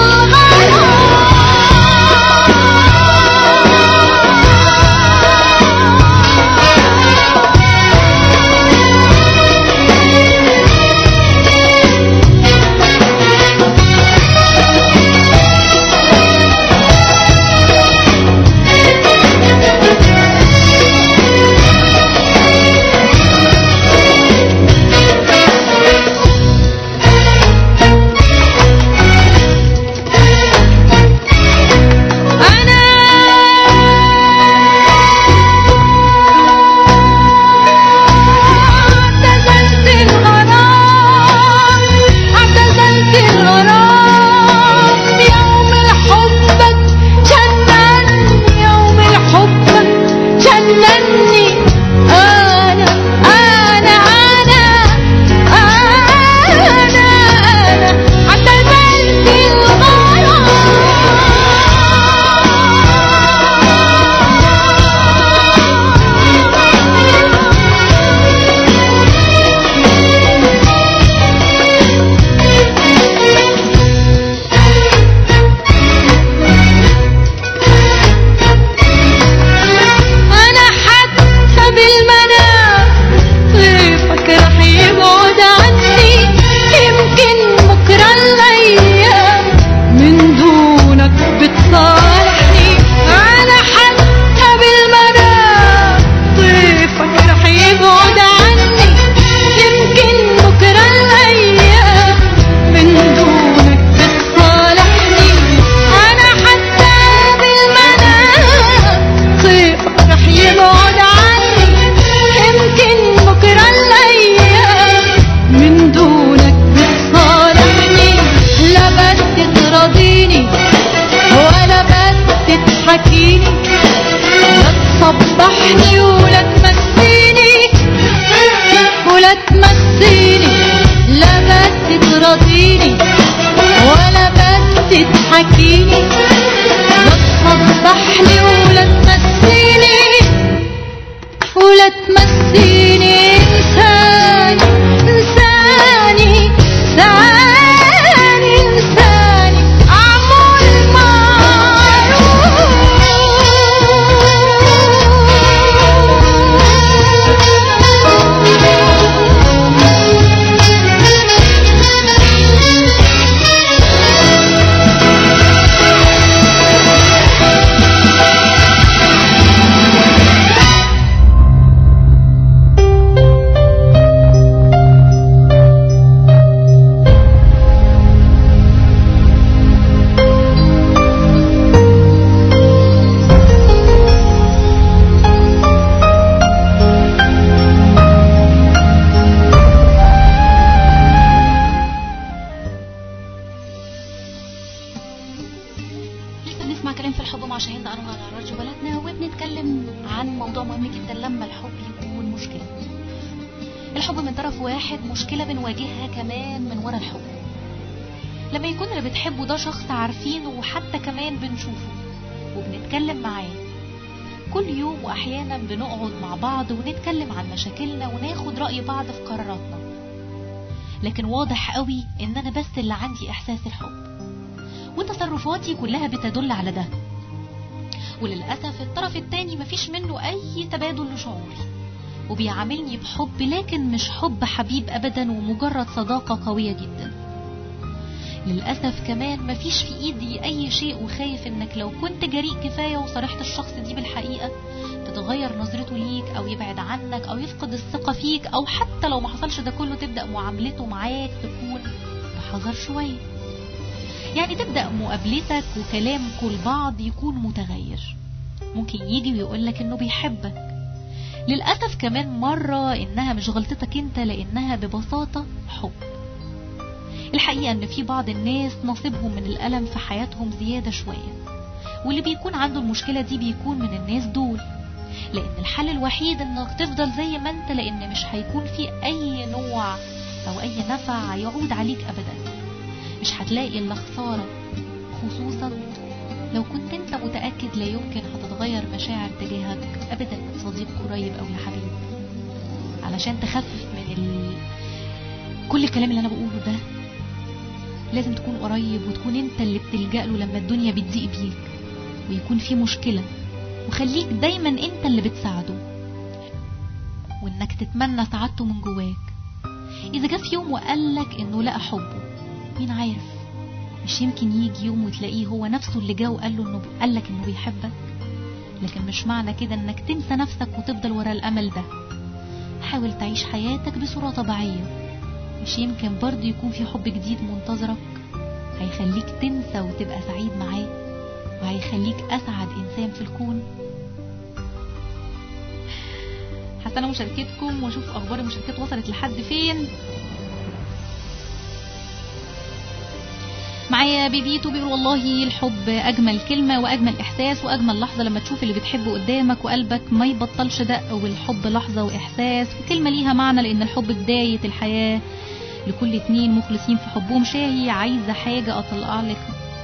اعتزلت الغرام اعتزلت الغرام يوم الحبك جنني يوم الحبك جنني انا انا انا انا انا اعتزلت أنا حتى بالمنام طيفك رح يبعد عني يمكن بكرة الأيام من دونك بتصالحني أنا حتى بالمنام طيفك رح يبعد عني يمكن بكرة الأيام من دونك بتصالحني أنا حتى بالمنام طيفك رح يبعد عني يمكن بكرة الأيام من دونك بتصالحني لا بس تراضيني ولا بس تحكيني لا تصبحني ولا تمسيني ولا تمسيني لا بس تراضيني ولا بس تحكيني لا تصبحني ولا تمسيني ولا تمسيني انساني انساني انساني انساني اعمل لسه بنسمع كلام في الحب مع شاهين أنور على راديو بلدنا وبنتكلم عن موضوع مهم جدا لما الحب يكون مشكلة الحب من طرف واحد مشكلة بنواجهها كمان من ورا الحب لما يكون اللي بتحبه ده شخص عارفينه وحتى كمان بنشوفه وبنتكلم معاه كل يوم واحيانا بنقعد مع بعض ونتكلم عن مشاكلنا وناخد رأي بعض في قراراتنا لكن واضح قوي ان انا بس اللي عندي احساس الحب وتصرفاتي كلها بتدل على ده وللأسف الطرف التاني مفيش منه أي تبادل لشعوري وبيعاملني بحب لكن مش حب حبيب أبدا ومجرد صداقة قوية جدا للأسف كمان مفيش في إيدي أي شيء وخايف إنك لو كنت جريء كفاية وصرحت الشخص دي بالحقيقة تتغير نظرته ليك أو يبعد عنك أو يفقد الثقة فيك أو حتى لو ما حصلش ده كله تبدأ معاملته معاك تكون بحذر شوية يعني تبدأ مقابلتك وكلامكم لبعض يكون متغير ممكن يجي ويقولك انه بيحبك للأسف كمان مرة انها مش غلطتك انت لانها ببساطة حب الحقيقة ان في بعض الناس نصيبهم من الألم في حياتهم زيادة شوية واللي بيكون عنده المشكلة دي بيكون من الناس دول لان الحل الوحيد انك تفضل زي ما انت لان مش هيكون في اي نوع او اي نفع يعود عليك ابدا مش هتلاقي الا خسارة خصوصا لو كنت انت متأكد لا يمكن هتتغير مشاعر تجاهك ابدا من صديق قريب او لحبيب علشان تخفف من ال... كل الكلام اللي انا بقوله ده لازم تكون قريب وتكون انت اللي بتلجأ له لما الدنيا بتضيق بيك ويكون في مشكلة وخليك دايما انت اللي بتساعده وانك تتمنى سعادته من جواك اذا جه في يوم وقالك انه لقى حبه مين عارف مش يمكن يجي يوم وتلاقيه هو نفسه اللي جه وقال له انه قالك انه بيحبك لكن مش معنى كده انك تنسى نفسك وتفضل ورا الامل ده حاول تعيش حياتك بصورة طبيعية مش يمكن برضه يكون في حب جديد منتظرك هيخليك تنسى وتبقى سعيد معاه وهيخليك اسعد انسان في الكون هستنى مشاركتكم واشوف اخبار المشاركات وصلت لحد فين معايا بيبيتو بيقول والله الحب اجمل كلمه واجمل احساس واجمل لحظه لما تشوف اللي بتحبه قدامك وقلبك ما يبطلش دق والحب لحظه واحساس وكلمه ليها معنى لان الحب بدايه الحياه لكل اتنين مخلصين في حبهم شاهي عايزه حاجه اطلع لك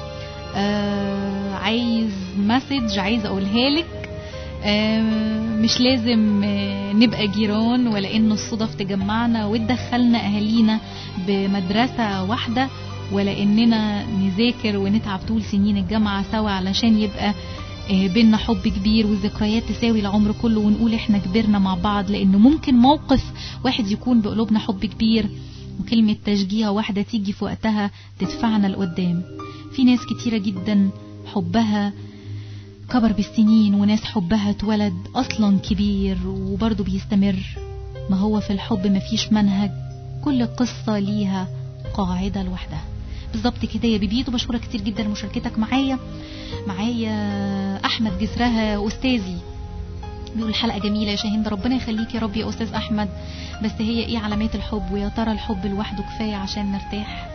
آه عايز مسج عايزه اقولها لك آه مش لازم آه نبقى جيران ولا انه الصدف تجمعنا وتدخلنا اهالينا بمدرسه واحده ولا اننا نذاكر ونتعب طول سنين الجامعة سوا علشان يبقى بينا حب كبير والذكريات تساوي العمر كله ونقول احنا كبرنا مع بعض لانه ممكن موقف واحد يكون بقلوبنا حب كبير وكلمة تشجيع واحدة تيجي في وقتها تدفعنا لقدام في ناس كتيرة جدا حبها كبر بالسنين وناس حبها اتولد اصلا كبير وبرضه بيستمر ما هو في الحب مفيش منهج كل قصة ليها قاعدة لوحدها بالظبط كده يا بيبيتو بشكرك كتير جدا لمشاركتك معايا معايا احمد جسرها استاذي بيقول الحلقه جميله يا شاهين ده ربنا يخليك يا رب يا استاذ احمد بس هي ايه علامات الحب ويا ترى الحب لوحده كفايه عشان نرتاح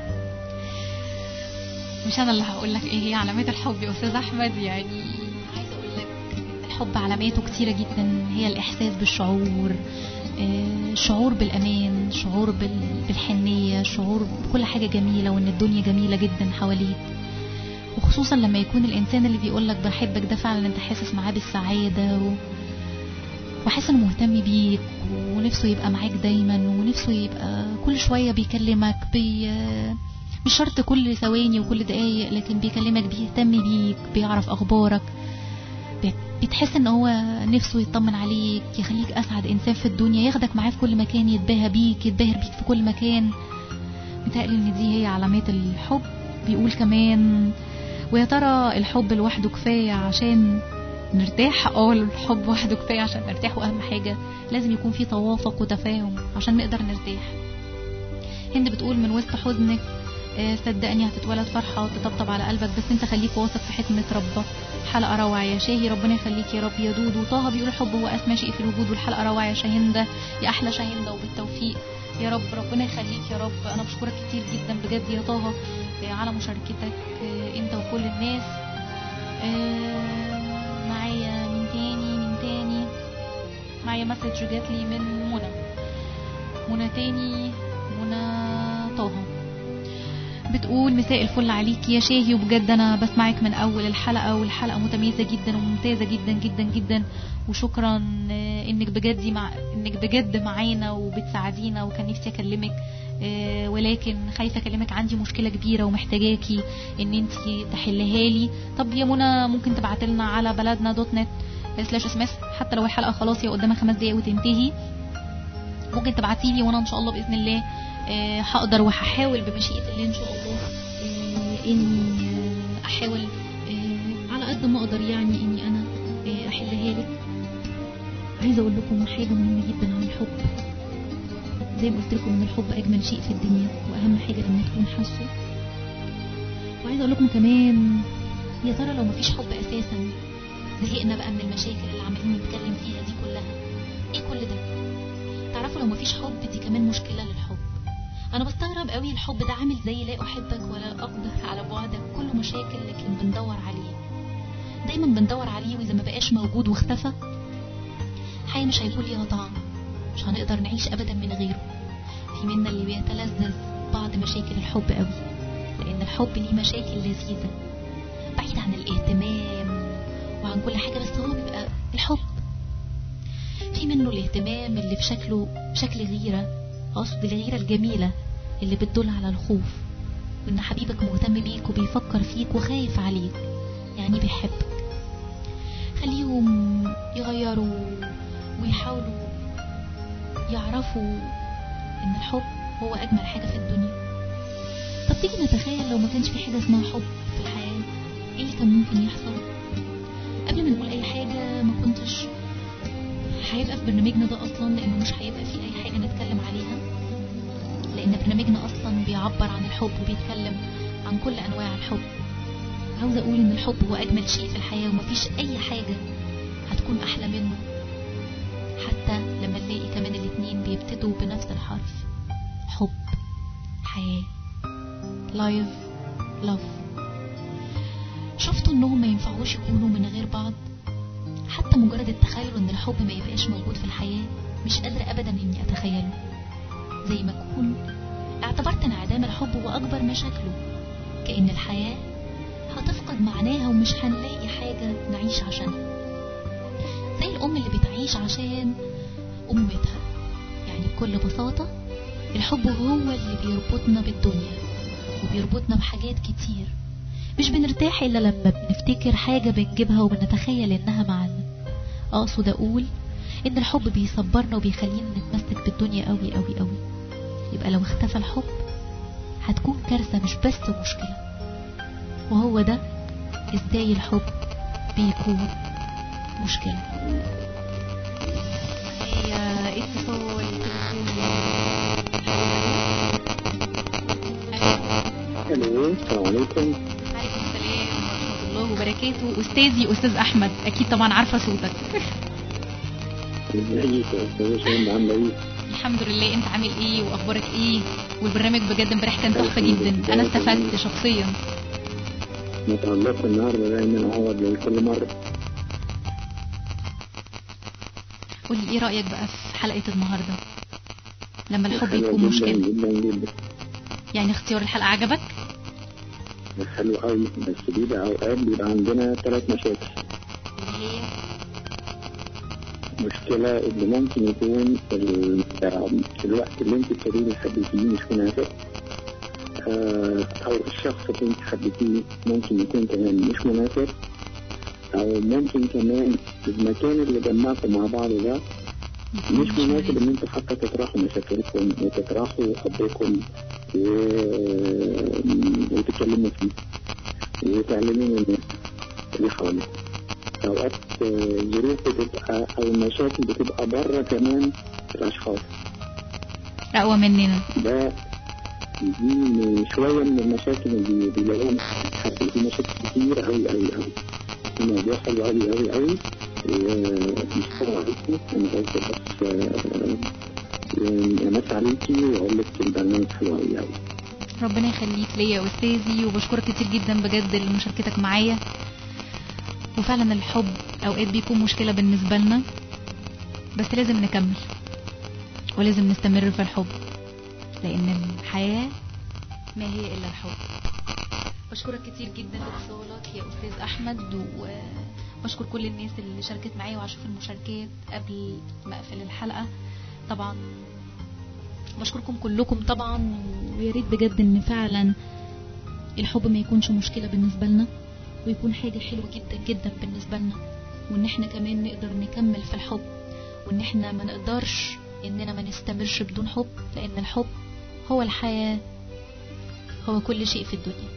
مش انا اللي هقول لك ايه هي علامات الحب يا استاذ احمد يعني عايزه اقول لك الحب علاماته كتيره جدا هي الاحساس بالشعور شعور بالأمان شعور بالحنية شعور بكل حاجة جميلة وإن الدنيا جميلة جدا حواليك وخصوصا لما يكون الإنسان اللي بيقولك بحبك ده فعلا أنت حاسس معاه بالسعادة و... وحاسس إنه مهتم بيك ونفسه يبقى معاك دايما ونفسه يبقى كل شوية بيكلمك بي... مش شرط كل ثواني وكل دقايق لكن بيكلمك بيهتم بيك بيعرف أخبارك بتحس ان هو نفسه يطمن عليك يخليك اسعد انسان في الدنيا ياخدك معاه في كل مكان يتباهى بيك يتباهر بيك في كل مكان متهيألي ان دي هي علامات الحب بيقول كمان ويا ترى الحب لوحده كفاية عشان نرتاح اه الحب وحده كفاية عشان نرتاح واهم حاجة لازم يكون في توافق وتفاهم عشان نقدر نرتاح هند بتقول من وسط حزنك صدقني هتتولد فرحة وتطبطب على قلبك بس انت خليك واثق في حكمة ربك حلقة روعة يا شاهي ربنا يخليك يا رب يا دود وطه بيقول الحب هو أسمى شيء في الوجود والحلقة روعة يا شاهندة يا أحلى شاهندة وبالتوفيق يا رب ربنا يخليك يا رب أنا بشكرك كتير جدا بجد يا طه على مشاركتك أنت وكل الناس معايا من تاني من تاني معايا مسج جاتلي من منى منى تاني منى طه بتقول مساء الفل عليك يا شاهي وبجد انا بسمعك من اول الحلقه والحلقه متميزه جدا وممتازه جدا جدا جدا وشكرا آه، انك بجد مع انك بجد معانا وبتساعدينا وكان نفسي اكلمك آه، ولكن خايفه اكلمك عندي مشكله كبيره ومحتاجاكي ان انت تحلها لي طب يا منى ممكن تبعت لنا على بلدنا دوت نت سلاش اس ام اس حتى لو الحلقه خلاص هي قدامها خمس دقايق وتنتهي ممكن تبعتي لي وانا ان شاء الله باذن الله آه، هقدر وهحاول بمشيئه الله ان شاء الله آه، اني آه، احاول آه، على قد ما اقدر يعني اني انا آه، احلها لك عايزه اقول لكم حاجه مهمه جدا عن الحب زي ما قلت لكم ان الحب اجمل شيء في الدنيا واهم حاجه لما تكون حاسه وعايزه اقول لكم كمان يا ترى لو مفيش حب اساسا زهقنا بقى من المشاكل اللي عمالين نتكلم فيها دي كلها ايه كل ده تعرفوا لو مفيش حب دي كمان مشكله للحب انا بستغرب قوي الحب ده عامل زي لا احبك ولا اقدر على بعدك كله مشاكل لكن بندور عليه دايما بندور عليه واذا ما بقاش موجود واختفى حي مش هيكون ليها طعم مش هنقدر نعيش ابدا من غيره في منا اللي بيتلذذ بعض مشاكل الحب قوي لان الحب ليه مشاكل لذيذه بعيد عن الاهتمام وعن كل حاجه بس هو بيبقى الحب في منه الاهتمام اللي في شكله شكل غيره اقصد الغيره الجميله اللي بتدل على الخوف وان حبيبك مهتم بيك وبيفكر فيك وخايف عليك يعني بيحبك خليهم يغيروا ويحاولوا يعرفوا ان الحب هو اجمل حاجه في الدنيا طب تيجي نتخيل لو ما كانش في حاجه اسمها حب في الحياه ايه اللي كان ممكن يحصل قبل ما نقول اي حاجه ما كنتش هيبقى في برنامجنا ده اصلا لانه مش هيبقى فيه اي حاجه نتكلم عليها لان برنامجنا اصلا بيعبر عن الحب وبيتكلم عن كل انواع الحب عاوزه اقول ان الحب هو اجمل شيء في الحياه ومفيش اي حاجه هتكون احلى منه حتى لما نلاقي كمان الاتنين بيبتدوا بنفس الحرف حب حياه لايف لاف شفتوا انهم ما ينفعوش يكونوا من غير بعض حتى مجرد التخيل ان الحب ما يبقاش موجود في الحياة مش قادرة ابدا اني اتخيله زي ما اكون اعتبرت انعدام الحب هو اكبر مشاكله كأن الحياة هتفقد معناها ومش هنلاقي حاجة نعيش عشانها زي الام اللي بتعيش عشان امتها يعني بكل بساطة الحب هو اللي بيربطنا بالدنيا وبيربطنا بحاجات كتير مش بنرتاح الا لما بنفتكر حاجة بنجيبها وبنتخيل انها معانا اقصد اقول ان الحب بيصبرنا وبيخلينا نتمسك بالدنيا قوي قوي قوي يبقى لو اختفى الحب هتكون كارثة مش بس مشكلة وهو ده ازاي الحب بيكون مشكلة هي اتصال الو السلام عليكم عليكم السلام ورحمة الله وبركاته أستاذي أستاذ أحمد أكيد طبعا عارفة صوتك ازيك يا استاذ شاهين عامله ايه؟ الحمد لله أنت عامل إيه وأخبارك إيه والبرنامج بجد امبارح كان تحفة جدا أنا استفدت شخصيا متعلقة النهارده دايما اعوض زي كل مرة قولي إيه رأيك بقى في حلقة النهاردة لما الحب حلوة يكون جدا مشكلة جدا جدا يعني اختيار الحلقة عجبك حلو قوي بس بيبقى اوقات بيبقى عندنا ثلاث مشاكل اللي هي مشكلة اللي ممكن يكون ال- الوقت اللي انت بتبتدي حبيتيه مش مناسب آه، او الشخص اللي انت حبيتيه ممكن يكون كمان مش مناسب او ممكن كمان المكان اللي جمعكم مع بعض ده مش مناسب ان انتوا حتى تطرحوا مشاكلكم وتطرحوا حبكم و... وتتكلموا فيه وتعلموا من الناس اللي حواليك اوقات آه، ظروف بتبقى او المشاكل بتبقى بره كمان الاشخاص أقوى مننا ده دي من شويه من المشاكل اللي بيلاقوها حتى في مشاكل كتير قوي قوي قوي الموضوع حلو قوي قوي قوي ومش حلو عليكي انا قلت بس آه، يعني امس عليكي واقول لك البرنامج حلو قوي قوي ربنا يخليك ليا يا أستاذي وبشكرك كتير جدا بجد لمشاركتك معايا وفعلا الحب أوقات بيكون مشكلة بالنسبة لنا بس لازم نكمل ولازم نستمر في الحب لأن الحياة ما هي إلا الحب بشكرك كتير جدا لاتصالك يا أستاذ أحمد وبشكر كل الناس اللي شاركت معايا وهشوف المشاركات قبل ما أقفل الحلقة طبعا بشكركم كلكم طبعا ويا ريت بجد ان فعلا الحب ما يكونش مشكلة بالنسبة لنا ويكون حاجة حلوة جدا جدا بالنسبة لنا وان احنا كمان نقدر نكمل في الحب وان احنا ما نقدرش اننا ما نستمرش بدون حب لان الحب هو الحياة هو كل شيء في الدنيا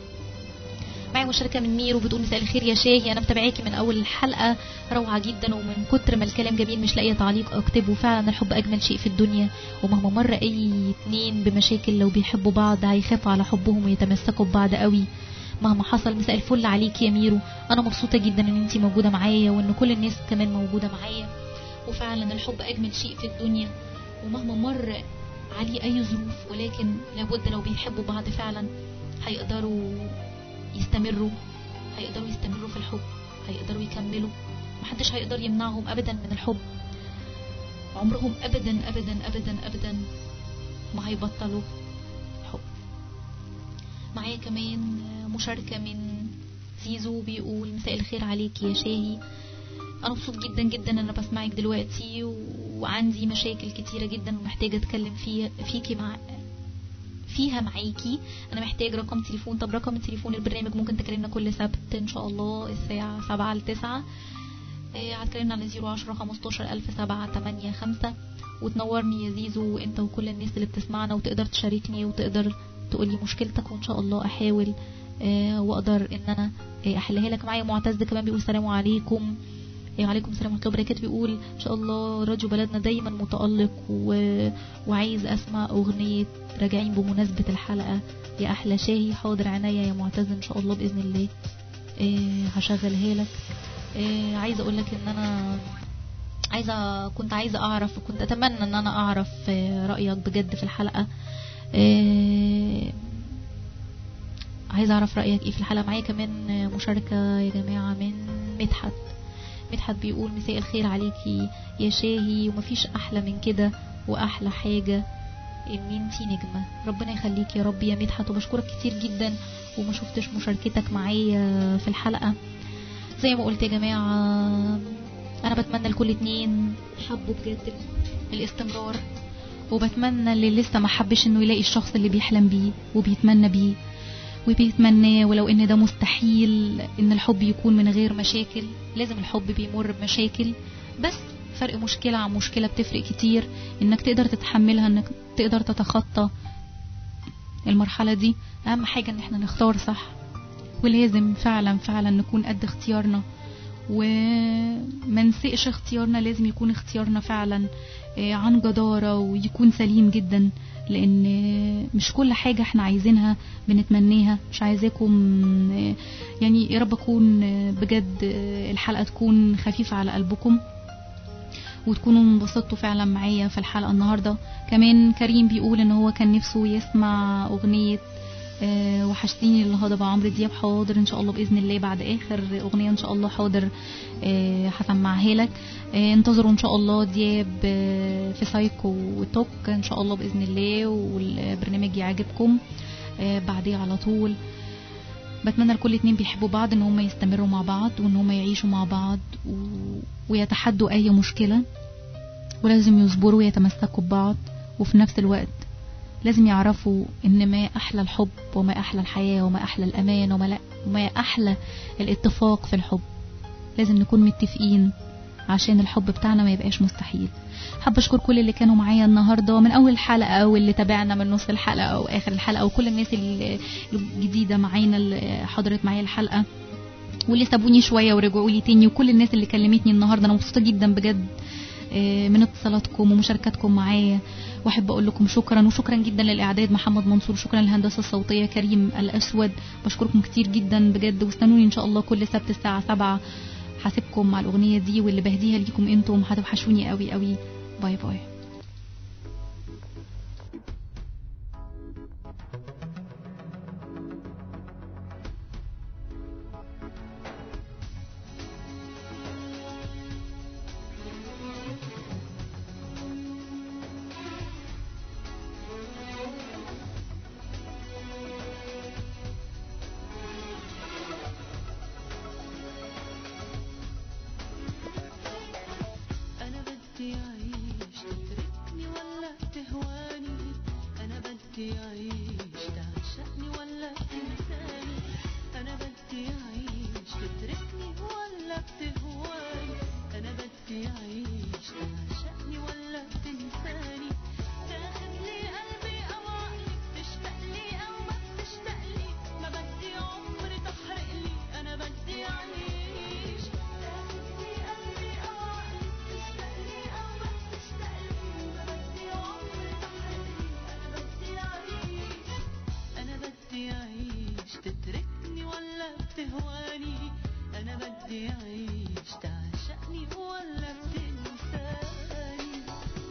معي مشاركة من ميرو بتقول مساء الخير يا شاهي أنا متابعاكي من أول الحلقة روعة جدا ومن كتر ما الكلام جميل مش لاقية تعليق أكتبه فعلا الحب أجمل شيء في الدنيا ومهما مر أي اتنين بمشاكل لو بيحبوا بعض هيخافوا على حبهم ويتمسكوا ببعض قوي مهما حصل مساء الفل عليك يا ميرو أنا مبسوطة جدا إن أنتي موجودة معايا وإن كل الناس كمان موجودة معايا وفعلا الحب أجمل شيء في الدنيا ومهما مر عليه أي ظروف ولكن لابد لو بيحبوا بعض فعلا هيقدروا يستمروا هيقدروا يستمروا في الحب هيقدروا يكملوا محدش هيقدر يمنعهم ابدا من الحب عمرهم ابدا ابدا ابدا ابدا ما هيبطلوا حب معايا كمان مشاركة من زيزو بيقول مساء الخير عليك يا شاهي انا مبسوط جدا جدا ان انا بسمعك دلوقتي وعندي مشاكل كتيرة جدا ومحتاجة اتكلم فيها فيكي مع فيها معاكي انا محتاج رقم تليفون طب رقم تليفون البرنامج ممكن تكلمنا كل سبت ان شاء الله الساعة سبعة لتسعة هتكلمنا على زيرو عشرة خمستاشر الف سبعة تمانية خمسة وتنورني يا زيزو انت وكل الناس اللي بتسمعنا وتقدر تشاركني وتقدر تقولي مشكلتك وان شاء الله احاول اه واقدر ان انا اه احلها لك معايا معتز كمان بيقول السلام عليكم وعليكم السلام ورحمه الله وبركاته بيقول ان شاء الله راديو بلدنا دايما متالق و... وعايز اسمع اغنيه راجعين بمناسبه الحلقه يا احلى شاهي حاضر عينيا يا معتز ان شاء الله باذن الله إيه هشغلها لك إيه عايزه اقول لك ان انا عايزه كنت عايزه اعرف كنت اتمنى ان انا اعرف رايك بجد في الحلقه إيه عايزه اعرف رايك ايه في الحلقه معايا كمان مشاركه يا جماعه من مدحت مدحت بيقول مساء الخير عليكي يا شاهي ومفيش احلى من كده واحلى حاجه ان انتي نجمه ربنا يخليك يا رب يا مدحت وبشكرك كتير جدا وما شفتش مشاركتك معايا في الحلقه زي ما قلت يا جماعه انا بتمنى لكل اتنين حبوا بجد الاستمرار وبتمنى اللي لسه ما حبش انه يلاقي الشخص اللي بيحلم بيه وبيتمنى بيه وبيتمناه ولو ان ده مستحيل ان الحب يكون من غير مشاكل لازم الحب بيمر بمشاكل بس فرق مشكلة عن مشكلة بتفرق كتير انك تقدر تتحملها انك تقدر تتخطى المرحلة دي اهم حاجة ان احنا نختار صح ولازم فعلا فعلا نكون قد اختيارنا وما نسقش اختيارنا لازم يكون اختيارنا فعلا عن جدارة ويكون سليم جدا لان مش كل حاجة احنا عايزينها بنتمنيها مش عايزاكم يعني يا رب اكون بجد الحلقة تكون خفيفة على قلبكم وتكونوا انبسطتوا فعلا معايا في الحلقة النهاردة كمان كريم بيقول ان هو كان نفسه يسمع اغنية أه وحشتيني الهضبة عمرو دياب حاضر ان شاء الله باذن الله بعد اخر اغنيه ان شاء الله حاضر أه هسمعها لك أه انتظروا ان شاء الله دياب في سايكو وتوك ان شاء الله باذن الله والبرنامج يعجبكم بعديه على طول بتمنى لكل اتنين بيحبوا بعض ان هم يستمروا مع بعض وان هم يعيشوا مع بعض و... ويتحدوا اي مشكله ولازم يصبروا ويتمسكوا ببعض وفي نفس الوقت لازم يعرفوا ان ما احلى الحب وما احلى الحياة وما احلى الامان وما, وما احلى الاتفاق في الحب لازم نكون متفقين عشان الحب بتاعنا ما يبقاش مستحيل حابة اشكر كل اللي كانوا معايا النهاردة من اول حلقة واللي تابعنا من نص الحلقة او اخر الحلقة وكل الناس الجديدة معانا اللي حضرت معايا الحلقة واللي سابوني شوية ورجعوا لي تاني وكل الناس اللي كلمتني النهاردة انا مبسوطة جدا بجد من اتصالاتكم ومشاركاتكم معايا واحب اقول لكم شكرا وشكرا جدا للاعداد محمد منصور شكرا للهندسه الصوتيه كريم الاسود بشكركم كتير جدا بجد واستنوني ان شاء الله كل سبت الساعه 7 هسيبكم مع الاغنيه دي واللي بهديها ليكم انتم هتوحشوني قوي قوي باي باي بتهواني انا بدي اعيش تعشقني ولا بتنساني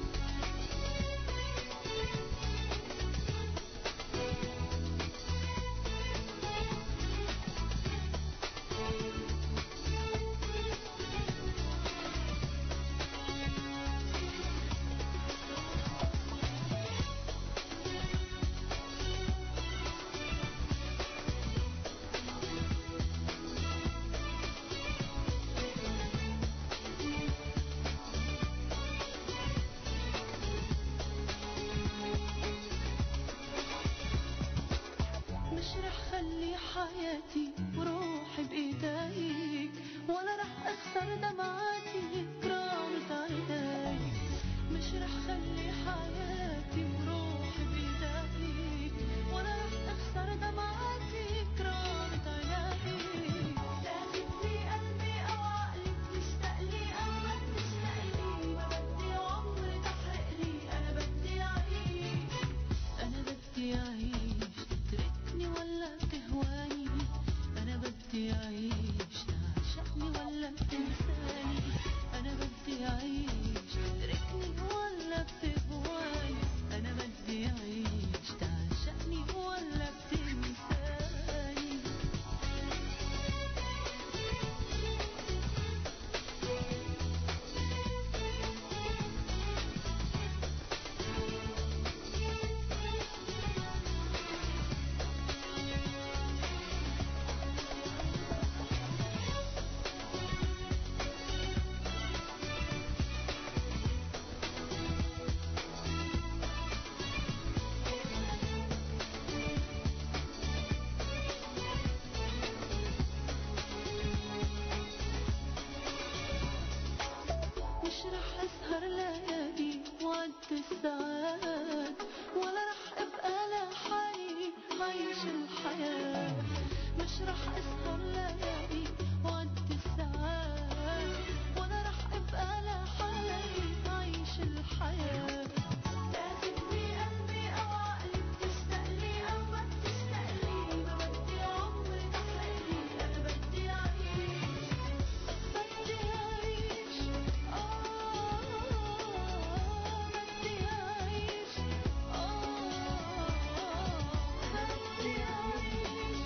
مش رح خلي حياتي وروحي بايديك ولا رح اخسر دمعاتي كرامة عينيك مش رح خلي حياتي وروحي بايديك ولا رح اخسر دمعاتي كرامة عينيك تاخدني قلبي او عقلي تشتاق لي او ما تشتاق لي ما بدي عمري تحرق لي انا بدي اعيش انا بدي اعيش تتركني ولا تهواني انا بدي اعيش تعشقني ولا بتنساني انا بدي اعيش تتركني ولا بتهواني انا بدي اعيش تعشقني ولا بتنساني مش رح اسهر ليالي وعد الساعات ولا رح ابقى لحالي عايش الحياة مش رح اسهر ليالي وعد الساعات ولا رح ابقى لحالي عايش الحياة تاخدني قلبي او عقلي بتشتاق لي او ما بتشتاق لي ما بدي عمري تحرق لي انا بدي اعيش بدي أعيش آه بدي أعيش آه بدي أعيش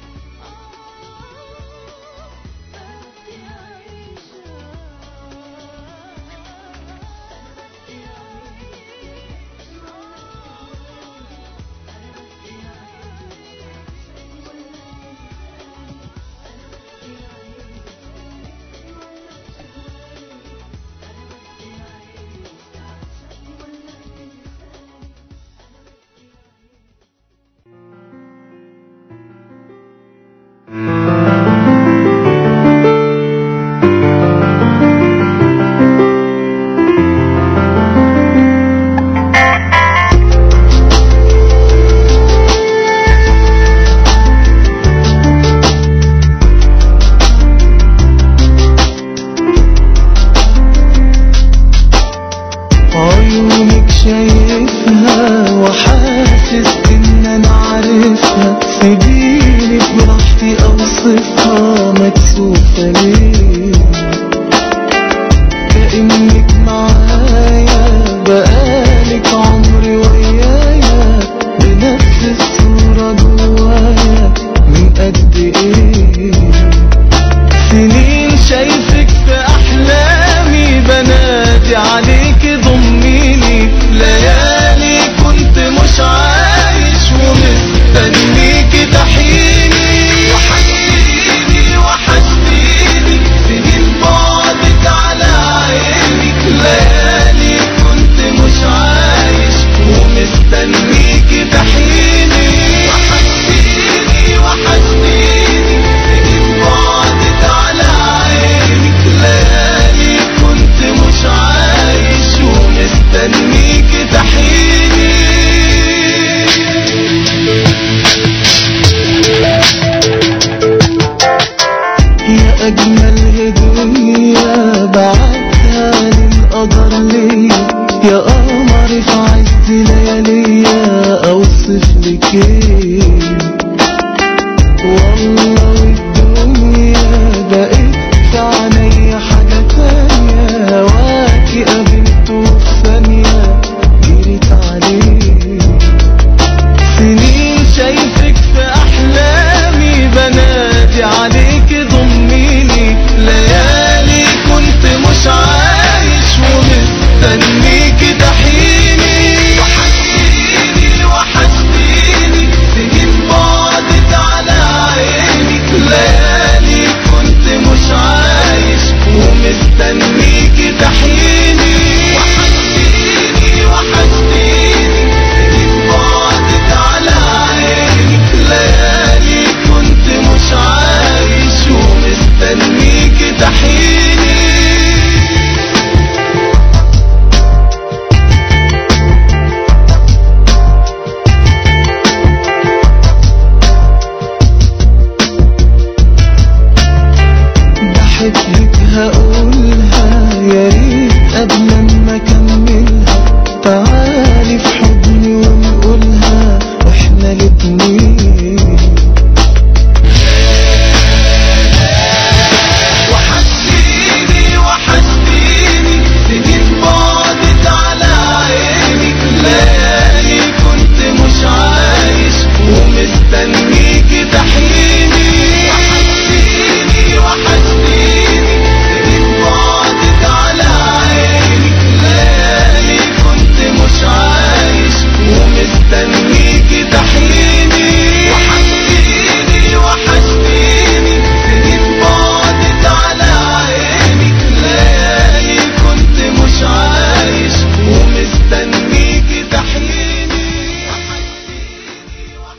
عيونك شايفها وحاسس ان انا عارفها سيبيني براحتي اوصفها مكسوفة ليه كأنك معايا بقالك عمري ويايا بنفس الصورة جوايا من قد ايه سنين شايفك في احلامي بنادي عليك ضميني ليالي كنت مش عايش ومستنيك تحيني وحشتيني وحشتيني سنين بعدك على عيني ليالي كنت مش عايش ومستنيك تحيني وحشتيني وحشتيني سنين بعدك على عينك ليالي كنت مش عايش ومستنيك تحيني يا أجمل هدية بعتها للقدر ليا